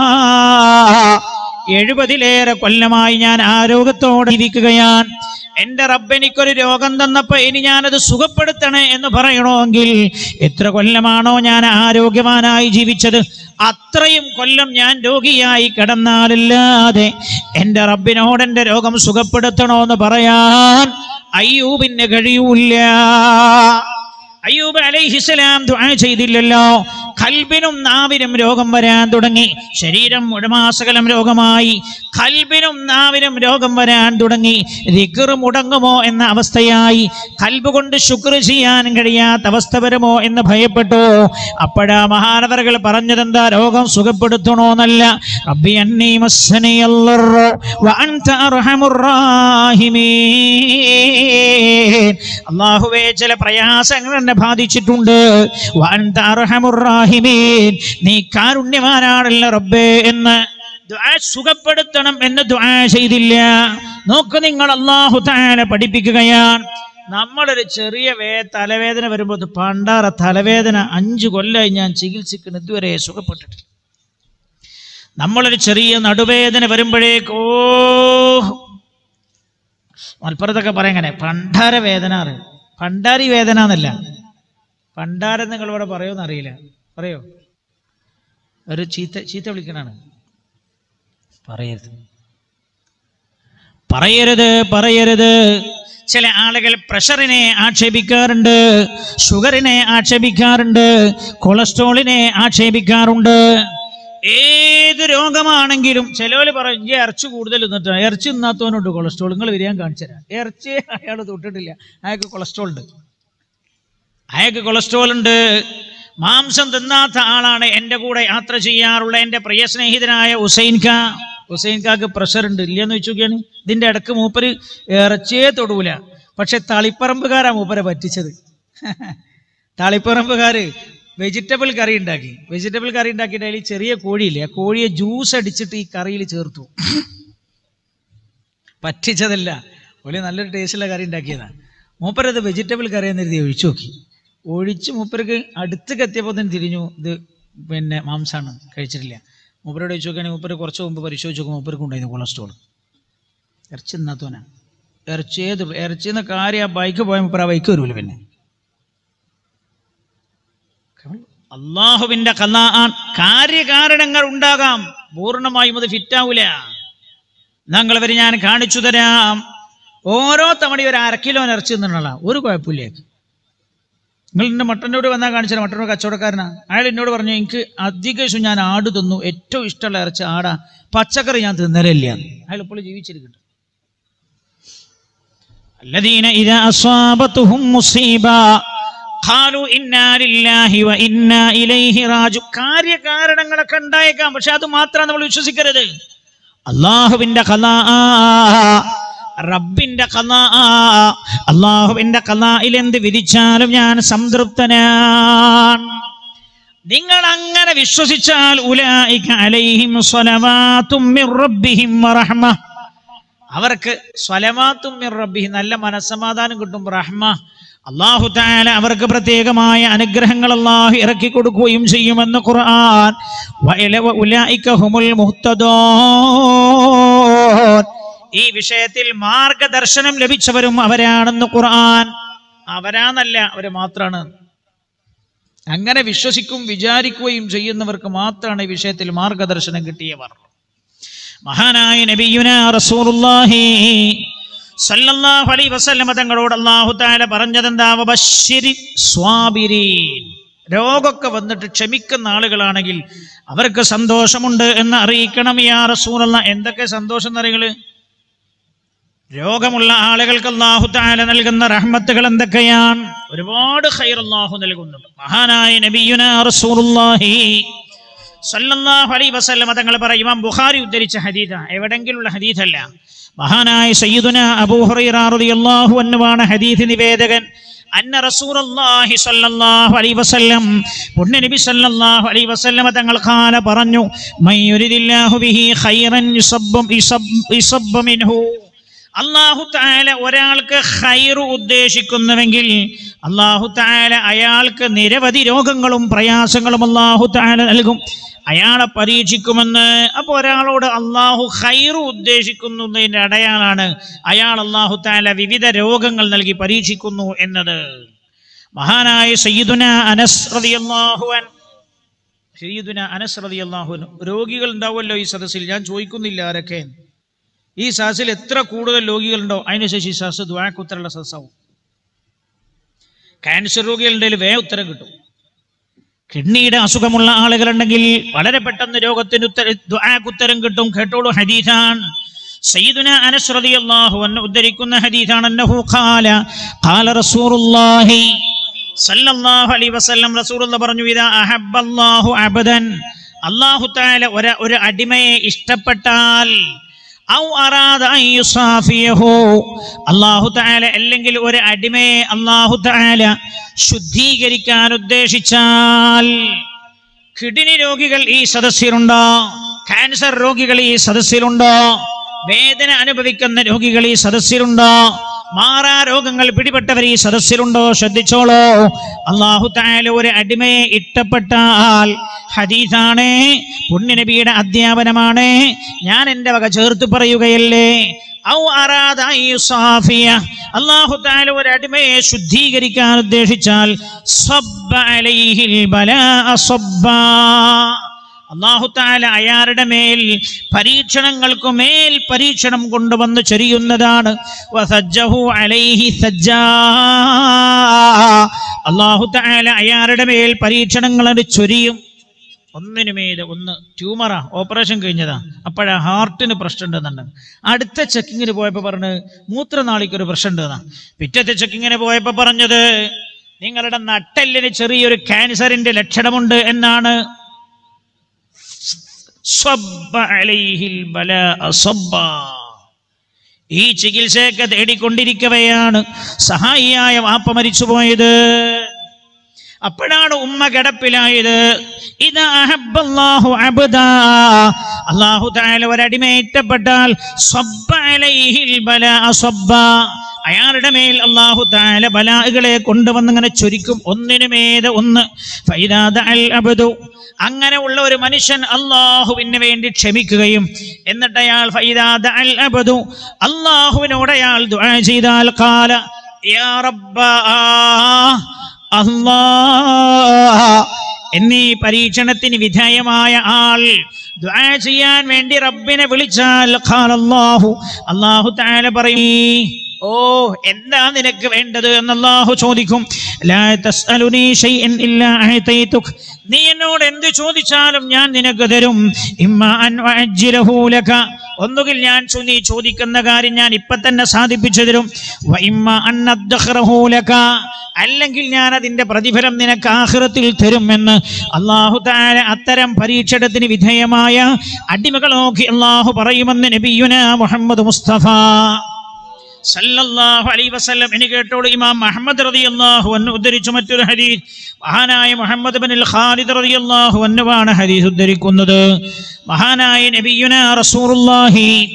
എഴുപതിലേറെ കൊല്ലമായി ഞാൻ ആരോഗ്യത്തോടെ ഇരിക്കുകയാണ് എന്റെ റബ്ബ് എനിക്കൊരു രോഗം തന്നപ്പോ ഇനി ഞാനത് സുഖപ്പെടുത്തണേ എന്ന് പറയണമെങ്കിൽ എത്ര കൊല്ലമാണോ ഞാൻ ആരോഗ്യവാനായി ജീവിച്ചത് അത്രയും കൊല്ലം ഞാൻ രോഗിയായി കിടന്നാലല്ലാതെ എന്റെ റബ്ബിനോട് എന്റെ രോഗം സുഖപ്പെടുത്തണോന്ന് പറയാൻ അയ്യൂബിന് കഴിയൂല അയ്യൂബ് അലൈഹിസ്സലാം ദുആ ചെയ്തില്ലല്ലോ കൽബിനും നാവിനും രോഗം വരാൻ തുടങ്ങി ശരീരം മുഴമാസകലം രോഗമായി കൽബിനും നാവിനും രോഗം വരാൻ തുടങ്ങി ദിക്റ് മുടങ്ങുമോ എന്ന അവസ്ഥയായി കൽബ് കൊണ്ട് ശുക്ർ ചെയ്യാൻ കഴിയാത്ത അവസ്ഥ വരുമോ എന്ന് ഭയപ്പെട്ടു അപ്പോഴാ മഹാനവറുകൾ പറഞ്ഞതെന്താ രോഗം സുഖപ്പെടുത്തണോന്നല്ല റബ്ബി അന്നീ മസ്സനിയല്ലറു വഅൻത അർഹമുർ റാഹിമീൻ അള്ളാഹുവേ ചില പ്രയാസങ്ങൾ എന്നെ ബാധിച്ചിട്ടുണ്ട് വഅൻത അർഹമുർ റാഹിമീൻ നീ കാരുണ്യവാനാണല്ലോ റബ്ബേ എന്ന് ദുആ സുഖപ്പെടുത്തണം എന്ന് ദുആ ചെയ്തില്ല നോക്ക് നിങ്ങൾ അള്ളാഹു താല പഠിപ്പിക്കുകയാണ് നമ്മളൊരു ചെറിയ വേ തലവേദന വരുമ്പോൾ ഇത് പണ്ടാറ തലവേദന അഞ്ചു കൊല്ലമായി ഞാൻ ചികിത്സിക്കുന്നു ഇതുവരെ സുഖപ്പെട്ടിട്ടില്ല നമ്മളൊരു ചെറിയ നടുവേദന വരുമ്പോഴേക്കോ മലപ്പുറത്തൊക്കെ പറയാങ്ങനെ പണ്ടാര വേദന അറിയും പണ്ടാരി വേദന എന്നല്ല പണ്ടാരം നിങ്ങൾ ഇവിടെ പറയുമെന്ന് അറിയില്ല പറയോ ഒരു ചീത്ത ചീത്ത വിളിക്കണാണ് പറയരുത് പറയരുത് പറയരുത് ചില ആളുകൾ പ്രഷറിനെ ആക്ഷേപിക്കാറുണ്ട് ഷുഗറിനെ ആക്ഷേപിക്കാറുണ്ട് കൊളസ്ട്രോളിനെ ആക്ഷേപിക്കാറുണ്ട് ഏത് രോഗമാണെങ്കിലും ചിലവര് പറയും ഇഞ്ചി ഇറച്ചി കൂടുതൽ തിന്നിട്ട് ഇറച്ചി തിന്നാത്തവനുണ്ട് കൊളസ്ട്രോൾ നിങ്ങൾ വരികയാൻ കാണിച്ചു തരാം ഇറച്ചി അയാൾ തൊട്ടിട്ടില്ല അയാൾക്ക് കൊളസ്ട്രോൾ ഉണ്ട് അയാൾക്ക് കൊളസ്ട്രോൾ ഉണ്ട് മാംസം തിന്നാത്ത ആളാണ് എൻ്റെ കൂടെ യാത്ര ചെയ്യാറുള്ള എൻ്റെ പ്രിയ സ്നേഹിതനായ ഹുസൈൻ ഖാ ഹുസൈൻ ഖാക്ക് പ്രഷർ ഉണ്ട് ഇല്ലെന്ന് വെച്ചോക്കിയാണ് ഇതിൻ്റെ ഇടക്ക് മൂപ്പര് ഇറച്ചിയേ തൊടൂല പക്ഷെ തളിപ്പറമ്പുകാരാ മൂപ്പരെ പറ്റിച്ചത് തളിപ്പറമ്പുകാര് വെജിറ്റബിൾ കറി ഉണ്ടാക്കി വെജിറ്റബിൾ കറി ഉണ്ടാക്കിയിട്ട് അതിൽ ചെറിയ കോഴിയില്ലേ ആ കോഴിയെ ജ്യൂസ് അടിച്ചിട്ട് ഈ കറിയിൽ ചേർത്തു പറ്റിച്ചതല്ല ഒരു നല്ലൊരു ടേസ്റ്റുള്ള കറി ഉണ്ടാക്കിയതാണ് മൂപ്പരത് വെജിറ്റബിൾ കറി എന്ന് എഴുതി ഒഴിച്ചു നോക്കി ഒഴിച്ച് മൂപ്പർക്ക് അടുത്തേക്ക് എത്തിയപ്പോൾ തന്നെ തിരിഞ്ഞു ഇത് പിന്നെ മാംസമാണ് കഴിച്ചിട്ടില്ല മൂപ്പരോട് ചോദിച്ചു നോക്കുകയാണെങ്കിൽ മൂപ്പര് കുറച്ച് മുമ്പ് പരിശോധിച്ച് നോക്കുമ്പോൾ മൂപ്പർക്ക് ഉണ്ടായിരുന്നു കൊളസ്ട്രോൾ ഇറച്ചി തിന്നാത്തവനാ ഇറച്ചി ഏത് ഇറച്ചി എന്ന കാര്യം ആ ബൈക്ക് പോയ മൂപ്പർ ആ ബൈക്ക് വരൂല പിന്നെ അള്ളാഹുവിന്റെ കല കാര്യകാരണങ്ങൾ ഉണ്ടാകാം പൂർണ്ണമായും അത് ഫിറ്റാവൂല ഞങ്ങൾ വരെ ഞാൻ കാണിച്ചു തരാം ഓരോ തവണ ഒരു അര കിലോ ഇറച്ചി തിന്നണല്ല ഒരു കുഴപ്പമില്ല നിങ്ങൾ എന്റെ മട്ടനോട് വന്നാൽ കാണിച്ചാൽ മട്ടനോട് കച്ചവടക്കാരനാ അയാൾ എന്നോട് പറഞ്ഞു എനിക്ക് അധിക ദിവസം ഞാൻ ആട് തിന്നു ഏറ്റവും ഇഷ്ടമുള്ള ഇറച്ചി ആടാ പച്ചക്കറി ഞാൻ തിന്നലില്ല അയാൾ ഇപ്പോൾ ജീവിച്ചിരിക്കട്ടെ الذين إذا أصابتهم مصيبة قالوا إنا لله وإنا إليه راجعون കാര്യകാരണങ്ങളൊക്കെ ഉണ്ടായേക്കാം പക്ഷെ അത് മാത്രം നമ്മൾ വിശ്വസിക്കരുത് അള്ളാഹുവിന്റെ കല റബ്ബിന്റെ കല അള്ളാഹുവിന്റെ കലായിൽ എന്ത് വിധിച്ചാലും ഞാൻ സംതൃപ്തനാണ് നിങ്ങൾ അങ്ങനെ വിശ്വസിച്ചാൽ ഉലായിക അലൈഹിം സ്വലവാത്തും മിർ റബ്ബിഹിം വറഹ്മ അവർക്ക് സ്വലമാത്തും മിർ റബ്ബിഹി നല്ല മനസ്സമാധാനം കിട്ടും റഹ്മ അള്ളാഹു താല അവർക്ക് പ്രത്യേകമായ അനുഗ്രഹങ്ങൾ അള്ളാഹു ഇറക്കി കൊടുക്കുകയും ചെയ്യുമെന്ന് ഖുർആൻ വയല ഉലൈക ഹുമുൽ മുഹ്തദൂൻ ഈ വിഷയത്തിൽ മാർഗദർശനം ലഭിച്ചവരും അവരാണെന്ന് ഖുർആൻ അവരാന്നല്ല അവര് മാത്രാണ് അങ്ങനെ വിശ്വസിക്കും വിചാരിക്കുകയും ചെയ്യുന്നവർക്ക് മാത്രമാണ് ഈ വിഷയത്തിൽ മാർഗദർശനം കിട്ടിയവർ മഹാനായ നബിയുന റസൂലുള്ളാഹി സല്ലല്ലാഹു അലൈഹി വസല്ലമ തങ്ങളോട് അല്ലാഹു തആല പറഞ്ഞതെന്താ വബശ്ശിരി സ്വാബിരീൻ രോഗമൊക്കെ വന്നിട്ട് ക്ഷമിക്കുന്ന ആളുകളാണെങ്കിൽ അവർക്ക് സന്തോഷമുണ്ട് എന്ന് അറിയിക്കണം യാ റസൂലല്ല എന്തൊക്കെ സന്തോഷം എന്നറികള് രോഗമുള്ള ആളുകൾക്ക് അള്ളാഹു താല നൽകുന്ന റഹ്മത്തുകൾ എന്തൊക്കെയാണ് ഒരുപാട് ഖൈർ അള്ളാഹു നൽകുന്നുണ്ട് മഹാനായ നബിയുന റസൂലുള്ളാഹി സല്ലല്ലാഹു അലൈഹി വസല്ലമ തങ്ങൾ പറയും ഇമാം ബുഖാരി ഉദ്ധരിച്ച ഹദീഥ എവിടെങ്കിലുള്ള ഹദീഥല്ല മഹാനായ സയ്യിദുന അബൂ ഹുറൈറ റളിയല്ലാഹു അൻഹുവാണ് ഹദീസ് നിവേദകൻ അന്ന റസൂലുള്ളാഹി സ്വല്ലല്ലാഹു അലൈഹി വസല്ലം പുണ്യ നബി സ്വല്ലല്ലാഹു അലൈഹി വസല്ലമ തങ്ങൾ ഖാല പറഞ്ഞു മയ്യുരിദില്ലാഹു ബിഹി ഖൈറൻ യുസബ്ബു യുസബ്ബു മിൻഹു അള്ളാഹു താല ഒരാൾക്ക് ഹൈറ് ഉദ്ദേശിക്കുന്നുവെങ്കിൽ അള്ളാഹു താല അയാൾക്ക് നിരവധി രോഗങ്ങളും പ്രയാസങ്ങളും അള്ളാഹു താല നൽകും അയാളെ പരീക്ഷിക്കുമെന്ന് അപ്പോൾ ഒരാളോട് അള്ളാഹു ഹൈറ് ഉദ്ദേശിക്കുന്നതിൻ്റെ അടയാളാണ് അയാൾ അള്ളാഹു താല വിവിധ രോഗങ്ങൾ നൽകി പരീക്ഷിക്കുന്നു എന്നത് മഹാനായ സയ്യിദുന അനസ് റളിയല്ലാഹു അൻ സയ്യിദുന അനസ് റളിയല്ലാഹു അൻഹു രോഗികൾ ഉണ്ടാവുമല്ലോ ഈ സദസ്സിൽ ഞാൻ ചോദിക്കുന്നില്ല ആരൊക്കെ ഈ സദസ്സിൽ എത്ര കൂടുതൽ രോഗികളുണ്ടോ അതിനുശേഷം ഈ സദസ് ദ്വാക്കുത്തരമുള്ള സദസ്സാവും ക്യാൻസർ രോഗികളുണ്ടെങ്കിൽ വേ ഉത്തരം കിട്ടും കിഡ്നിയുടെ അസുഖമുള്ള ആളുകളുണ്ടെങ്കിൽ വളരെ പെട്ടെന്ന് രോഗത്തിന് ഉത്തര ദ്വാക്കുത്തരം കിട്ടും കേട്ടോളൂ ഹദീസാൻ സയ്യിദുന അനസ് റളിയല്ലാഹു അൻഹു ഉദ്ധരിക്കുന്ന ഹദീസാണ് അന്നഹു ഖാല ഖാല റസൂലുള്ളാഹി സല്ലല്ലാഹു അലൈഹി വസല്ലം റസൂലുള്ള പറഞ്ഞു ഇദാ അഹബ്ബല്ലാഹു അബദൻ അല്ലാഹു തആല ഒരു ഒരു അടിമയെ ഇഷ്ടപ്പെട്ടാൽ ഔ അറാദ അൻ യുസാഫിയഹു അല്ലാഹു തആല അല്ലെങ്കിൽ ഒരു അടിമയെ അല്ലാഹു തആല ശുദ്ധീകരിക്കാൻ ഉദ്ദേശിച്ചാൽ കിഡ്നി രോഗികൾ ഈ സദസ്സിലുണ്ടോ ക്യാൻസർ രോഗികൾ ഈ സദസ്സിലുണ്ടോ വേദന അനുഭവിക്കുന്ന രോഗികൾ ഈ സദസ്സിലുണ്ടോ മാറാ രോഗങ്ങൾ പിടിപെട്ടവർ ഈ സദസ്സിലുണ്ടോ ശ്രദ്ധിച്ചോളോ അള്ളാഹു താല ഒരു അടിമയെ ഇഷ്ടപ്പെട്ടാൽ ഹദീസാണ് പുണ്യനബിയുടെ അധ്യാപനമാണ് ഞാൻ എൻ്റെ വക ചേർത്ത് പറയുകയല്ലേ ഔ അറാദ അൻ യുസാഫിയ. അള്ളാഹു താല ഒരു അടിമയെ ശുദ്ധീകരിക്കാൻ ഉദ്ദേശിച്ചാൽ സബ്ബ അലൈഹിൽ ബലാഅ സബ്ബാ. അള്ളാഹു താല അയാളുടെ മേൽ പരീക്ഷണങ്ങൾക്കു മേൽ പരീക്ഷണം കൊണ്ടുവന്ന് ചൊരിയുന്നതാണ് വസജ്ജഹു അലൈഹി സജ്ജാ. അള്ളാഹു താല അയാളുടെ മേൽ പരീക്ഷണങ്ങൾ അത് ചൊരിയും ഒന്നിനുമേത് ഒന്ന് ട്യൂമറാ ഓപ്പറേഷൻ കഴിഞ്ഞതാ അപ്പോഴാ ഹാർട്ടിന് പ്രശ്നം ഉണ്ടെന്നുണ്ട് അടുത്ത ചെക്കിങ്ങിന് പോയപ്പോൾ പറഞ്ഞ് മൂത്രനാളിക്ക് ഒരു പ്രശ്നം ഉണ്ടെന്നാ പിറ്റത്തെ ചെക്കിങ്ങിന് പോയപ്പോൾ പറഞ്ഞത് നിങ്ങളുടെ നട്ടെല്ലിന് ചെറിയൊരു ക്യാൻസറിന്റെ ലക്ഷണമുണ്ട് എന്നാണ് സ്വബ്ബ അലൈഹിൽ ബലാഅ സ്വബ്ബാ. ഈ ചികിത്സയൊക്കെ തേടിക്കൊണ്ടിരിക്കവെയാണ് സഹായിയായ വാപ്പ മരിച്ചുപോയത് അപ്പോഴാണ് ഉമ്മ കിടപ്പിലായത് ഇത് അഹബ്ബല്ലാഹു അബ്ദാ. അല്ലാഹു തആല ഒരടിമയെ ഇഷ്ടപ്പെട്ടാൽ സ്വബ്ബ അലൈഹിൽ ബലാഅ സ്വബ്ബാ. അയാളുടെ മേൽ അള്ളാഹു താല ബലാഹുകളെ കൊണ്ടുവന്നിങ്ങനെ ചൊരിക്കും ഒന്നിനുമേത് ഒന്ന് ഫൈദാ ദഅൽ അബ്ദു. അങ്ങനെ ഉള്ള ഒരു മനുഷ്യൻ അള്ളാഹുവിന് വേണ്ടി ക്ഷമിക്കുകയും എന്നിട്ട് അയാൾ ഫൈദാ ദഅൽ അബ്ദു. അള്ളാഹുവിനോട് അയാൾ ദുആ ചെയ്താൽ കാല യാ റബ്ബാ അല്ലാ എന്നീ പരീക്ഷണത്തിന് വിധേയമായ ആൾ ദുആ ചെയ്യാൻ വേണ്ടി റബ്ബിനെ വിളിച്ചാൽ ഖാലല്ലാഹു അല്ലാഹു തആല പറയും ഓ എന്താ നിനക്ക് വേണ്ടത് എന്ന് അല്ലാഹു ചോദിക്കും ലാ തസ്അലുനി ഷൈഅൻ ഇല്ലാ അഅതൈതുക് നീ എന്നോട് എന്ത് ചോദിച്ചാലും ഞാൻ നിനക്ക് തരും ഇമ്മ അൻ അഅജ്ജിലഹു ലക ഒന്നുകിൽ ഞാൻ ചോ- നീ ചോദിക്കുന്ന കാര്യം ഞാൻ ഇപ്പൊ തന്നെ സാധിപ്പിച്ചു തരും വ ഇമ്മ അൻ അദ്ഖറഹു ലക അല്ലെങ്കിൽ ഞാൻ അതിന്റെ പ്രതിഫലം നിനക്ക് ആഖിറത്തിൽ തരുമെന്ന് അള്ളാഹു താല അത്തരം പരീക്ഷണത്തിന് വിധേയമായ അടിമകൾ നോക്കി അള്ളാഹു പറയുമെന്ന് നബിയുന മുഹമ്മദ് മുസ്തഫ സല്ലല്ലാഹു അലൈഹി വസല്ലം ഇനി കേട്ടോളൂ ഇമാം മുഹമ്മദ് റളിയല്ലാഹു അൻഹു ഉദ്ധരിച്ച മറ്റൊരു ഹദീസ് മഹാനായ മുഹമ്മദ് ബിൻ ഖാലിദ് റളിയല്ലാഹു അൻഹുവാണ് ഹദീസ് ഉദ്ധരിക്കുന്നത് മഹാനായ നബിയുന റസൂലുള്ളാഹി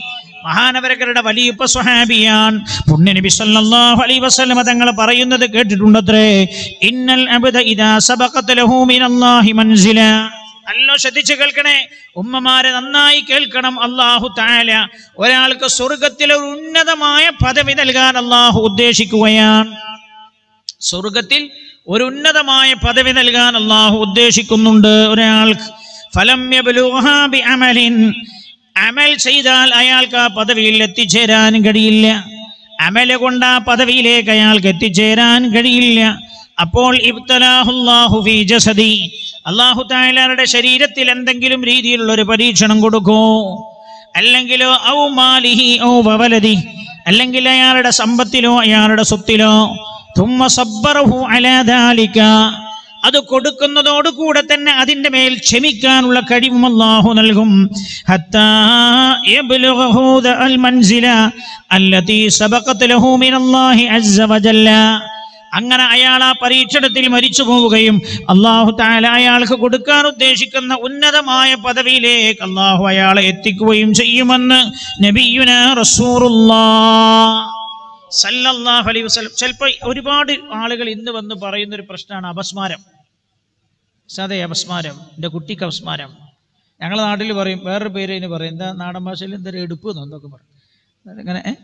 മഹാനവരകരുടെ വലിയ സ്വഹാബിയാൻ പുണ്യ നബി സല്ലല്ലാഹു അലൈഹി വസല്ലമ തങ്ങൾ പറയുന്നത് കേട്ടിട്ടുണ്ടത്രേ ഇന്നൽ അബ്ദ ഇദാ സബഖത ലഹു മിനല്ലാഹി മൻസില നല്ല ശ്രദ്ധിച്ച് കേൾക്കണേ ഉമ്മമാരെ നന്നായി കേൾക്കണം അള്ളാഹു താല ഒരാൾക്ക് സ്വർഗത്തിൽ ഒരു ഉന്നതമായ പദവി നൽകാൻ അള്ളാഹു ഉദ്ദേശിക്കുകയാണ് സ്വർഗത്തിൽ ഒരു ഉന്നതമായ പദവി നൽകാൻ അള്ളാഹു ഉദ്ദേശിക്കുന്നുണ്ട് ഒരാൾക്ക് ഫലം യബ്ലുഹാ ബിഅമലിൻ അമൽ ചെയ്താൽ അയാൾക്ക് ആ പദവിയിൽ എത്തിച്ചേരാൻ കഴിയില്ല അമല് കൊണ്ട് ആ പദവിയിലേക്ക് അയാൾക്ക് എത്തിച്ചേരാൻ കഴിയില്ല അപ്പോൾ ഇബ്തലാഹുല്ലാഹു ഫീ ജസദി അള്ളാഹു തായാലരുടെ ശരീരത്തിൽ എന്തെങ്കിലും രീതിയിലുള്ള ഒരു പരീക്ഷണം കൊടുക്കൂ അല്ലെങ്കിലോ ഔ മാലിഹി ഔ വവലതി അല്ലെങ്കിൽ അയാളുടെ സമ്പത്തിലോ അയാളുടെ സ്വത്തിലോ തുമ്മ സബ്ബറഹു അലാ ദാലിക അത് കൊടുക്കുന്നതോടുകൂടെ തന്നെ അതിന്റെ മേൽ ക്ഷമിക്കാനുള്ള കഴിവും അല്ലാഹു നൽകും ഹത്താ യബ്ലുഗഹു ദഅൽ മൻസില അല്ലതി സബഖത് ലഹു മിനല്ലാഹി അസ്സ വജല്ല അങ്ങനെ അയാൾ ആ പരീക്ഷണത്തിൽ മരിച്ചു പോവുകയും അള്ളാഹു താല അയാൾക്ക് കൊടുക്കാൻ ഉദ്ദേശിക്കുന്ന ഉന്നതമായ പദവിയിലേക്ക് അള്ളാഹു അയാളെ എത്തിക്കുകയും ചെയ്യുമെന്ന് നബിയുന റസൂറുല്ലാ സല്ലല്ലാഹു അലൈഹി വസല്ലം ചിലപ്പോൾ ഒരുപാട് ആളുകൾ ഇന്ന് വന്ന് പറയുന്ന ഒരു പ്രശ്നമാണ് അപസ്മാരം അതെ അപസ്മാരം എൻ്റെ കുട്ടിക്ക് അപസ്മാരം ഞങ്ങളുടെ നാട്ടിൽ പറയും വേറൊരു പേര് ഇതിന് പറയും എന്താ നാടൻ ഭാഷയിൽ എന്തൊരു എടുപ്പ് എന്നോ എന്തൊക്കെ പറയും അങ്ങനെ ഏ?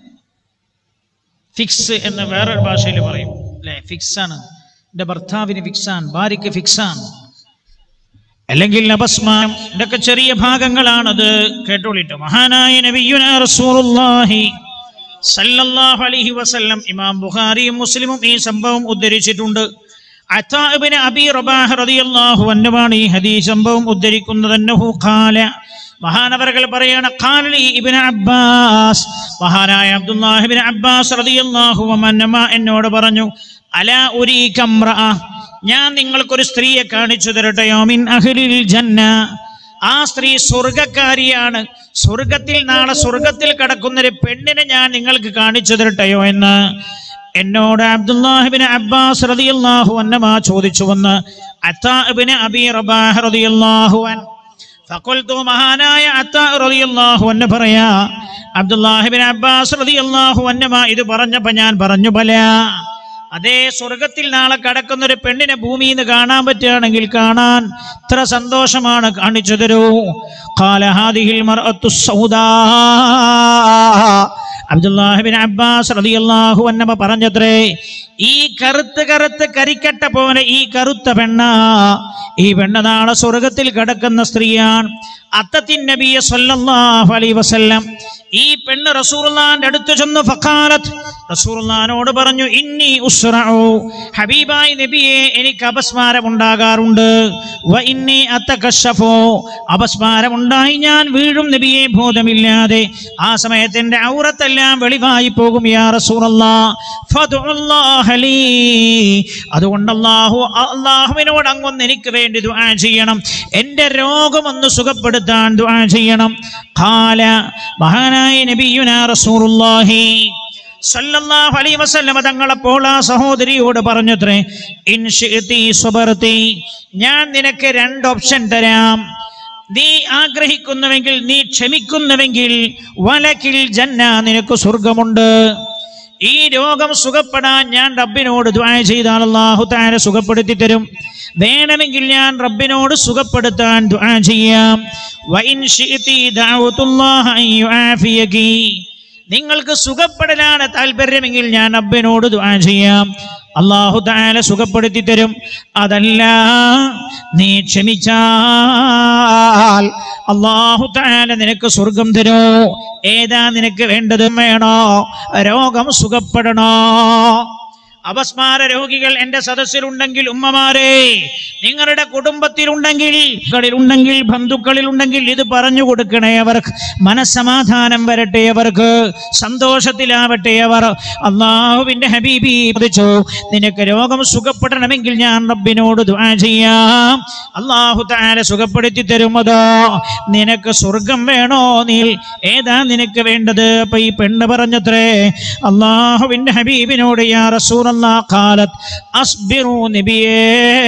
ഫിക്സ് എന്ന് വേറൊരു ഭാഷയിൽ പറയും അല്ലെ ഫിക്സ് ആണ് എൻ്റെ ഭർത്താവിന് ഫിക്സാൻ ഭാര്യയ്ക്ക് ഫിക്സാൻ അല്ലെങ്കിൽ അപസ്മാരം ഇതൊക്കെ ചെറിയ ഭാഗങ്ങളാണത് കേട്ടോളിട്ടോ മഹാനായ നബിയുന റസൂലുള്ളാഹി സല്ലല്ലാഹു അലൈഹി വസല്ലം ഇമാം ബുഖാരിയും മുസ്ലിമും ഈ സംഭവം ഉദ്ധരിച്ചിട്ടുണ്ട് അത്താ ഇബ്നു അബി റബാഹ് റളിയല്ലാഹു അൻഹുവാണ് ഈ ഹദീസ് സംഭവം ഉദ്ധരിക്കുന്നത് അന്നഹു ഖാല മഹാനവറുകൾ പറയാണ് ഖാലി ഇബ്നു അബ്ബാസ് മഹാനായ അബ്ദുല്ലാഹി ഇബ്നു അബ്ബാസ് റളിയല്ലാഹു അൻഹുമ എന്നോട് പറഞ്ഞു അലാ ഉരീക ഇംറഅ ഞാൻ നിങ്ങൾക്കൊരു സ്ത്രീയെ കാണിച്ചു തരട്ടെയോ മിൻ അഹ്ലിൽ ജന്ന ആ സ്ത്രീ സ്വർഗക്കാരിയാണ് സ്വർഗത്തിൽ നാളെ സ്വർഗത്തിൽ കിടക്കുന്ന ഒരു പെണ്ണിനെ ഞാൻ നിങ്ങൾക്ക് കാണിച്ചു തരട്ടെയോ എന്ന് എന്നോട് അബ്ദുല്ലാഹിബിന് അബ്ബാസ് റളിയല്ലാഹു അന്നമാ ചോദിച്ചുവെന്ന് അത്താബിന് അബി റബാഹ് റളിയല്ലാഹു അൻ ഫഖുൽതു മഹാനായ അത്താ റളിയല്ലാഹു അൻഹു പറയാ അബ്ദുല്ലാഹിബിൻ അബ്ബാസ് റളിയല്ലാഹു അന്നമാ ഇത് പറഞ്ഞപ്പോൾ ഞാൻ പറഞ്ഞു ബല അതേ സ്വർഗത്തിൽ നാളെ കടക്കുന്ന ഒരു പെണ്ണിനെ ഭൂമിയിൽ നിന്ന് കാണാൻ പറ്റുകയാണെങ്കിൽ കാണാൻ ഇത്ര സന്തോഷമാണ് കാണിച്ചു തരൂ ഖാല ഹാദിഹിൽ മർഅത്തു സൗദാ അബ്ദുല്ലാഹിബിൻ അബ്ബാസ് റളിയല്ലാഹു അന്നമ പറഞ്ഞത്രേ ഈ കറുത്ത് കറുത്ത് കരിക്കട്ട പോലെ ഈ കറുത്ത പെണ്ണ ഈ പെണ്ണ് നാളെ സ്വർഗത്തിൽ കിടക്കുന്ന സ്ത്രീയാണ് അത്തത്തിൻ നബിയ സല്ലല്ലാഹു അലൈഹി വസല്ലം ഈ പെണ്ണ് റസൂലുള്ളാന്റെ അടുത്ത് ചെന്ന് ഫഖാലത്ത് റസൂലുള്ളാനോട് പറഞ്ഞു ഇന്നി ഉസ്റഉ ഹബീബായി നബിയെ എനിക്ക് അപസ്മാരം ഉണ്ടാകാറുണ്ട് വ ഇന്നി അത്തകശഫു അപസ്മാരം ഉണ്ടായി ഞാൻ വീഴും നബിയെ ബോധമില്ലാതെ ആ സമയത്ത് എന്റെ ഔറത്തെല്ലാം വെളിവായി പോകും യാ റസൂലല്ലാ ഫദ്ഉല്ലാഹ ലീ അതുകൊണ്ട് അല്ലാഹു അല്ലാഹുവിനോട് അങ്ങൊന്ന് എനിക്ക് വേണ്ടി ദുആ ചെയ്യണം എന്റെ രോഗം ഒന്ന് സുഖപ്പെടുത്താൻ ദുആ ചെയ്യണം ഖാല മഹാനായ നബിയുനാ റസൂലുള്ളാഹി സല്ലല്ലാഹു അലൈഹി വസല്ലമ തങ്ങളപ്പോൾ ആ സഹോദരിയോട് പറഞ്ഞത്രേ ഇൻ ശിഅതി സ്വബർതി ഞാൻ നിനക്ക് രണ്ട് ഓപ്ഷൻ തരാം നീ ആഗ്രഹിക്കുന്നുവെങ്കിൽ നീ ക്ഷമിക്കുന്നുവെങ്കിൽ വലക്കിൽ ജന്ന നിനക്ക് സ്വർഗമുണ്ട് ഈ രോഗം സുഖപ്പെടാൻ ഞാൻ റബ്ബിനോട് ദ്വായ ചെയ്താൽ അള്ളാഹു താര സുഖപ്പെടുത്തി തരും വേണമെങ്കിൽ ഞാൻ റബ്ബിനോട് സുഖപ്പെടുത്താൻ ദ്വാ ചെയ്യാം വഇൻ ശിഅതി ദഅവതുല്ലാഹ അൻ യുആഫിയകി നിങ്ങൾക്ക് സുഖപ്പെടലാണ് താല്പര്യമെങ്കിൽ ഞാൻ റബ്ബിനോട് ദ്വാ ചെയ്യാം അള്ളാഹു താല സുഖപ്പെടുത്തി തരും അതല്ല നീ ക്ഷമിച്ചാൽ അള്ളാഹു താല നിനക്ക് സ്വർഗം തരൂ ഏതാ നിനക്ക് വേണ്ടതും വേണോ രോഗം സുഖപ്പെടണോ അപസ്മാര രോഗികൾ എന്റെ സദസ്സിലുണ്ടെങ്കിൽ ഉമ്മമാരെ നിങ്ങളുടെ കുടുംബത്തിലുണ്ടെങ്കിൽ ഉണ്ടെങ്കിൽ ബന്ധുക്കളിലുണ്ടെങ്കിൽ ഇത് പറഞ്ഞു കൊടുക്കണേ അവർക്ക് മനസ്സമാധാനം വരട്ടെ അവർക്ക് സന്തോഷത്തിലാവട്ടെ അവർ അള്ളാഹുവിന്റെ ഹബീബി പതിച്ചു നിനക്ക് രോഗം സുഖപ്പെടണമെങ്കിൽ ഞാൻ റബ്ബിനോട് ദുആ ചെയ്യാം അള്ളാഹു താര സുഖപ്പെടുത്തി തരുമതോ നിനക്ക് സ്വർഗം വേണോ നീ ഏതാ നിനക്ക് വേണ്ടത് അപ്പൊ ഈ പെണ്ണ് പറഞ്ഞത്രേ അള്ളാഹുവിന്റെ ഹബീബിനോട് യാ റസൂൽ റസൂലല്ലാ ഖാലത് അസ്ബിറു നബിയേ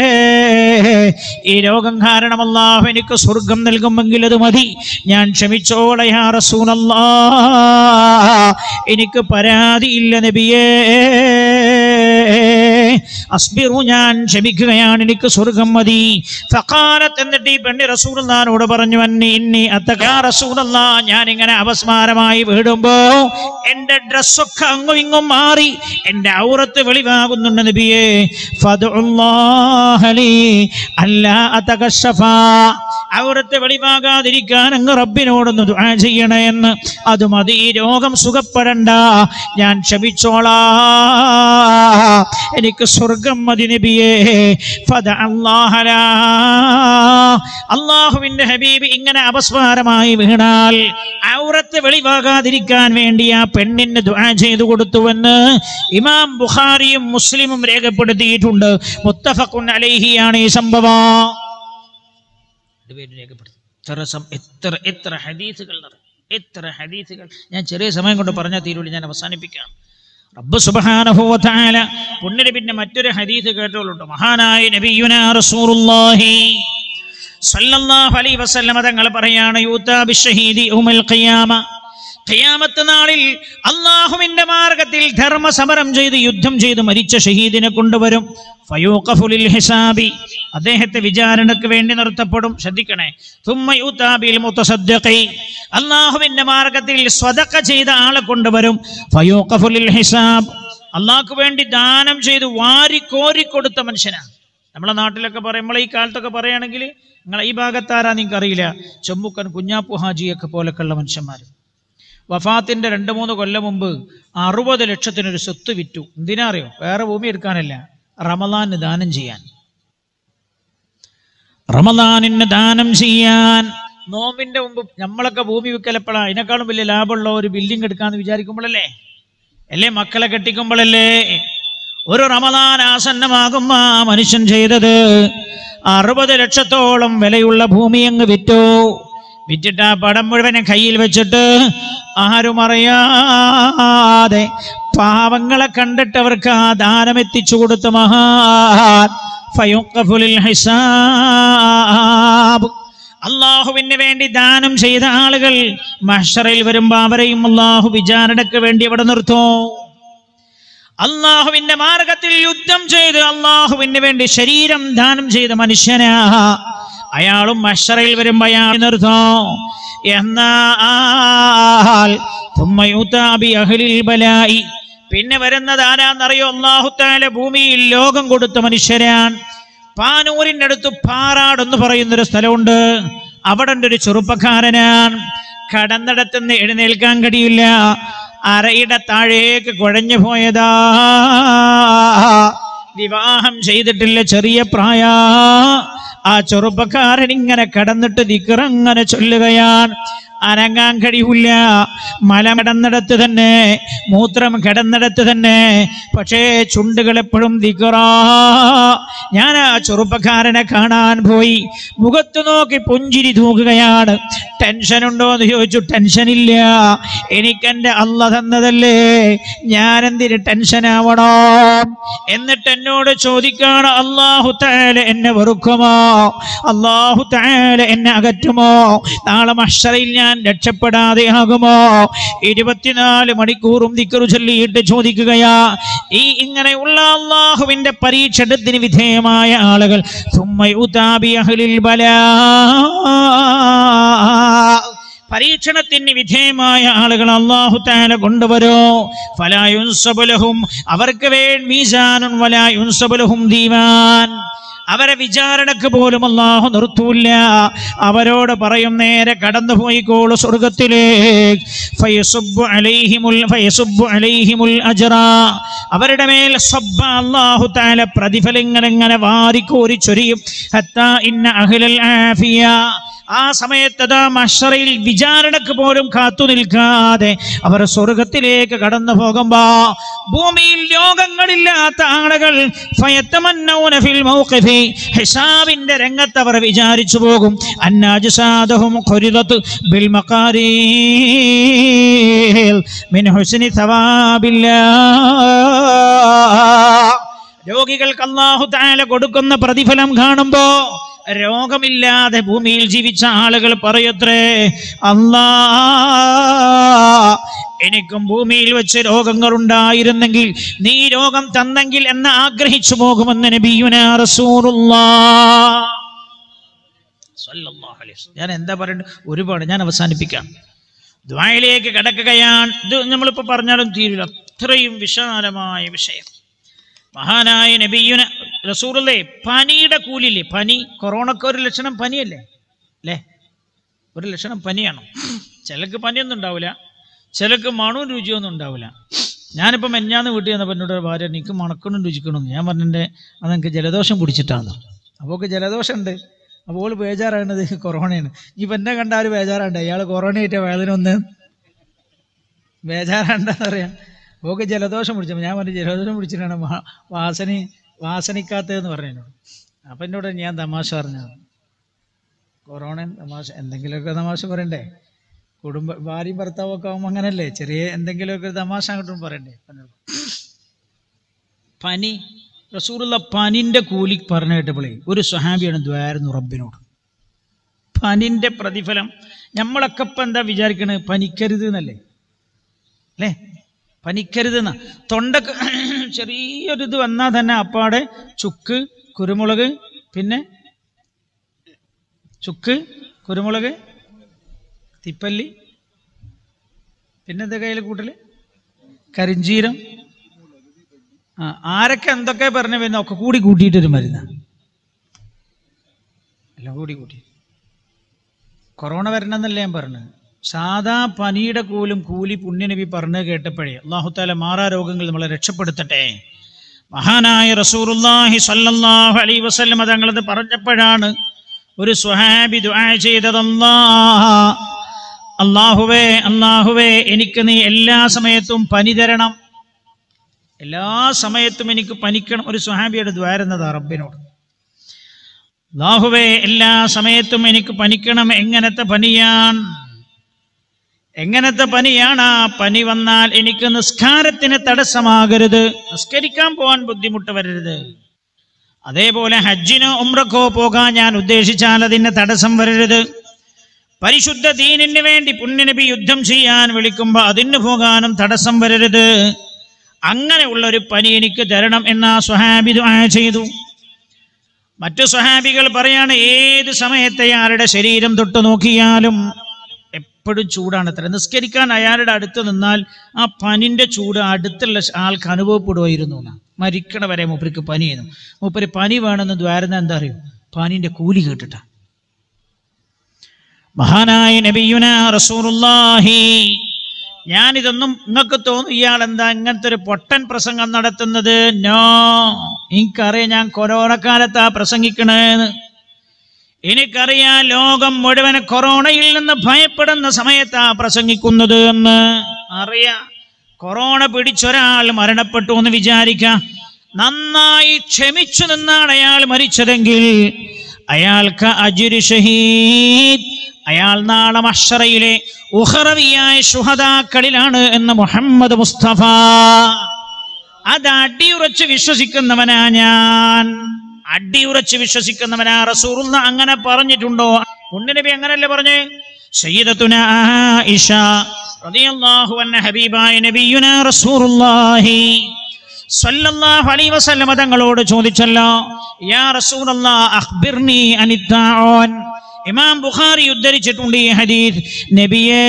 ഈ രോഗം കാരണം അല്ലാഹു എനിക്ക് സ്വർഗം നൽകുമെങ്കിൽ അത് മതി ഞാൻ ക്ഷമിച്ചോള യാ റസൂലല്ലാ എനിക്ക് പരാതിയില്ല നബിയേ അസ്ബിറു ഞാൻ ക്ഷമിക്കുകയാണ് എനിക്ക് സ്വർഗം മതി ഫഖാലത്ത് എന്നിട്ട് ഈ പെണ്ണി റസൂലുള്ളാഹിനോട് പറഞ്ഞു അന്നി ഇന്നി അത്തകാ റസൂലല്ല ഞാൻ ഇങ്ങനെ അപസ്മാരമായി വീടുമ്പോ എന്റെ ഡ്രസ്സൊക്കെ അങ്ങും ഇങ്ങും മാറി എന്റെ ഔറത്ത് വെളിവാകുന്നുണ്ട് നബിയേ ഫദ്ഉല്ലാഹലി അല്ലാ അതകശഫ ഔറത്ത് വെളിവാകാതിരിക്കാൻ അങ്ങ് റബ്ബിനോടൊന്ന് ദുആ ചെയ്യണേ എന്ന് അത് മതി ഈ രോഗം സുഖപ്പെടണ്ട ഞാൻ ക്ഷമിച്ചോളാ എനിക്ക് സ്വർഗം മതി നബിയേ ഫദ അല്ലാഹലാ അള്ളാഹുവിന്റെ ഹബീബ് ഇങ്ങനെ അപസ്മാരമായി വീണാൽ ഔറത്ത് വെളിവാകാതിരിക്കാൻ വേണ്ടി ആ പെണ്ണിന് ദുആ ചെയ്തു കൊടുത്തുവെന്ന് ഇമാം ബുഖാരിയും മുസ്ലിമും രേഖപ്പെടുത്തിയിട്ടുണ്ട് മുത്തഫഖുൻ അലൈഹിയാണ് ഈ സംഭവം രണ്ടുപേരും രേഖപ്പെടുത്തി എത്ര സം- എത്ര എത്ര ഹദീസുകൾ നിറ- എത്ര ഹദീസുകൾ ഞാൻ ചെറിയ സമയം കൊണ്ട് പറഞ്ഞാൽ തീരുള്ളൂ ഞാൻ അവസാനിപ്പിക്കാം റബ്ബ് സുബ്ഹാനഹു വ തആല പുണ്യനബിന്റെ മറ്റൊരു ഹദീസ് കേട്ടോളുണ്ട് മഹാനായ നബിയുനാ റസൂലുള്ളാഹി സല്ലല്ലാഹു അലൈഹി വസല്ലമ തങ്ങൾ പറയാണ് യൂതാ ബിശ്ശഹീദി യൗമൽ ഖിയാമ ഖിയാമത്ത് നാളിൽ അള്ളാഹുവിന്റെ മാർഗത്തിൽ ധർമ്മ സമരം ചെയ്ത് യുദ്ധം ചെയ്ത് മരിച്ച ഷഹീദിനെ കൊണ്ടുവരും ഫയൂഖഫു ലിൽ ഹിസാബി അദ്ദേഹത്തെ വിചാരണയ്ക്ക് വേണ്ടി നിർത്തപ്പെടും ശ്രദ്ധിക്കണേ തുമ്മ യൂതാ ബിൽ മുതസദ്ദിഖി അള്ളാഹുവിന്റെ മാർഗത്തിൽ സ്വതക്ക ചെയ്ത ആളെ കൊണ്ടുവരും ഫയൂഖഫു ലിൽ ഹിസാബ് അള്ളാഹ്ക്ക് വേണ്ടി ദാനം ചെയ്ത് വാരി കോരി കൊടുത്ത മനുഷ്യനാണ് നമ്മളെ നാട്ടിലൊക്കെ പറയുമ്പോൾ ഈ കാലത്തൊക്കെ പറയുകയാണെങ്കിൽ നിങ്ങളെ ഈ ഭാഗത്താരാ നിങ്ങൾക്ക് അറിയില്ല ചെമ്മുക്കൻ കുഞ്ഞാപ്പു ഹാജിയൊക്കെ പോലൊക്കെയുള്ള മനുഷ്യന്മാർ വഫാത്തിന്റെ രണ്ട് മൂന്ന് കൊല്ലം മുമ്പ് അറുപത് ലക്ഷത്തിനൊരു സ്വത്ത് വിറ്റു എന്തിനാ അറിയോ വേറെ ഭൂമി എടുക്കാനല്ല റമലാന് ദാനം ചെയ്യാൻ റമലാനിന് ദാനം ചെയ്യാൻ നോമ്പിന്റെ മുമ്പ് നമ്മളൊക്കെ ഭൂമി വിൽക്കലപ്പോഴാ അതിനേക്കാളും വലിയ ലാഭമുള്ള ഒരു ബിൽഡിംഗ് എടുക്കാന്ന് വിചാരിക്കുമ്പോഴല്ലേ അല്ലേ മക്കളെ കെട്ടിക്കുമ്പോഴല്ലേ ഒരു റമദാൻ ആസന്നമാകുമ്പോ ആ മനുഷ്യൻ ചെയ്തത് അറുപത് ലക്ഷത്തോളം വിലയുള്ള ഭൂമി അങ്ങ് വിറ്റു വിറ്റിട്ട് ആ പടം മുഴുവനും കയ്യിൽ വെച്ചിട്ട് ആരും അറിയാതെ പാവങ്ങളെ കണ്ടിട്ട് അവർക്ക് ആ ദാനം എത്തിച്ചു കൊടുത്ത മഹാൻ ഫയുഖഫുലിൽ ഹിസാബ് അള്ളാഹുവിന് വേണ്ടി ദാനം ചെയ്ത ആളുകൾ മഹ്ഷറിൽ വരുമ്പോ അവരെയും അള്ളാഹു വിചാരണയ്ക്ക് വേണ്ടി അവിടെ നിർത്തോ അള്ളാഹുവിന്റെ മാർഗത്തിൽ യുദ്ധം ചെയ്ത് അള്ളാഹുവിന് വേണ്ടി ശരീരം ദാനം ചെയ്ത മനുഷ്യനാ അയാളും മഷറയിൽ വരുമ്പോ അയാൾ നിർത്തോ എന്നാൽ ثم يؤتى بأهل البلاء. പിന്നെ വരുന്നത് ആരാന്നറിയോ അള്ളാഹുത്താല ഭൂമിയിൽ ലോകം കൊടുത്ത മനുഷ്യരാണ് പാനൂരിന്റെ അടുത്ത് പാറാട് എന്ന് പറയുന്നൊരു സ്ഥലമുണ്ട് അവിടെ ഉണ്ട് ഒരു ചെറുപ്പക്കാരനാണ് കടന്നിടത്തുനിന്ന് എഴുന്നേൽക്കാൻ കഴിയില്ല അരയുടെ താഴേക്ക് കുഴഞ്ഞു പോയതാ വിവാഹം ചെയ്തിട്ടില്ല ചെറിയ പ്രായ ആ ചെറുപ്പക്കാരൻ ഇങ്ങനെ കടന്നിട്ട് ദിക്കറങ്ങനെ ചൊല്ലുകയാണ് അനങ്ങാൻ കഴിയില്ല മല കിടന്നിടത്ത് തന്നെ മൂത്രം കിടന്നിടത്ത് തന്നെ പക്ഷേ ചുണ്ടുകൾ എപ്പോഴും ദിക്കറാ ഞാൻ ആ ചെറുപ്പക്കാരനെ കാണാൻ പോയി മുഖത്ത് നോക്കി പുഞ്ചിരി തൂക്കുകയാണ് ടെൻഷൻ ഉണ്ടോ എന്ന് ചോദിച്ചു ടെൻഷൻ ഇല്ല എനിക്കെന്റെ അല്ല തന്നതല്ലേ ഞാൻ എന്തിന് ടെൻഷൻ ആവണോ എന്നിട്ട് എന്നോട് ചോദിക്കാണ് അള്ളാഹു താല എന്നെ വെറുക്കുമോ അള്ളാഹു താല എന്നെ അകറ്റുമോ നാളെ മഷറയിൽ ഞാൻ രക്ഷപ്പെടാതെ ആകുമോ ഇരുപത്തിനാല് മണിക്കൂറും ദിക്കറു ചൊല്ലിയിട്ട് ചോദിക്കുകയാ ഈ ഇങ്ങനെയുള്ള അള്ളാഹുവിന്റെ പരീക്ഷണത്തിന് വിധേയമായ ആളുകൾ സുമ്മയുതാബി അഹ്ലിൽ ബലാ പരീക്ഷണത്തിന് വിധേയമായ ആളുകൾ അള്ളാഹു താല കൊണ്ടുവരോ ഫലായുൻസബുലഹും അവർക്ക് വേ മീസാനുൻ വലായുൻസബുലഹും ദീവാൻ അവരെ വിചാരണക്ക് പോലും അള്ളാഹു നിർത്തൂല്ല അവരോട് പറയും നേരെ കടന്നു പോയിക്കോളൂ സ്വർഗത്തിലേക്ക് ഫയസുബ്ബു അലൈഹിമുൽ ഫയസുബ്ബു അലൈഹിമുൽ അജ്റ അവരുടെ മേൽ സബ്ബ അല്ലാഹു തആല പ്രതിഫലങ്ങൾ ഇങ്ങനെ വാരിക്കോരി ചൊരിയും ഹത്താ ഇന്ന അഹ്ലൽ ആഫിയ ആ സമയത്ത് അതാ മഷറയിൽ വിചാരണക്ക് പോലും കാത്തു നിൽക്കാതെ അവർ സ്വർഗത്തിലേക്ക് കടന്നു പോകുമ്പോ ഭൂമിയിൽ രോഗങ്ങളില്ലാത്ത ആളുകൾ ഫയത്തമന്നൗന ഫിൽ മൗഖിഫി യൗമില്ലാഹി ഹിസാബിന്റെ രംഗത്ത് അവർ വിചാരിച്ചു പോകും അന്നാജുസാദഹും ഖുരിദത്ത് ബിൽ മഖാരീൽ മിൻ ഹുസ്നി സവാബില്ലാ രോഗികൾക്ക് അള്ളാഹു താല കൊടുക്കുന്ന പ്രതിഫലം കാണുമ്പോ രോഗമില്ലാതെ ഭൂമിയിൽ ജീവിച്ച ആളുകൾ പറയത്രേ അല്ലാ എനിക്കും ഭൂമിയിൽ വെച്ച് രോഗങ്ങൾ ഉണ്ടായിരുന്നെങ്കിൽ നീ രോഗം തന്നെങ്കിൽ എന്ന് ആഗ്രഹിച്ചു പോകുമെന്ന് നബിയുന റസൂലുള്ളാഹ് സ്വല്ലല്ലാഹു അലൈഹി വസല്ലം. ഞാൻ എന്താ പറയണ്ടത് ഒരുപാട് ഞാൻ അവസാനിപ്പിക്കാം ദ്വായിലേക്ക് കിടക്കുകയാണ് ഇത് നമ്മളിപ്പോ പറഞ്ഞാലും തീരില്ല അത്രയും വിശാലമായ വിഷയം മഹാനായ നബിയുന റസൂറല്ലേ പനിയുടെ കൂലില്ലേ പനി കൊറോണക്ക് ഒരു ലക്ഷണം പനിയല്ലേ അല്ലേ ഒരു ലക്ഷണം പനിയാണ് ചിലക്ക് പനിയൊന്നും ഉണ്ടാവില്ല ചിലക്ക് മണവും രുചിയൊന്നും ഉണ്ടാവില്ല ഞാനിപ്പോൾ മെഞ്ഞാന്ന് വീട്ടിൽ വന്നപ്പോൾ എന്നോട് ഒരു ഭാര്യ എനിക്ക് മണക്കണം രുചിക്കണം ഞാൻ പറഞ്ഞിട്ട് അത് എനിക്ക് ജലദോഷം പിടിച്ചിട്ടാണ് അപ്പോൾ ജലദോഷം ഉണ്ട് അപ്പോൾ ബേജാറാണത് കൊറോണയാണ് ഇപ്പം എന്നെ കണ്ട ഒരു ബേജാറുണ്ട് അയാൾ കൊറോണയായിട്ട് വേദന ഒന്ന് ബേജാറാണ്ടെന്ന് പറയാം ഓക്കെ ജലദോഷം പിടിച്ചപ്പോൾ ഞാൻ പറഞ്ഞു ജലദോഷം പിടിച്ചിട്ടാണ് വാ- വാസന വാസനിക്കാത്തതെന്ന് പറഞ്ഞു എന്നോട് അപ്പം എന്നോട് ഞാൻ തമാശ പറഞ്ഞത് കൊറോണ തമാശ എന്തെങ്കിലുമൊക്കെ തമാശ പറയണ്ടേ കുടുംബ ഭാര്യയും ഭർത്താവും ഒക്കെ ആകുമ്പോൾ അങ്ങനല്ലേ ചെറിയ എന്തെങ്കിലുമൊക്കെ ഒരു തമാശ അങ്ങോട്ടും പറയണ്ടേ പനി റസൂറുള്ള പനിന്റെ കൂലി പറഞ്ഞു കേട്ടപ്പോഴേ ഒരു സ്വഹാബിയാണ് ദ്വാരുന്നു റബ്ബിനോട് പനിന്റെ പ്രതിഫലം നമ്മളൊക്കെ ഇപ്പം എന്താ വിചാരിക്കണത് പനിക്കരുത് എന്നല്ലേ അല്ലേ പനിക്കരുത് എന്നാ തൊണ്ടക്ക് ചെറിയൊരു ഇത് വന്നാൽ തന്നെ അപ്പാടെ ചുക്ക് കുരുമുളക് പിന്നെ ചുക്ക് കുരുമുളക് തിപ്പല്ലി പിന്നെന്താ കയ്യിൽ കൂട്ടല് കരിഞ്ചീരം ആ ആരൊക്കെ എന്തൊക്കെ പറഞ്ഞു വരുന്ന ഒക്കെ കൂടി കൂട്ടിയിട്ടൊരു മരുന്ന് എല്ലാം കൂടി കൂട്ടി കൊറോണ വരണമെന്നല്ല ഞാൻ പറഞ്ഞത് സാധാ പനിയുടെ കൂലും കൂലി പുണ്യനബി പറഞ്ഞു കേട്ടപ്പോഴേ അള്ളാഹുത്താല മാറാ രോഗങ്ങൾ നമ്മളെ രക്ഷപ്പെടുത്തട്ടെ മഹാനായ റസൂറുല്ലാഹി സല്ലല്ലാഹു അലൈഹി വസല്ലം തങ്ങളത് പറഞ്ഞപ്പോഴാണ് ഒരു സ്വഹാബി ദുആ ചെയ്തതല്ലാ അള്ളാഹുവേ അള്ളാഹുവേ എനിക്ക് നീ എല്ലാ സമയത്തും പനി തരണം എല്ലാ സമയത്തും എനിക്ക് പനിക്കണം ഒരു സ്വഹാബിയുടെ ദ്വാരുന്നതാ റബ്ബിനോട് അള്ളാഹുവേ എല്ലാ സമയത്തും എനിക്ക് പനിക്കണം എങ്ങനത്തെ പനിയാൻ എങ്ങനത്തെ പനിയാണ് ആ പനി വന്നാൽ എനിക്ക് നിസ്കാരത്തിന് തടസ്സമാകരുത് നിസ്കരിക്കാൻ പോകാൻ ബുദ്ധിമുട്ട് വരരുത് അതേപോലെ ഹജ്ജിനോ ഉമ്രക്കോ പോകാൻ ഞാൻ ഉദ്ദേശിച്ചാൽ അതിന് തടസ്സം വരരുത് പരിശുദ്ധ ദീനിന് വേണ്ടി പുണ്യനബി യുദ്ധം ചെയ്യാൻ വിളിക്കുമ്പോൾ അതിന് പോകാനും തടസ്സം വരരുത് അങ്ങനെയുള്ള ഒരു പനി എനിക്ക് തരണം എന്ന ആ സ്വഹാബി ദുആ ചെയ്തു മറ്റു സ്വഹാബികൾ പറയാണ് ഏത് സമയത്തെ അയാളുടെ ശരീരം തൊട്ട് നോക്കിയാലും എപ്പോഴും ചൂടാണ് അത്ര നിസ്കരിക്കാൻ അയാളുടെ അടുത്ത് നിന്നാൽ ആ പനിന്റെ ചൂട് അടുത്തുള്ള ആൾക്ക് അനുഭവപ്പെടുമായിരുന്നു എന്നാ. മരിക്കണ വരെ മൂപ്പർക്ക് പനിയായിരുന്നു മൂപ്പര് പനി വേണമെന്ന് ദ്വാരുന്ന എന്താ അറിയോ പനിന്റെ കൂലി കേട്ടിട്ടാ മഹാനായ നബിയുന റസൂലുള്ളാഹി ഞാനിതൊന്നും നിങ്ങൾക്ക് തോന്നും ഇയാൾ എന്താ ഇങ്ങനത്തെ ഒരു പൊട്ടൻ പ്രസംഗം നടത്തുന്നത് നോ എനിക്കറിയാം ഞാൻ കൊറോണ കാലത്താ പ്രസംഗിക്കണേന്ന് എനിക്കറിയാം ലോകം മുഴുവൻ കൊറോണയിൽ നിന്ന് ഭയപ്പെടുന്ന സമയത്താ പ്രസംഗിക്കുന്നത് എന്ന് അറിയാം കൊറോണ പിടിച്ചൊരാൾ മരണപ്പെട്ടു എന്ന് വിചാരിക്കാം നന്നായി ക്ഷമിച്ചു നിന്നാണ് അയാൾ മരിച്ചതെങ്കിൽ അയാൾക്ക് അജുരു ഷഹീദ് അയാൾ നാളെ മഷറയിലെ ഉഹറവിയായ ശുഹദാക്കളിലാണ് എന്ന് മുഹമ്മദ് മുസ്തഫ അത് അടിയുറച്ച് വിശ്വസിക്കുന്നവനാ ഞാൻ അടിയുറച്ച് വിശ്വസിക്കുന്നവനാ റസൂറുള്ള അങ്ങനെ പറഞ്ഞിട്ടുണ്ടോ ഉണ്ണനബി അങ്ങനല്ലേ പറഞ്ഞേ സയ്യിദത്തുന ആയിഷ റളിയല്ലാഹു അൻഹ ഹബീബായ നബിയുന റസൂലുള്ളാഹി സ്വല്ലല്ലാഹു അലൈഹി വസല്ലം തങ്ങളോട് ചോദിച്ചല്ലോ യാ റസൂലല്ലാഹ് അഖ്ബിർനി അനിദ്ദാൻ ഇമാം ബുഖാരി ഉദ്ധരിച്ചിട്ടുണ്ട് ഈ ഹദീസ് നബിയേ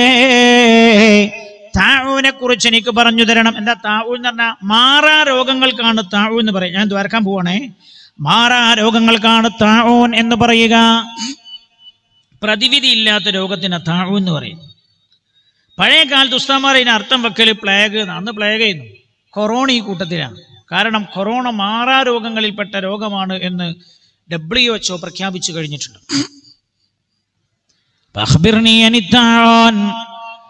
താഴൂനെ കുറിച്ച് എനിക്ക് പറഞ്ഞു തരണം എന്താ താഴൂ എന്ന് പറഞ്ഞാൽ മാറാ രോഗങ്ങൾക്കാണ് താഴൂ എന്ന് പറയും ഞാൻ ദ്വാരക്കാൻ പോവാണേ മാറാ രോഗങ്ങൾക്കാണ് താഴൂൻ എന്ന് പറയുക പ്രതിവിധി ഇല്ലാത്ത രോഗത്തിന് താഴൂ എന്ന് പറയും പഴയ കാലത്ത് ഉസ്താമാർ ഇതിന് അർത്ഥം വെക്കൽ പ്ലേഗ് എന്ന്. അന്ന് പ്ലേഗ് ചെയ്യുന്നു കൊറോണ ഈ കൂട്ടത്തിലാണ് കാരണം കൊറോണ മാറാ രോഗങ്ങളിൽപ്പെട്ട രോഗമാണ് എന്ന് ഡബ്ല്യു എച്ച്ഒ പ്രഖ്യാപിച്ചു കഴിഞ്ഞിട്ടുണ്ട് ഫഅഖ്ബിർനി അനിത്താൻ.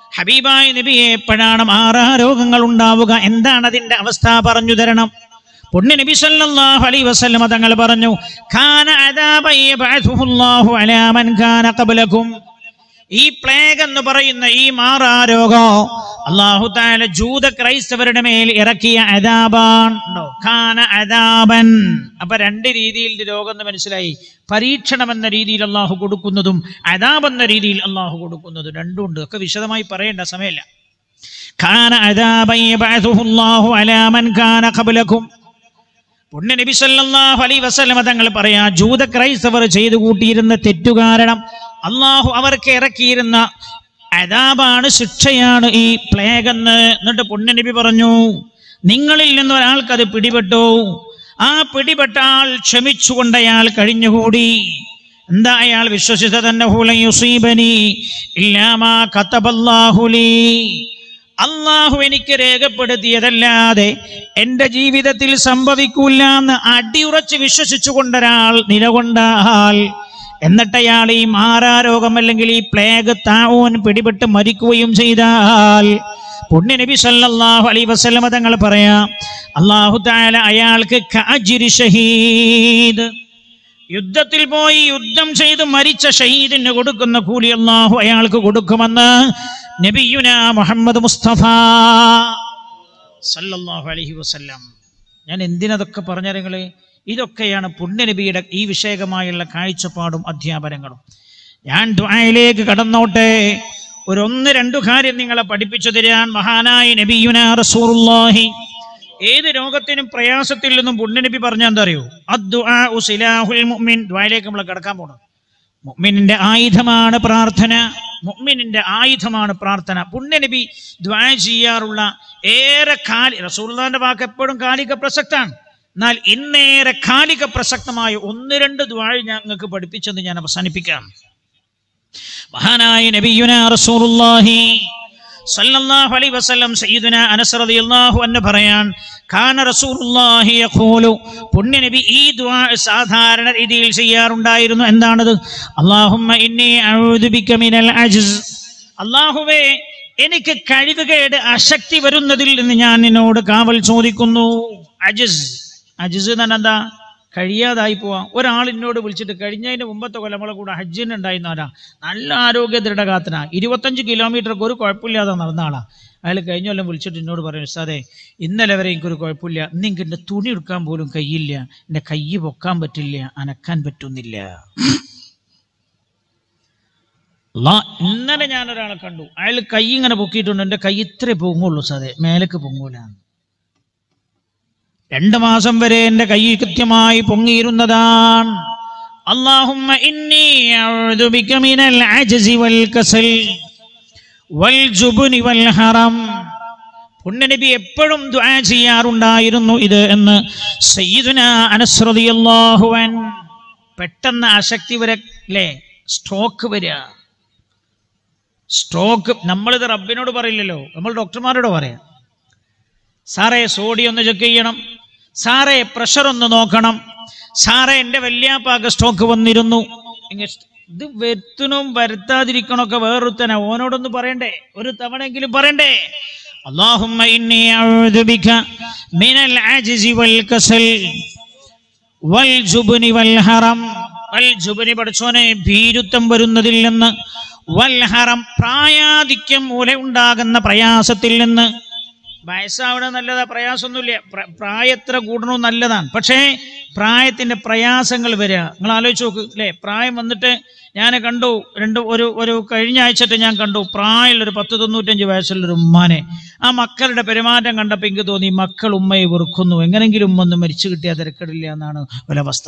ഹബീബായ നബിയെ എപ്പോഴാണ് മാറാ രോഗങ്ങൾ ഉണ്ടാവുക എന്താണ് അതിന്റെ അവസ്ഥ പറഞ്ഞു തരണം പുണ്യ നബി സല്ലല്ലാഹു അലൈഹി വസല്ലമ തങ്ങൾ പറഞ്ഞു കാന അദാബ യബഅസുഹുല്ലാഹു അലാ മൻ കാന ഖബ്ലകും ഈ പ്ലേഗ് എന്ന് പറയുന്ന ഈ മാറാരോഗം അള്ളാഹു താല ജൂത ക്രൈസ്തവരുടെ മേൽ ഇറക്കിയ അദാബാൻ ഉണ്ടോ ഖാന അദാബൻ അപ്പൊ രണ്ട് രീതിയിൽ ഇത് രോഗം എന്ന് മനസ്സിലായി പരീക്ഷണം എന്ന രീതിയിൽ അള്ളാഹു കൊടുക്കുന്നതും അദാബ് എന്ന രീതിയിൽ അള്ളാഹു കൊടുക്കുന്നതും രണ്ടും ഉണ്ട് ഒക്കെ വിശദമായി പറയേണ്ട സമയമില്ല ഖാന അദാബൻ യബഅസുഹുല്ലാഹു അലാ മൻ കാന ഖബ്ലകും പുണ്യ നബി സല്ലല്ലാഹു അലൈഹി വസല്ലമ തങ്ങൾ പറയാ ജൂത ക്രൈസ്തവർ ചെയ്തു കൂട്ടിയിരുന്ന തെറ്റു കാരണം അള്ളാഹു അവർക്ക് ഇറക്കിയിരുന്ന അതാപാണ് ശിക്ഷയാണ് ഈ പ്ലേഗ് എന്ന് എന്നിട്ട് പുണ്യ നബി പറഞ്ഞു നിങ്ങളിൽ നിന്ന് ഒരാൾക്ക് അത് പിടിപെട്ടു ആ പിടിപെട്ട ആൾ ക്ഷമിച്ചുകൊണ്ട് അയാൾ കഴിഞ്ഞുകൂടി എന്താ അയാൾ വിശ്വസിച്ച തന്നെ യുസീബനി ഇല്ലാമാ കത്തബല്ലാഹുലീ അള്ളാഹു എനിക്ക് രേഖപ്പെടുത്തിയതല്ലാതെ എന്റെ ജീവിതത്തിൽ സംഭവിക്കൂല എന്ന് അടിയുറച്ച് വിശ്വസിച്ചുകൊണ്ടൊരാൾ നിലകൊണ്ടാൽ എന്നിട്ട് അയാൾ ഈ മാറാരോഗം അല്ലെങ്കിൽ ഈ പ്ലേഗ് താവോൻ പിടിപെട്ട് മരിക്കുകയും ചെയ്താൽ പുണ്യ നബി സല്ലല്ലാഹു അലൈഹി വസല്ലമ തങ്ങൾ പറയാം അള്ളാഹു താല അയാൾക്ക് കഅജ്രി ഷഹീദ് യുദ്ധത്തിൽ പോയി യുദ്ധം ചെയ്ത് മരിച്ച ഷഹീദിന് കൊടുക്കുന്ന കൂലി അള്ളാഹു അയാൾക്ക് കൊടുക്കുമെന്ന് നബിയുന മുഹമ്മദ് മുസ്തഫ സല്ലല്ലാഹു അലൈഹി വസല്ലം ഞാൻ എന്തിനതൊക്കെ പറഞ്ഞറിയങ്ങളെ ഇതൊക്കെയാണ് പുണ്യനബിയുടെ ഈ വിഷയകമായുള്ള കാഴ്ചപ്പാടും അധ്യാപനങ്ങളും ഞാൻ ദ്വായയിലേക്ക് കടന്നോട്ടെ ഒരു ഒന്ന് രണ്ടു കാര്യം നിങ്ങളെ പഠിപ്പിച്ചു തരാൻ മഹാനായ നബിയുന റസൂറുല്ലാഹി ഏത് രോഗത്തിനും പ്രയാസത്തിൽ നിന്നും പുണ്യനബി പറഞ്ഞ എന്താ അറിയോ അദ്ദുആഉ സിലാഹുൽ മുഅ്മിൻ ദ്വായയിലേക്ക് നമ്മൾ കിടക്കാൻ പോകണം മുഅ്മിനിന്റെ ആയുധമാണ് പ്രാർത്ഥന മുഅ്മിനിന്റെ ആയുധമാണ് പ്രാർത്ഥന പുണ്യനബി ദ്വാ ചെയ്യാറുള്ള ഏറെ കാലി റസൂലുള്ളാഹിന്റെ വാക്ക് എപ്പോഴും കാലിക പ്രസക്താണ് എന്നാൽ ഇന്നേറെ കാലിക പ്രസക്തമായ ഒന്ന് രണ്ട് ദ്വാഴ ഞങ്ങൾക്ക് പഠിപ്പിച്ചെന്ന് ഞാൻ അവസാനിപ്പിക്കാം മഹാനായ നബിയുന റസൂലുള്ളാഹി സല്ലല്ലാഹു അലൈഹി വസല്ലം സയ്യിദുന അനസ് റളിയല്ലാഹു അൻഹു പറയാൻ കാന റസൂലുള്ളാഹി യഖൂലു പുണ്യ നബി ഈ ദുആ സാധാരണ രീതിയിൽ ചെയ്യാറുണ്ടായിരുന്നു എന്താണത് അല്ലാഹുമ്മ ഇന്നി അഊദു ബിക മിനൽ അജ്സ് അല്ലാഹുവേ എനിക്ക് കഴിവുകേട് അശക്തി വരുന്നതിൽ നിന്ന് ഞാൻ നിന്നോട് കാവൽ ചോദിക്കുന്നു അജിസ് അജിസ് എന്ന് പറഞ്ഞാൽ എന്താ കഴിയാതായി പോവാം ഒരാൾ എന്നോട് വിളിച്ചിട്ട് കഴിഞ്ഞതിന്റെ മുമ്പത്തെ കൊല്ലം നമ്മളെ കൂടെ ഹജ്ജിന് ഉണ്ടായിരുന്ന ആരാ നല്ല ആരോഗ്യ ദൃഢഗാത്രന ഇരുപത്തഞ്ച് കിലോമീറ്റർക്ക് ഒരു കുഴപ്പമില്ലാതെ നടന്ന ആളാ അയാൾ കഴിഞ്ഞ കൊല്ലം വിളിച്ചിട്ട് എന്നോട് പറയും ഉസ്താദേ ഇന്നലെ വരെ എനിക്കൊരു കുഴപ്പമില്ല ഇന്ന് എനിക്ക് എൻ്റെ തുണി എടുക്കാൻ പോലും കയ്യില്ല എൻ്റെ കൈ പൊക്കാൻ പറ്റില്ല അനക്കാൻ പറ്റുന്നില്ല അല്ലാ, ഇന്നലെ ഞാൻ ഒരാളെ കണ്ടു അയാൾ കൈ ഇങ്ങനെ പൊക്കിയിട്ടുണ്ട് എൻ്റെ കൈ ഇത്രേ പൊങ്ങുള്ളൂ സാറേ മേലേക്ക് പൊങ്ങൂല രണ്ട് മാസം വരെ എൻ്റെ കൈ കൃത്യമായി പൊങ്ങിയിരുന്നതാണ് അള്ളാഹുമ്മ ഇന്നി അഊദു ബിക മിനൽ അജ്സി വൽ കസൽ വൽ ജുബ്നി വൽ ഹറം പുണ്യനബി എപ്പോഴും ദുആ ചെയ്യാറുണ്ടായിരുന്നു ഇത് എന്ന് സയ്യിദുന അനസ് റളിയല്ലാഹു അൻ പെട്ടെന്ന് അശക്തി വരെ അല്ലേ സ്ട്രോക്ക് വരിക സ്ട്രോക്ക് നമ്മളിത് റബ്ബിനോട് പറയില്ലല്ലോ നമ്മൾ ഡോക്ടർമാരോട് പറയാം സാറേ സോഡിയം ഒന്ന് ചെക്ക് ചെയ്യണം സാറേ പ്രഷർ ഒന്ന് നോക്കണം സാറേ എൻ്റെ വല്യാപ്പാക്ക് സ്ട്രോക്ക് വന്നിരുന്നു ഇങ്ങ- ഇത് വരുത്തണം വരുത്താതിരിക്കണമൊക്കെ വേറൊരുത്തന ഓനോടൊന്ന് പറയണ്ടേ ഒരു തവണയെങ്കിലും പറയണ്ടേ اللهم إني أعوذ بك من العجز والكسل والجبن والهرم والجبن പഠിച്ചോനെ ഭീരുത്വം വരുന്നതിൽ നിന്ന് വൽഹറം പ്രായാധിക്യം മൂലം ഉണ്ടാകുന്ന പ്രയാസത്തിൽ നിന്ന് വയസ്സാവിടെ നല്ലതാ പ്രയാസമൊന്നുമില്ല പ്ര- പ്രായത്ര കൂടണോ നല്ലതാണ് പക്ഷേ പ്രായത്തിന്റെ പ്രയാസങ്ങൾ വരിക നിങ്ങൾ ആലോചിച്ച് നോക്ക് അല്ലേ പ്രായം വന്നിട്ട് ഞാൻ കണ്ടു രണ്ട് ഒരു ഒരു കഴിഞ്ഞ ആഴ്ചത്തെ ഞാൻ കണ്ടു പ്രായമുള്ള ഒരു പത്ത് തൊണ്ണൂറ്റഞ്ച് വയസ്സുള്ള ഒരു ഉമ്മാനെ ആ മക്കളുടെ പെരുമാറ്റം കണ്ടപ്പോൾ എനിക്ക് തോന്നി മക്കൾ ഉമ്മയെ വെറുക്കുന്നു എങ്ങനെങ്കിലും ഉമ്മ ഒന്ന് മരിച്ചു കിട്ടിയാൽ തിരക്കിടില്ല എന്നാണ് ഒരവസ്ഥ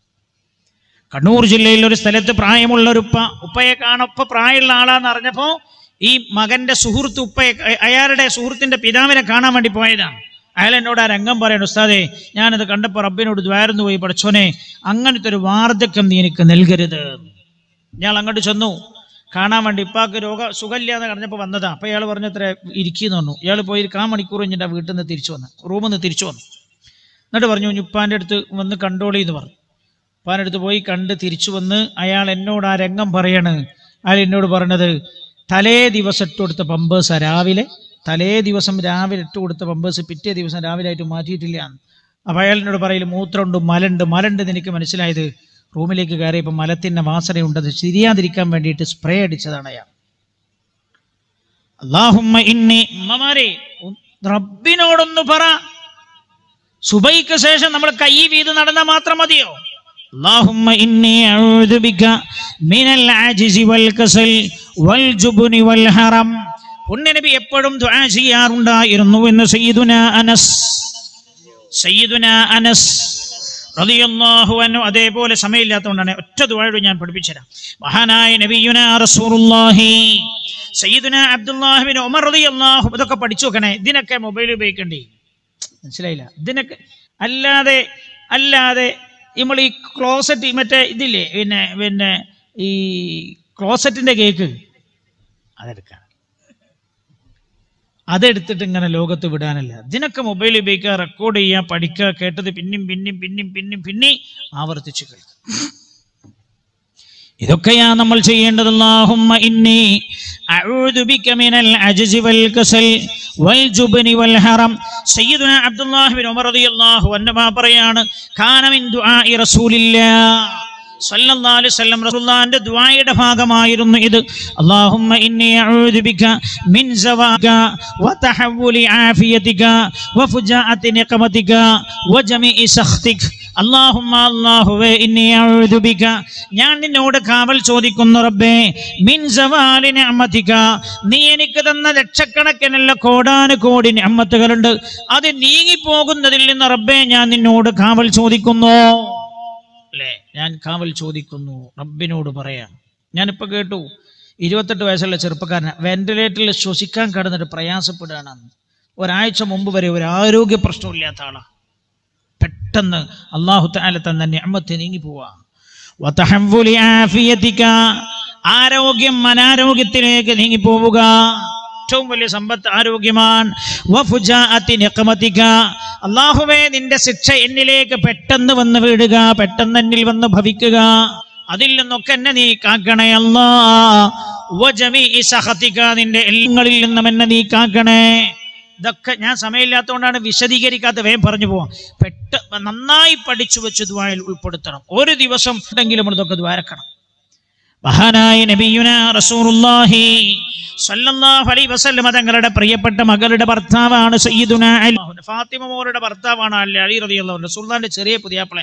കണ്ണൂർ ജില്ലയിൽ ഒരു സ്ഥലത്ത് പ്രായമുള്ള ഒരു ഉപ്പ ഉപ്പയെ കാണൊപ്പ പ്രായമുള്ള ആളാന്ന് അറിഞ്ഞപ്പോ ഈ മകന്റെ സുഹൃത്ത് ഉപ്പയെ അയാളുടെ സുഹൃത്തിന്റെ പിതാവിനെ കാണാൻ വേണ്ടി പോയതാണ് അയാൾ എന്നോട് ആ രംഗം പറയണം ഉസ്താദേ ഞാനത് കണ്ടപ്പോൾ റബ്ബിനോട് ദ്വാരന്നു പോയി പഠിച്ചോനെ അങ്ങനത്തെ ഒരു വാർദ്ധക്യം നീ എനിക്ക് നൽകരുത് ഞാൻ അങ്ങോട്ട് ചെന്നു കാണാൻ വേണ്ടി ഇപ്പാക്ക് രോഗ സുഖമില്ല എന്ന് പറഞ്ഞപ്പോൾ വന്നതാ അപ്പൊ ഇയാൾ പറഞ്ഞത്ര ഇരിക്കുന്നു പറഞ്ഞു ഇയാൾ പോയി ഒരു കാ മണിക്കൂർ കഴിഞ്ഞിട്ട് ആ വീട്ടിൽ നിന്ന് തിരിച്ചു വന്നു റൂമിൽ നിന്ന് തിരിച്ചു വന്നു എന്നിട്ട് പറഞ്ഞു ഉപ്പാന്റെ അടുത്ത് വന്ന് കണ്ടോളി എന്ന് പറഞ്ഞു ഉപ്പാന്റെ അടുത്ത് പോയി കണ്ട് തിരിച്ചു വന്ന് അയാൾ എന്നോട് ആ രംഗം പറയാണ് അയാൾ എന്നോട് പറഞ്ഞത് തലേ ദിവസം ഇട്ട് കൊടുത്ത പമ്പേഴ്സാ രാവിലെ തലേ ദിവസം രാവിലെ ഇട്ട് കൊടുത്ത പമ്പേഴ്സ് പിറ്റേ ദിവസം രാവിലെ ആയിട്ട് മാറ്റിയിട്ടില്ല അപ്പോൾ അയാൾ എന്നോട് പറയില്ല മൂത്രമുണ്ട് മലുണ്ട് മലുണ്ട് എന്ന് എനിക്ക് മനസ്സിലായത് റൂമിലേക്ക് കയറിയപ്പോൾ മലത്തിൻ്റെ വാസനയുണ്ട് അത് ശരിയാതിരിക്കാൻ വേണ്ടിയിട്ട് സ്പ്രേ അടിച്ചതാണ് അയാൾ അള്ളാഹുമ്മ ഇന്നി ഉമ്മമാരെ റബ്ബിനോടൊന്ന് പറ സുബൈക്ക് ശേഷം നമ്മൾ കൈ വീത് നടന്നാൽ മാത്രം മതിയോ اللهم إني أعوذ بك من العجز والكسل والجبن والهرم പുണ്യനബി എപ്പോഴും ദുആ ചെയ്യാറുണ്ടായിരുന്നു എന്ന് സയ്യിദുന അനസ് സയ്യിദുന അനസ് റളിയല്ലാഹു അൻഹു അതേപോലെ സമയമില്ലാത്തതുകൊണ്ടാണ് ഒറ്റ ദുആയോട് ഞാൻ പഠിപ്പിച്ചുതരാം മഹാനായ നബിയുന റസൂലുള്ളാഹി സയ്യിദുന അബ്ദുല്ലാഹി ബിൻ ഉമർ റളിയല്ലാഹു ഇതൊക്കെ പഠിച്ചു വെക്കണേ ഇതിനൊക്കെ മൊബൈൽ ഉപയോഗിക്കണ്ടേ മനസ്സിലായില്ല ഇതിനൊക്കെ അല്ലാതെ അല്ലാതെ നമ്മൾ ഈ ക്ലോസറ്റ് മറ്റേ ഇതില്ലേ പിന്നെ പിന്നെ ഈ ക്ലോസറ്റിന്റെ കേക്ക് അതെടുക്കാം അതെടുത്തിട്ട് ഇങ്ങനെ ലോകത്ത് വിടാനല്ല ഇതിനൊക്കെ മൊബൈൽ ഉപയോഗിക്കുക റെക്കോർഡ് ചെയ്യുക പഠിക്കുക കേട്ടത് പിന്നെയും പിന്നെയും പിന്നെയും പിന്നെയും പിന്നെ ആവർത്തിച്ച് കേൾക്കുക ഇതൊക്കെയാ നമ്മൾ ചെയ്യേണ്ടത് അല്ലാഹുമ്മ ഇന്നി അഊദു ബിക മിനൽ അജ്സി വൽ കസൽ വൽ ജുബ്നി വൽ ഹറം സയ്യിദുന അബ്ദുല്ലാഹി ബിൻ ഉമർ റളിയല്ലാഹു അൻഹു പറയാണ് കാന മിൻ ദുആഇ റസൂലില്ലാഹ് സല്ലല്ലാഹു അലൈഹി വസല്ലം റസൂലുള്ളാഹിന്റെ ദുആയുടെ ഭാഗമായിരുന്നു ഇത് അല്ലാഹുമ്മ ഇന്നി അഊദു ബിക മിൻ സവാക വതഹവ്വുലി ആഫിയതിക വഫുജാഅതി നിഖമതിക വജമീഇ സഖ്തിക അല്ലാഹുമ്മ അല്ലാഹുവേ ഇന്നി അഊദു ബിക ഞാൻ നിന്നോട് കാവൽ ചോദിക്കുന്നു റബ്ബേ മിൻ സവാലി നിഅമതിക നീ എനിക്ക് തന്ന ലക്ഷക്കണക്കിനുള്ള കോടാനുകോടി നിഅമത്തുകളുണ്ട് അത് നീങ്ങി പോകുന്നതിൽ നിന്ന് റബ്ബേ ഞാൻ നിന്നോട് കാവൽ ചോദിക്കുന്നു അല്ലേ ഞാൻ കാവൽ ചോദിക്കുന്നു റബ്ബിനോട് പറയാം ഞാനിപ്പോ കേട്ടു ഇരുപത്തെട്ട് വയസ്സുള്ള ചെറുപ്പക്കാരൻ വെന്റിലേറ്ററിൽ ശ്വസിക്കാൻ കടന്നിട്ട് പ്രയാസപ്പെടുകയാണ് ഒരാഴ്ച മുമ്പ് വരെ ഒരു ആരോഗ്യ പ്രശ്നമില്ലാത്ത ആളാ പെട്ടെന്ന് അള്ളാഹു താല തന്ന ഞമ്മത്ത് നീങ്ങി പോവാ വതഹവ്വുലി ആഫിയതിക ആരോഗ്യം അനാരോഗ്യത്തിലേക്ക് നീങ്ങി പോവുക ഏറ്റവും വലിയ സമ്പത്ത് ആരോഗ്യമാണ് വഫുജാഅത്തി നിഖമതിക അള്ളാഹുവേ നിന്റെ ശിക്ഷ എന്നിലേക്ക് പെട്ടെന്ന് വന്ന് വീഴുക പെട്ടെന്ന് എന്നിൽ വന്ന് ഭവിക്കുക അതിൽ നിന്നൊക്കെ എന്നെ നീ കാക്കണേ അല്ലാ വജമീഇ സഖതിക നിന്റെ എല്ലങ്ങളിൽ നിന്നും എന്നെ നീ കാക്കണേ ഇതൊക്കെ ഞാൻ സമയമില്ലാത്തതുകൊണ്ടാണ് വിശദീകരിക്കാത്ത വേഗം പറഞ്ഞു പോവാം പെട്ട നന്നായി പഠിച്ചു വെച്ച് ദ്വായിൽ ഉൾപ്പെടുത്തണം ഒരു ദിവസം ഉണ്ടെങ്കിലും നമ്മൾ ഇതൊക്കെ ദ്വാരക്കണം മഹാനായ നബിയുന റസൂലുള്ളാഹി സല്ലല്ലാഹു അലൈഹി വസല്ലം തങ്ങളുടെ പ്രിയപ്പെട്ട മകളുടെ ഭർത്താവാണ് സയ്യിദുന അലി ഫാത്തിമ മോളുടെ ഭർത്താവാണ് അലി അലി റളിയല്ലാഹു അൻഹു റസൂലുള്ളാഹിന്റെ ചെറിയ പുതിയാപ്പിളെ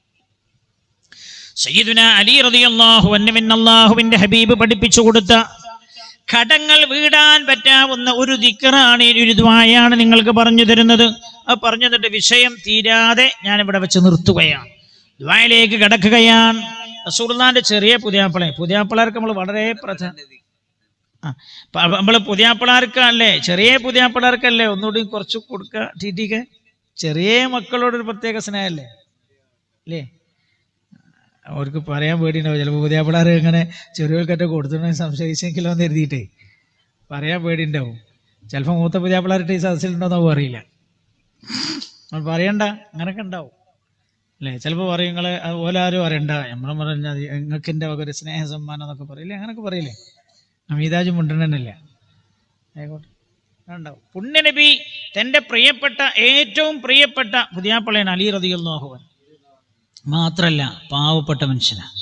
സയ്യിദുന അലി റളിയല്ലാഹു അൻഹു അല്ലാഹുവിന്റെ ഹബീബ് പഠിപ്പിച്ചു കൊടുത്ത കടങ്ങൾ വീടാൻ പറ്റാവുന്ന ഒരു ദിക്കറാണ് ഈ ഒരു ദ്വായാണ് നിങ്ങൾക്ക് പറഞ്ഞു തരുന്നത് അത് പറഞ്ഞു തന്നിട്ട് വിഷയം തീരാതെ ഞാൻ ഇവിടെ വെച്ച് നിർത്തുകയാണ് ദ്വായിലേക്ക് കടക്കുകയാണ് റസൂലുള്ളാന്റെ ചെറിയ പുതിയാപ്പിളെ പുതിയാപ്പിളർക്ക് നമ്മൾ വളരെ പ്രധാന ആ നമ്മൾ പുതിയാപ്പിളാർക്കല്ലേ ചെറിയ പുതിയാപ്പിളാർക്കല്ലേ ഒന്നുകൂടി കുറച്ച് കൊടുക്കുക ടീറ്റിക്ക് ചെറിയ മക്കളോടൊരു പ്രത്യേക സ്നേഹമല്ലേ അല്ലേ അവർക്ക് പറയാൻ പേടിയുണ്ടാവും ചിലപ്പോൾ പുതിയാപ്പിളാർ ഇങ്ങനെ ചെറിയവർക്കൊക്കെ കൊടുത്തിട്ടുണ്ടെങ്കിൽ സംശയിച്ചെങ്കിലോ എന്ന് എഴുതിയിട്ടേ പറയാൻ പേടിയുണ്ടാവും ചിലപ്പോൾ മൂത്ത പുതിയാപ്പിളാരുടെ ഈ സദസ്സിലുണ്ടോന്നോ അറിയില്ല നമ്മൾ പറയണ്ട അങ്ങനൊക്കെ ഉണ്ടാവും അല്ലേ ചിലപ്പോൾ പറയും നിങ്ങൾ ഓല ആരും അറിയണ്ട നമ്മളെ പറഞ്ഞാൽ നിങ്ങൾക്ക് എൻ്റെ വക ഒരു സ്നേഹ സമ്മാനം എന്നൊക്കെ പറയില്ലേ അങ്ങനൊക്കെ പറയില്ലേ അമീതാജ് മുണ്ടനല്ല ആയിക്കോട്ടെ ഉണ്ടാവും പുണ്യനബി തൻ്റെ പ്രിയപ്പെട്ട ഏറ്റവും പ്രിയപ്പെട്ട പുതിയാപ്പിളയാണ് അലി റതിയുള്ളാഹുവൻ മാത്രല്ല പാവപ്പെട്ട മനുഷ്യനാണ്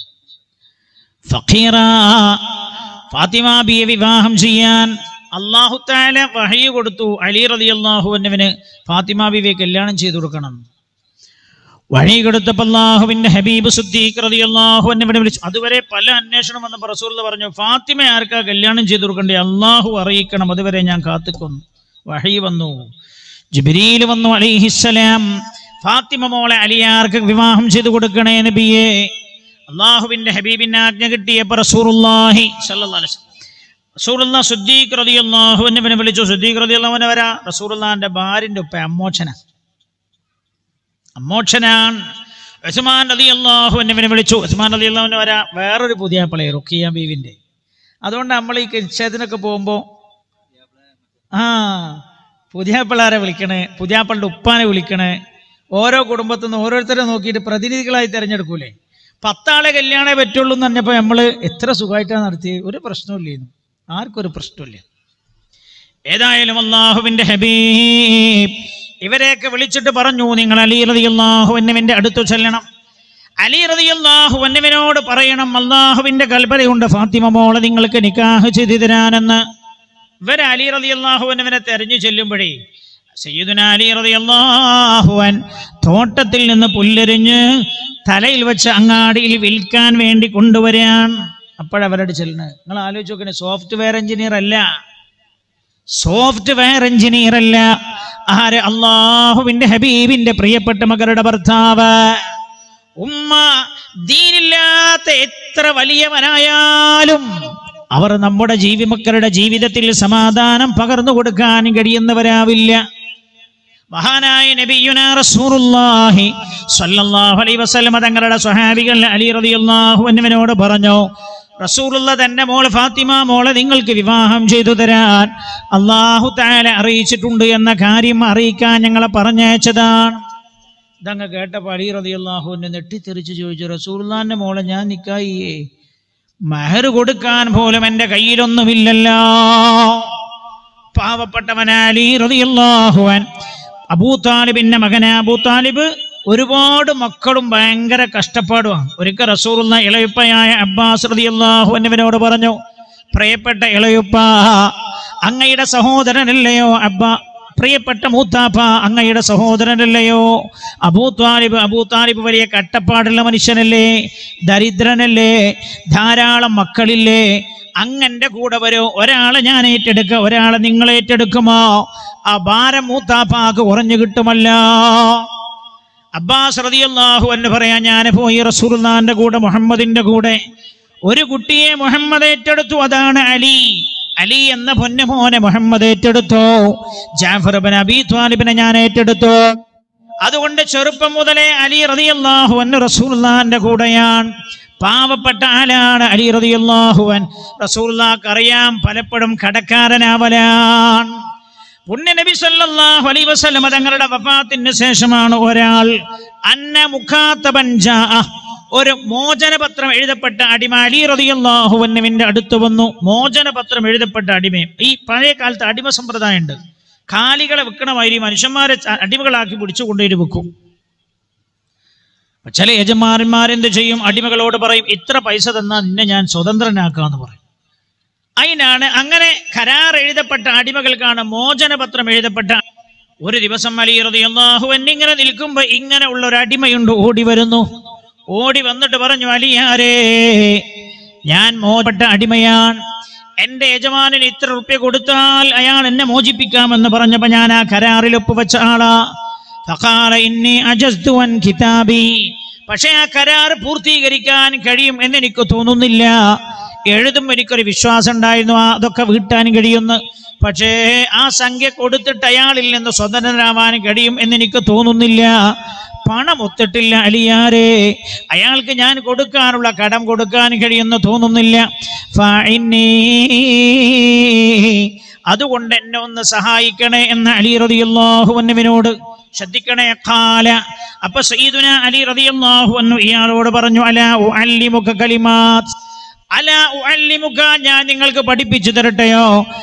ഫഖീറ ഫാത്തിമ ബിയെ വിവാഹം ചെയ്യാൻ അള്ളാഹു താല വഹയ കൊടുത്തു അലി റളിയല്ലാഹു അൻഹുവിന് ഫാത്തിമ ബിവിയെ കല്യാണം ചെയ്തു കൊടുക്കണം വഴി കൊടുത്തപ്പോൾ അള്ളാഹുവിന്റെ ഹബീബ് സുദ്ദീഖ് റളിയല്ലാഹു അൻഹുവിനെ വിളിച്ചു അതുവരെ പല അന്വേഷണം വന്നപ്പോൾ റസൂൽ പറഞ്ഞു ഫാത്തിമ ആർക്കാ കല്യാണം ചെയ്തു കൊടുക്കണ്ടേ അള്ളാഹു അറിയിക്കണം അതുവരെ ഞാൻ കാത്തുക്കൊന്നു വഹി വന്നു ജിബ്രീൽ വന്നു അലിഹിസ്സലാം ഫാത്തിമ മോളെ അലിയാർക്ക് വിവാഹം ചെയ്തു കൊടുക്കണേ നബിയെ അള്ളാഹുവിന്റെ ഹബീബിന്റെ ആജ്ഞ കിട്ടിയപ്പോ റസൂറുല്ലാഹി സല്ലല്ലാഹു അലൈഹി വസല്ലം റസൂലുള്ള സുദ്ദീഖ് റളിയല്ലാഹു അൻഹുവിനെ വിളിച്ചു സുദ്ദീഖ് റളിയല്ലാഹു അൻഹു വരാ റസൂലുള്ളാഹിന്റെ ഭാര്യന്റെ ഉപ്പ അമ്മോച്ചന അമ്മോച്ചനാണ് ഉസ്മാൻ റളിയല്ലാഹു അൻഹുവിനെ വിളിച്ചു ഉസ്മാൻ റളിയല്ലാഹു അൻഹു വരാ വേറൊരു പുതിയ പളയ റുക്കിയ ബീവിന്റെ അതുകൊണ്ട് നമ്മൾ ഈ നിശ്ചയത്തിനൊക്കെ പോകുമ്പോ ആ പുതിയാപ്പിള്ളാരെ വിളിക്കണേ പുതിയാപ്പിളുടെ ഉപ്പാനെ വിളിക്കണേ ഓരോ കുടുംബത്തിൽ നിന്ന് ഓരോരുത്തരെ നോക്കിയിട്ട് പ്രതിനിധികളായി തിരഞ്ഞെടുക്കൂലേ പത്താളെ കല്യാണേ പറ്റുള്ളൂ എന്ന് പറഞ്ഞപ്പോൾ നമ്മൾ എത്ര സുഖമായിട്ടാണ് നടത്തിയത് ഒരു പ്രശ്നമില്ലായിരുന്നു ആർക്കും ഒരു പ്രശ്നമില്ല ഏതായാലും അള്ളാഹുവിന്റെ ഹബീബ് ഇവരെയൊക്കെ വിളിച്ചിട്ട് പറഞ്ഞു നിങ്ങൾ അലി റളിയല്ലാഹു അൻഹുവിന്റെ അടുത്ത് ചെല്ലണം അലി റളിയല്ലാഹു അൻഹുവിനോട് പറയണം അള്ളാഹുവിന്റെ കൽപ്പനയുണ്ട് ഫാത്തിമ മോളെ നിങ്ങൾക്ക് നിക്കാഹ് ചെയ്തു തരാനെന്ന് ഇവർ അലി റളിയല്ലാഹു അൻഹുവിനെ തെരഞ്ഞു ചെല്ലുമ്പോഴേ സയ്യിദുന അലി റളിയല്ലാഹു അൻ തോട്ടത്തിൽ നിന്ന് പുല്ലെരിഞ്ഞ് തലയിൽ വെച്ച് അങ്ങാടിയിൽ വിൽക്കാൻ വേണ്ടി കൊണ്ടുവരാൻ അപ്പോഴവരോട് ചെല്ലുന്നത് നിങ്ങൾ ആലോചിച്ച് നോക്കണേ സോഫ്റ്റ്വെയർ എഞ്ചിനീയർ അല്ല സോഫ്റ്റ്വെയർ എഞ്ചിനീയർ അല്ല ആര് അള്ളാഹുവിന്റെ ഹബീബിന്റെ പ്രിയപ്പെട്ട മകളുടെ ഭർത്താവ് ഉമ്മ ദീനില്ലാത്ത എത്ര വലിയവനായാലും അവർ നമ്മുടെ ജീവി മക്കളുടെ ജീവിതത്തിൽ സമാധാനം പകർന്നു കൊടുക്കാൻ കഴിയുന്നവരാവില്ല മഹാനായ നബിയുന റസൂലുള്ളാഹി സ്വല്ലല്ലാഹു അലൈഹി വസല്ലം തങ്ങളുടെ സ്വഹാബികൾ അലി റളിയല്ലാഹു അൻഹുവിനോട് പറഞ്ഞു റസൂലുള്ള തന്റെ മോള് ഫാത്തിമ മോളെ നിങ്ങൾക്ക് വിവാഹം ചെയ്തു തരാൻ അള്ളാഹു താല അറിയിച്ചിട്ടുണ്ട് എന്ന കാര്യം അറിയിക്കാൻ ഞങ്ങളെ പറഞ്ഞയച്ചതാണ് ഇതങ്ങ് കേട്ടപ്പോൾ അലി റളിയല്ലാഹു അൻഹു നെട്ടിത്തെറിച്ച് ചോദിച്ചു റസൂലുള്ളാന്റെ മോളെ ഞാൻ നിക്കായിയേ മഹർ കൊടുക്കാൻ പോലും എൻ്റെ കയ്യിലൊന്നുമില്ലല്ലോ പാവപ്പെട്ടവൻ അലി റളിയല്ലാഹു അൻ അബൂ താലിബിന്റെ മകന് അബൂ താലിബ് ഒരുപാട് മക്കളും ഭയങ്കര കഷ്ടപ്പാടുമാണ് ഒരിക്കൽ റസൂറുള്ള ഇളയുപ്പയായ അബ്ബാസ് റളിയല്ലാഹു അൻഹുവിനോട് പറഞ്ഞു പ്രിയപ്പെട്ട ഇളയുപ്പ അങ്ങയുടെ സഹോദരനല്ലയോ അബ്ബ പ്രിയപ്പെട്ട മൂത്താപ്പ അങ്ങയുടെ സഹോദരനല്ലയോ അബൂ താലിബ് അബൂ താലിബ് വലിയ കട്ടപ്പാടുള്ള മനുഷ്യനല്ലേ ദരിദ്രനല്ലേ ധാരാളം മക്കളില്ലേ അങ്ങന്റെ കൂടെ വരൂ ഒരാളെ ഞാൻ ഏറ്റെടുക്കുക ഒരാളെ നിങ്ങൾ ഏറ്റെടുക്കുമോ ആ ഭാരം മൂത്താപ്പാക്ക് കുറഞ്ഞു കിട്ടുമല്ലോ അബ്ബാസ് റളിയല്ലാഹു എന്ന് പറയാൻ ഞാൻ പോയി റസൂലുള്ളാന്റെ കൂടെ മുഹമ്മദിന്റെ കൂടെ ഒരു കുട്ടിയെ മുഹമ്മദ് ഏറ്റെടുത്തു അതാണ് അലി അലി എന്ന പൊന്നുമോനെ മുഹമ്മദ് ഏറ്റെടുത്തു ജാഫർ ബിൻ അബി ത്വാലിബിനെ ഞാൻ ഏറ്റെടുത്തു അതുകൊണ്ട് ചെറുപ്പം മുതലേ അലി റളിയല്ലാഹു അൻഹു റസൂലുള്ളാന്റെ കൂടെയാണ് പാവപ്പെട്ട ആലാണ് അലി റളിയല്ലാഹുവൻ റസൂലുള്ളാഹ്ക്ക് അറിയാം പലപ്പോഴും കടക്കാരനാവലാണ് പുണ്യ നബി സല്ലല്ലാഹു അലൈഹി വസല്ലം തങ്ങളുടെ വഫാത്തിന് ശേഷമാണ് ഒരാൾ അന്ന മുഖാത്തബൻ ജാഅ ഒരു മോചനപത്രം എഴുതപ്പെട്ട അടിമ അലി റളിയല്ലാഹു അൻഹുവിന്റെ അടുത്ത് വന്നു മോചനപത്രം എഴുതപ്പെട്ട അടിമയും ഈ പഴയ കാലത്ത് അടിമ സമ്പ്രദായം ഉണ്ട് കാലികളെ വെക്കണമാതിരി മനുഷ്യന്മാരെ ച- അടിമകളാക്കി പിടിച്ചു കൊണ്ടുപോയി വെക്കും അപ്പൊ ചില യജമാനന്മാരെന്ത് ചെയ്യും അടിമകളോട് പറയും ഇത്ര പൈസ തന്നാൽ നിന്നെ ഞാൻ സ്വതന്ത്രനാക്കാന്ന് പറയും അതിനാണ് അങ്ങനെ കരാർ എഴുതപ്പെട്ട അടിമകൾക്കാണ് മോചനപത്രം എഴുതപ്പെട്ട ഒരു ദിവസം അലി റളിയല്ലാഹു അൻഹു ഇങ്ങനെ നിൽക്കുമ്പോ ഇങ്ങനെ ഉള്ള ഒരു അടിമയുണ്ട് ഓടി വരുന്നു ഓടി വന്നിട്ട് പറഞ്ഞു അലിയാരേ ഞാൻ മോചപ്പെട്ട അടിമയാണ് എന്റെ യജമാനന് ഇത്ര റുപ്യ കൊടുത്താൽ അയാൾ എന്നെ മോചിപ്പിക്കാമെന്ന് പറഞ്ഞപ്പോ ഞാൻ ആ കരാറിൽ ഒപ്പുവെച്ച ആളാ ഫഖാല ഇന്നി അജസ്തു അൻ കിതാബി പക്ഷേ ആ കരാർ പൂർത്തീകരിക്കാൻ കഴിയും എന്ന് എനിക്ക് തോന്നുന്നില്ല എഴുതുമ്പോൾ എനിക്കൊരു വിശ്വാസം ഉണ്ടായിരുന്നു ആ അതൊക്കെ വീട്ടാൻ കഴിയുമെന്ന് പക്ഷേ ആ സംഖ്യ കൊടുത്തിട്ട് അയാളിൽ നിന്ന് സ്വതന്ത്രനാവാൻ കഴിയും എന്ന് എനിക്ക് തോന്നുന്നില്ല പണം ഒത്തിട്ടില്ല അലിയാരെ അയാൾക്ക് ഞാൻ കൊടുക്കാനുള്ള കടം കൊടുക്കാൻ കഴിയുമെന്ന് തോന്നുന്നില്ല ഫഇന്നീ അതുകൊണ്ട് എന്നെ ഒന്ന് സഹായിക്കണേ എന്ന് അലി റളിയല്ലാഹു അൻഹുവിനോട് ശ്രദ്ധിക്കണേ കാല അപ്പൊ സയ്യിദുന അലി റളിയല്ലാഹു അൻഹു ഇയാളോട് പറഞ്ഞു അല ഉഅല്ലിമുക കലിമാത്ത് അല ഉഅല്ലിമുക ഞാൻ നിങ്ങൾക്ക് പഠിപ്പിച്ചു തരട്ടെയോ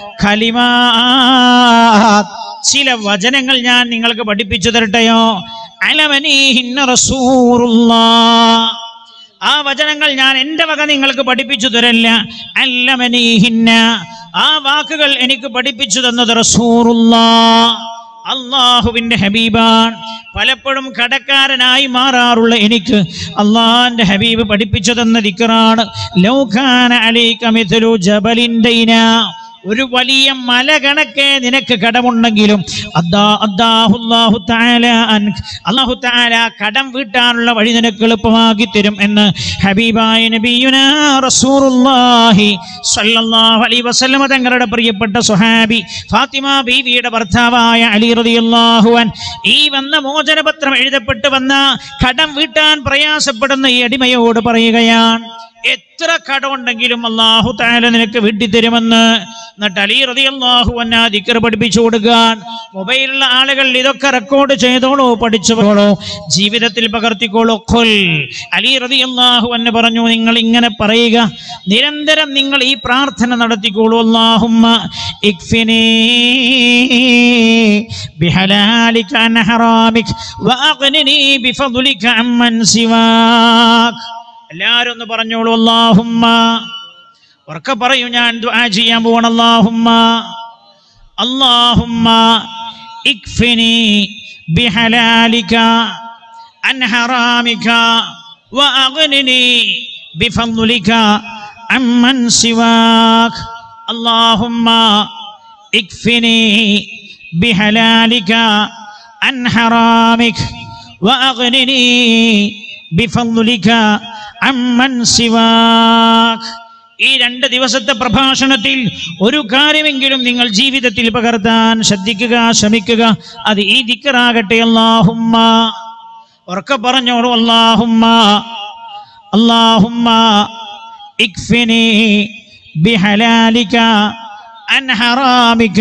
കലിമാത്ത് ചില വചനങ്ങൾ ഞാൻ നിങ്ങൾക്ക് പഠിപ്പിച്ചു തരട്ടെയോ അലമനീഹിന്ന റസൂറുല്ലാഹ് ആ വചനങ്ങൾ ഞാൻ എൻ്റെ വക നിങ്ങൾക്ക് പഠിപ്പിച്ചു തരല്ല അല്ലമനീഹിന്ന ആ വാക്കുകൾ എനിക്ക് പഠിപ്പിച്ചു തന്നത് റസൂറുള്ള അള്ളാഹുവിന്റെ ഹബീബാൻ പലപ്പോഴും കടക്കാരനായി മാറാറുള്ള എനിക്ക് അള്ളാഹിന്റെ ഹബീബ് പഠിപ്പിച്ചു തന്ന ദിക്കറാണ് ലൗഖാന അലൈക മിഥ്ലു ജബലിൻ ദൈന ഒരു വലിയ മല കണക്കെ നിനക്ക് കടമുണ്ടെങ്കിലും അദ്ദാ അദ്ദാഹുല്ലാഹു തആല അൻക് അല്ലാഹു തആല കടം വീട്ടാനുള്ള വഴി നിനക്ക് എളുപ്പമാക്കി തരും എന്ന് ഹബീബായ നബിയുന റസൂലുള്ളാഹി സ്വല്ലല്ലാഹു അലൈഹി വസല്ലമ തങ്ങളുടെ പ്രിയപ്പെട്ട സ്വഹാബി ഫാത്തിമ ബീവിയുടെ ഭർത്താവായ അലി റളിയല്ലാഹു അൻ ഈ വന്ന മോചനപത്രം എഴുതപ്പെട്ട് വന്ന കടം വീട്ടാൻ പ്രയാസപ്പെടുന്ന ഈ അടിമയോട് പറയുകയാണ് എത്ര കടമുണ്ടെങ്കിലും അള്ളാഹു താല നിനക്ക് വീട്ടിത്തരുമെന്ന് എന്നിട്ട് അലി റതി അള്ളാഹു അന്ന ദിക്കർ പഠിപ്പിച്ചു കൊടുക്കാൻ മൊബൈലിലുള്ള ആളുകൾ ഇതൊക്കെ റെക്കോർഡ് ചെയ്തോളൂ പഠിച്ചോളൂ ജീവിതത്തിൽ പകർത്തിക്കോളൂ കൊൽ അലി റതി അള്ളാഹു അന്നെ പറഞ്ഞു നിങ്ങൾ ഇങ്ങനെ പറയുക നിരന്തരം നിങ്ങൾ ഈ പ്രാർത്ഥന നടത്തിക്കോളൂ അള്ളാഹുമ്മ ഇക്ഫിനീ بحلالك عن حرامك وأغنني بفضلك عمن سواك എല്ലാരും ഒന്ന് പറഞ്ഞോളൂ അല്ലാഹുമ്മ ഉറക്കെ പറയൂ ഞാൻ ദുആ ചെയ്യാൻ പോവാണ് അല്ലാഹുമ്മ അല്ലാഹുമ്മ ഇക്ഫിനി ബിഹലാലിക عن حرامك وأغنني بفضلك عمن سواك اللهم اكفني بحلالك عن حرامك وأغنني بفضلك عمن سواك ഈ രണ്ട് ദിവസത്തെ പ്രഭാഷണത്തിൽ ഒരു കാര്യമെങ്കിലും നിങ്ങൾ ജീവിതത്തിൽ പകർത്താൻ ശ്രദ്ധിക്കുക ശ്രമിക്കുക അത് ഈ ദിക്കറാകട്ടെ അല്ലാഹുമ്മ ഉറക്കെ പറഞ്ഞോളൂ അല്ലാഹുമ്മ അല്ലാഹുമ്മ ഇക്ഫിനി ബിഹലാലിക عن حرامك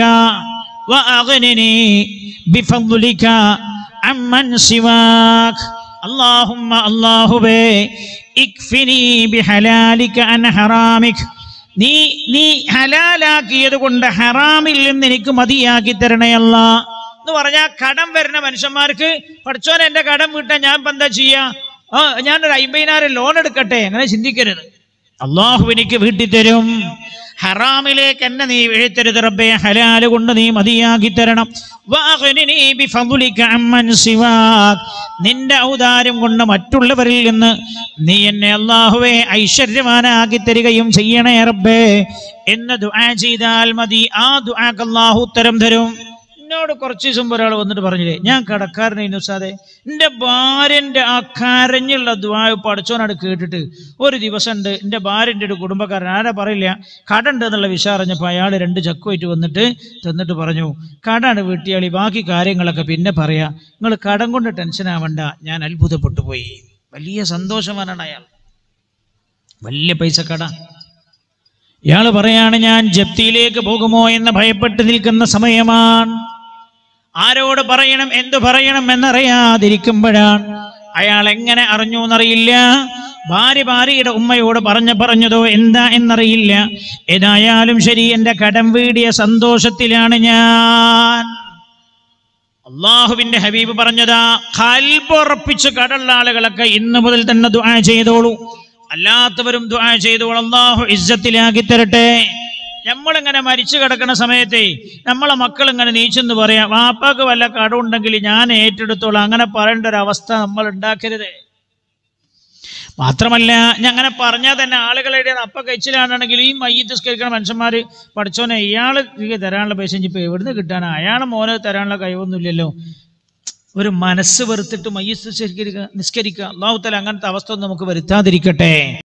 وأغنني بفضلك عمن سواك اللهم الله بي اكفني بحلالك عن حرامك നീ നീ ഹലാലാക്കിയത് കൊണ്ട് ഹറാമിൽ നിന്ന് എനിക്ക് മതിയാക്കി തരണയല്ല എന്ന് പറഞ്ഞാൽ കടം വരുന്ന മനുഷ്യന്മാർക്ക് പഠിച്ചോൻ എന്റെ കടം വീട്ടാൻ ഞാൻ ഇപ്പൊ എന്താ ചെയ്യാ ആ ഞാനൊരു അമ്പതിനായിരം ലോൺ എടുക്കട്ടെ അങ്ങനെ ചിന്തിക്കരുത് അള്ളാഹു എനിക്ക് വീട്ടി തരും ഹറാമിലേക്ക് എന്നെ നീ വീഴ്ത്തരുത് റബ്ബേ ഹലാല് കൊണ്ട് നീ മതിയാക്കി തരണം വാഗ്നിനി ബിഫദ്ലിക അമ്മൻ സിവാക്. നിന്റെ ഔദാര്യം കൊണ്ട് മറ്റുള്ളവരിൽ നിന്ന് നീ എന്നെ അള്ളാഹുവെ ഐശ്വര്യവാനാക്കി തരികയും ചെയ്യണേ റബ്ബേ എന്ന് ദുആ ചെയ്താൽ മതി ആ ദുആക്ക് അള്ളാഹു ഉത്തരം തരും എന്നോട് കുറച്ച് ദിവസം ഒരാൾ വന്നിട്ട് പറഞ്ഞില്ലേ ഞാൻ കടക്കാരനായിരുന്നു സാതെ എൻ്റെ ഭാര്യൻ്റെ ആ കരഞ്ഞുള്ള ദ്വായ പഠിച്ചോനാട് കേട്ടിട്ട് ഒരു ദിവസം ഉണ്ട് എൻ്റെ ഭാര്യൻ്റെ ഒരു കുടുംബക്കാരൻ ആരാ പറയില്ല കട ഉണ്ട് എന്നുള്ള വിഷയം അറിഞ്ഞപ്പോൾ അയാൾ രണ്ട് ചക്കുമായിട്ട് വന്നിട്ട് തന്നിട്ട് പറഞ്ഞു കടാണ് വീട്ടിയാളി ബാക്കി കാര്യങ്ങളൊക്കെ പിന്നെ പറയാ നിങ്ങൾ കടം കൊണ്ട് ടെൻഷൻ ആവണ്ട ഞാൻ അത്ഭുതപ്പെട്ടു പോയി വലിയ സന്തോഷവാനാണ് അയാൾ വലിയ പൈസ കട ഇയാൾ പറയാണ് ഞാൻ ജപ്തിയിലേക്ക് പോകുമോ എന്ന് ഭയപ്പെട്ട് നിൽക്കുന്ന സമയമാണ് ആരോട് പറയണം എന്തു പറയണം എന്നറിയാതിരിക്കുമ്പോഴാണ് അയാൾ എങ്ങനെ അറിഞ്ഞു എന്നറിയില്ല ഭാര്യ ഭാര്യയുടെ ഉമ്മയോട് പറഞ്ഞ പറഞ്ഞതോ എന്താ എന്നറിയില്ല ഏതായാലും ശരി എന്റെ കടം വീടിയ സന്തോഷത്തിലാണ് ഞാൻ അള്ളാഹുവിന്റെ ഹബീബ് പറഞ്ഞതാ കൽബുറപ്പിച്ച് കടള്ള ആളുകളൊക്കെ ഇന്ന് മുതൽ തന്നെ ദുആ ചെയ്തോളൂ അല്ലാത്തവരും ദുആ ചെയ്തോളൂ അള്ളാഹു ഇജ്ജത്തിലാക്കി തരട്ടെ നമ്മളിങ്ങനെ മരിച്ചു കിടക്കുന്ന സമയത്തെ നമ്മളെ മക്കൾ ഇങ്ങനെ നീച്ചെന്ന് പറയാം വാപ്പാക്ക് വല്ല കടമുണ്ടെങ്കിൽ ഞാൻ ഏറ്റെടുത്തോളാം അങ്ങനെ പറയേണ്ട ഒരു അവസ്ഥ നമ്മൾ ഉണ്ടാക്കരുത് മാത്രമല്ല ഞാൻ അങ്ങനെ പറഞ്ഞാൽ തന്നെ ആളുകളുടെ അപ്പ കഴിച്ചിലാണെങ്കിൽ ഈ മയ്യത്ത് സ്കരിക്കുന്ന മനുഷ്യന്മാർ പഠിച്ചോനെ ഇയാൾ തരാനുള്ള പൈസ ഇനിയിപ്പോൾ എവിടുന്ന് കിട്ടാനാ അയാളെ മോനെ തരാനുള്ള കഴിവൊന്നുമില്ലല്ലോ ഒരു മനസ്സ് വെറുത്തിട്ട് മയ്യത്ത് നിസ്കരിക്കുക നിസ്കരിക്കുക അള്ളാഹുത്തല അങ്ങനത്തെ അവസ്ഥ ഒന്നും നമുക്ക് വരുത്താതിരിക്കട്ടെ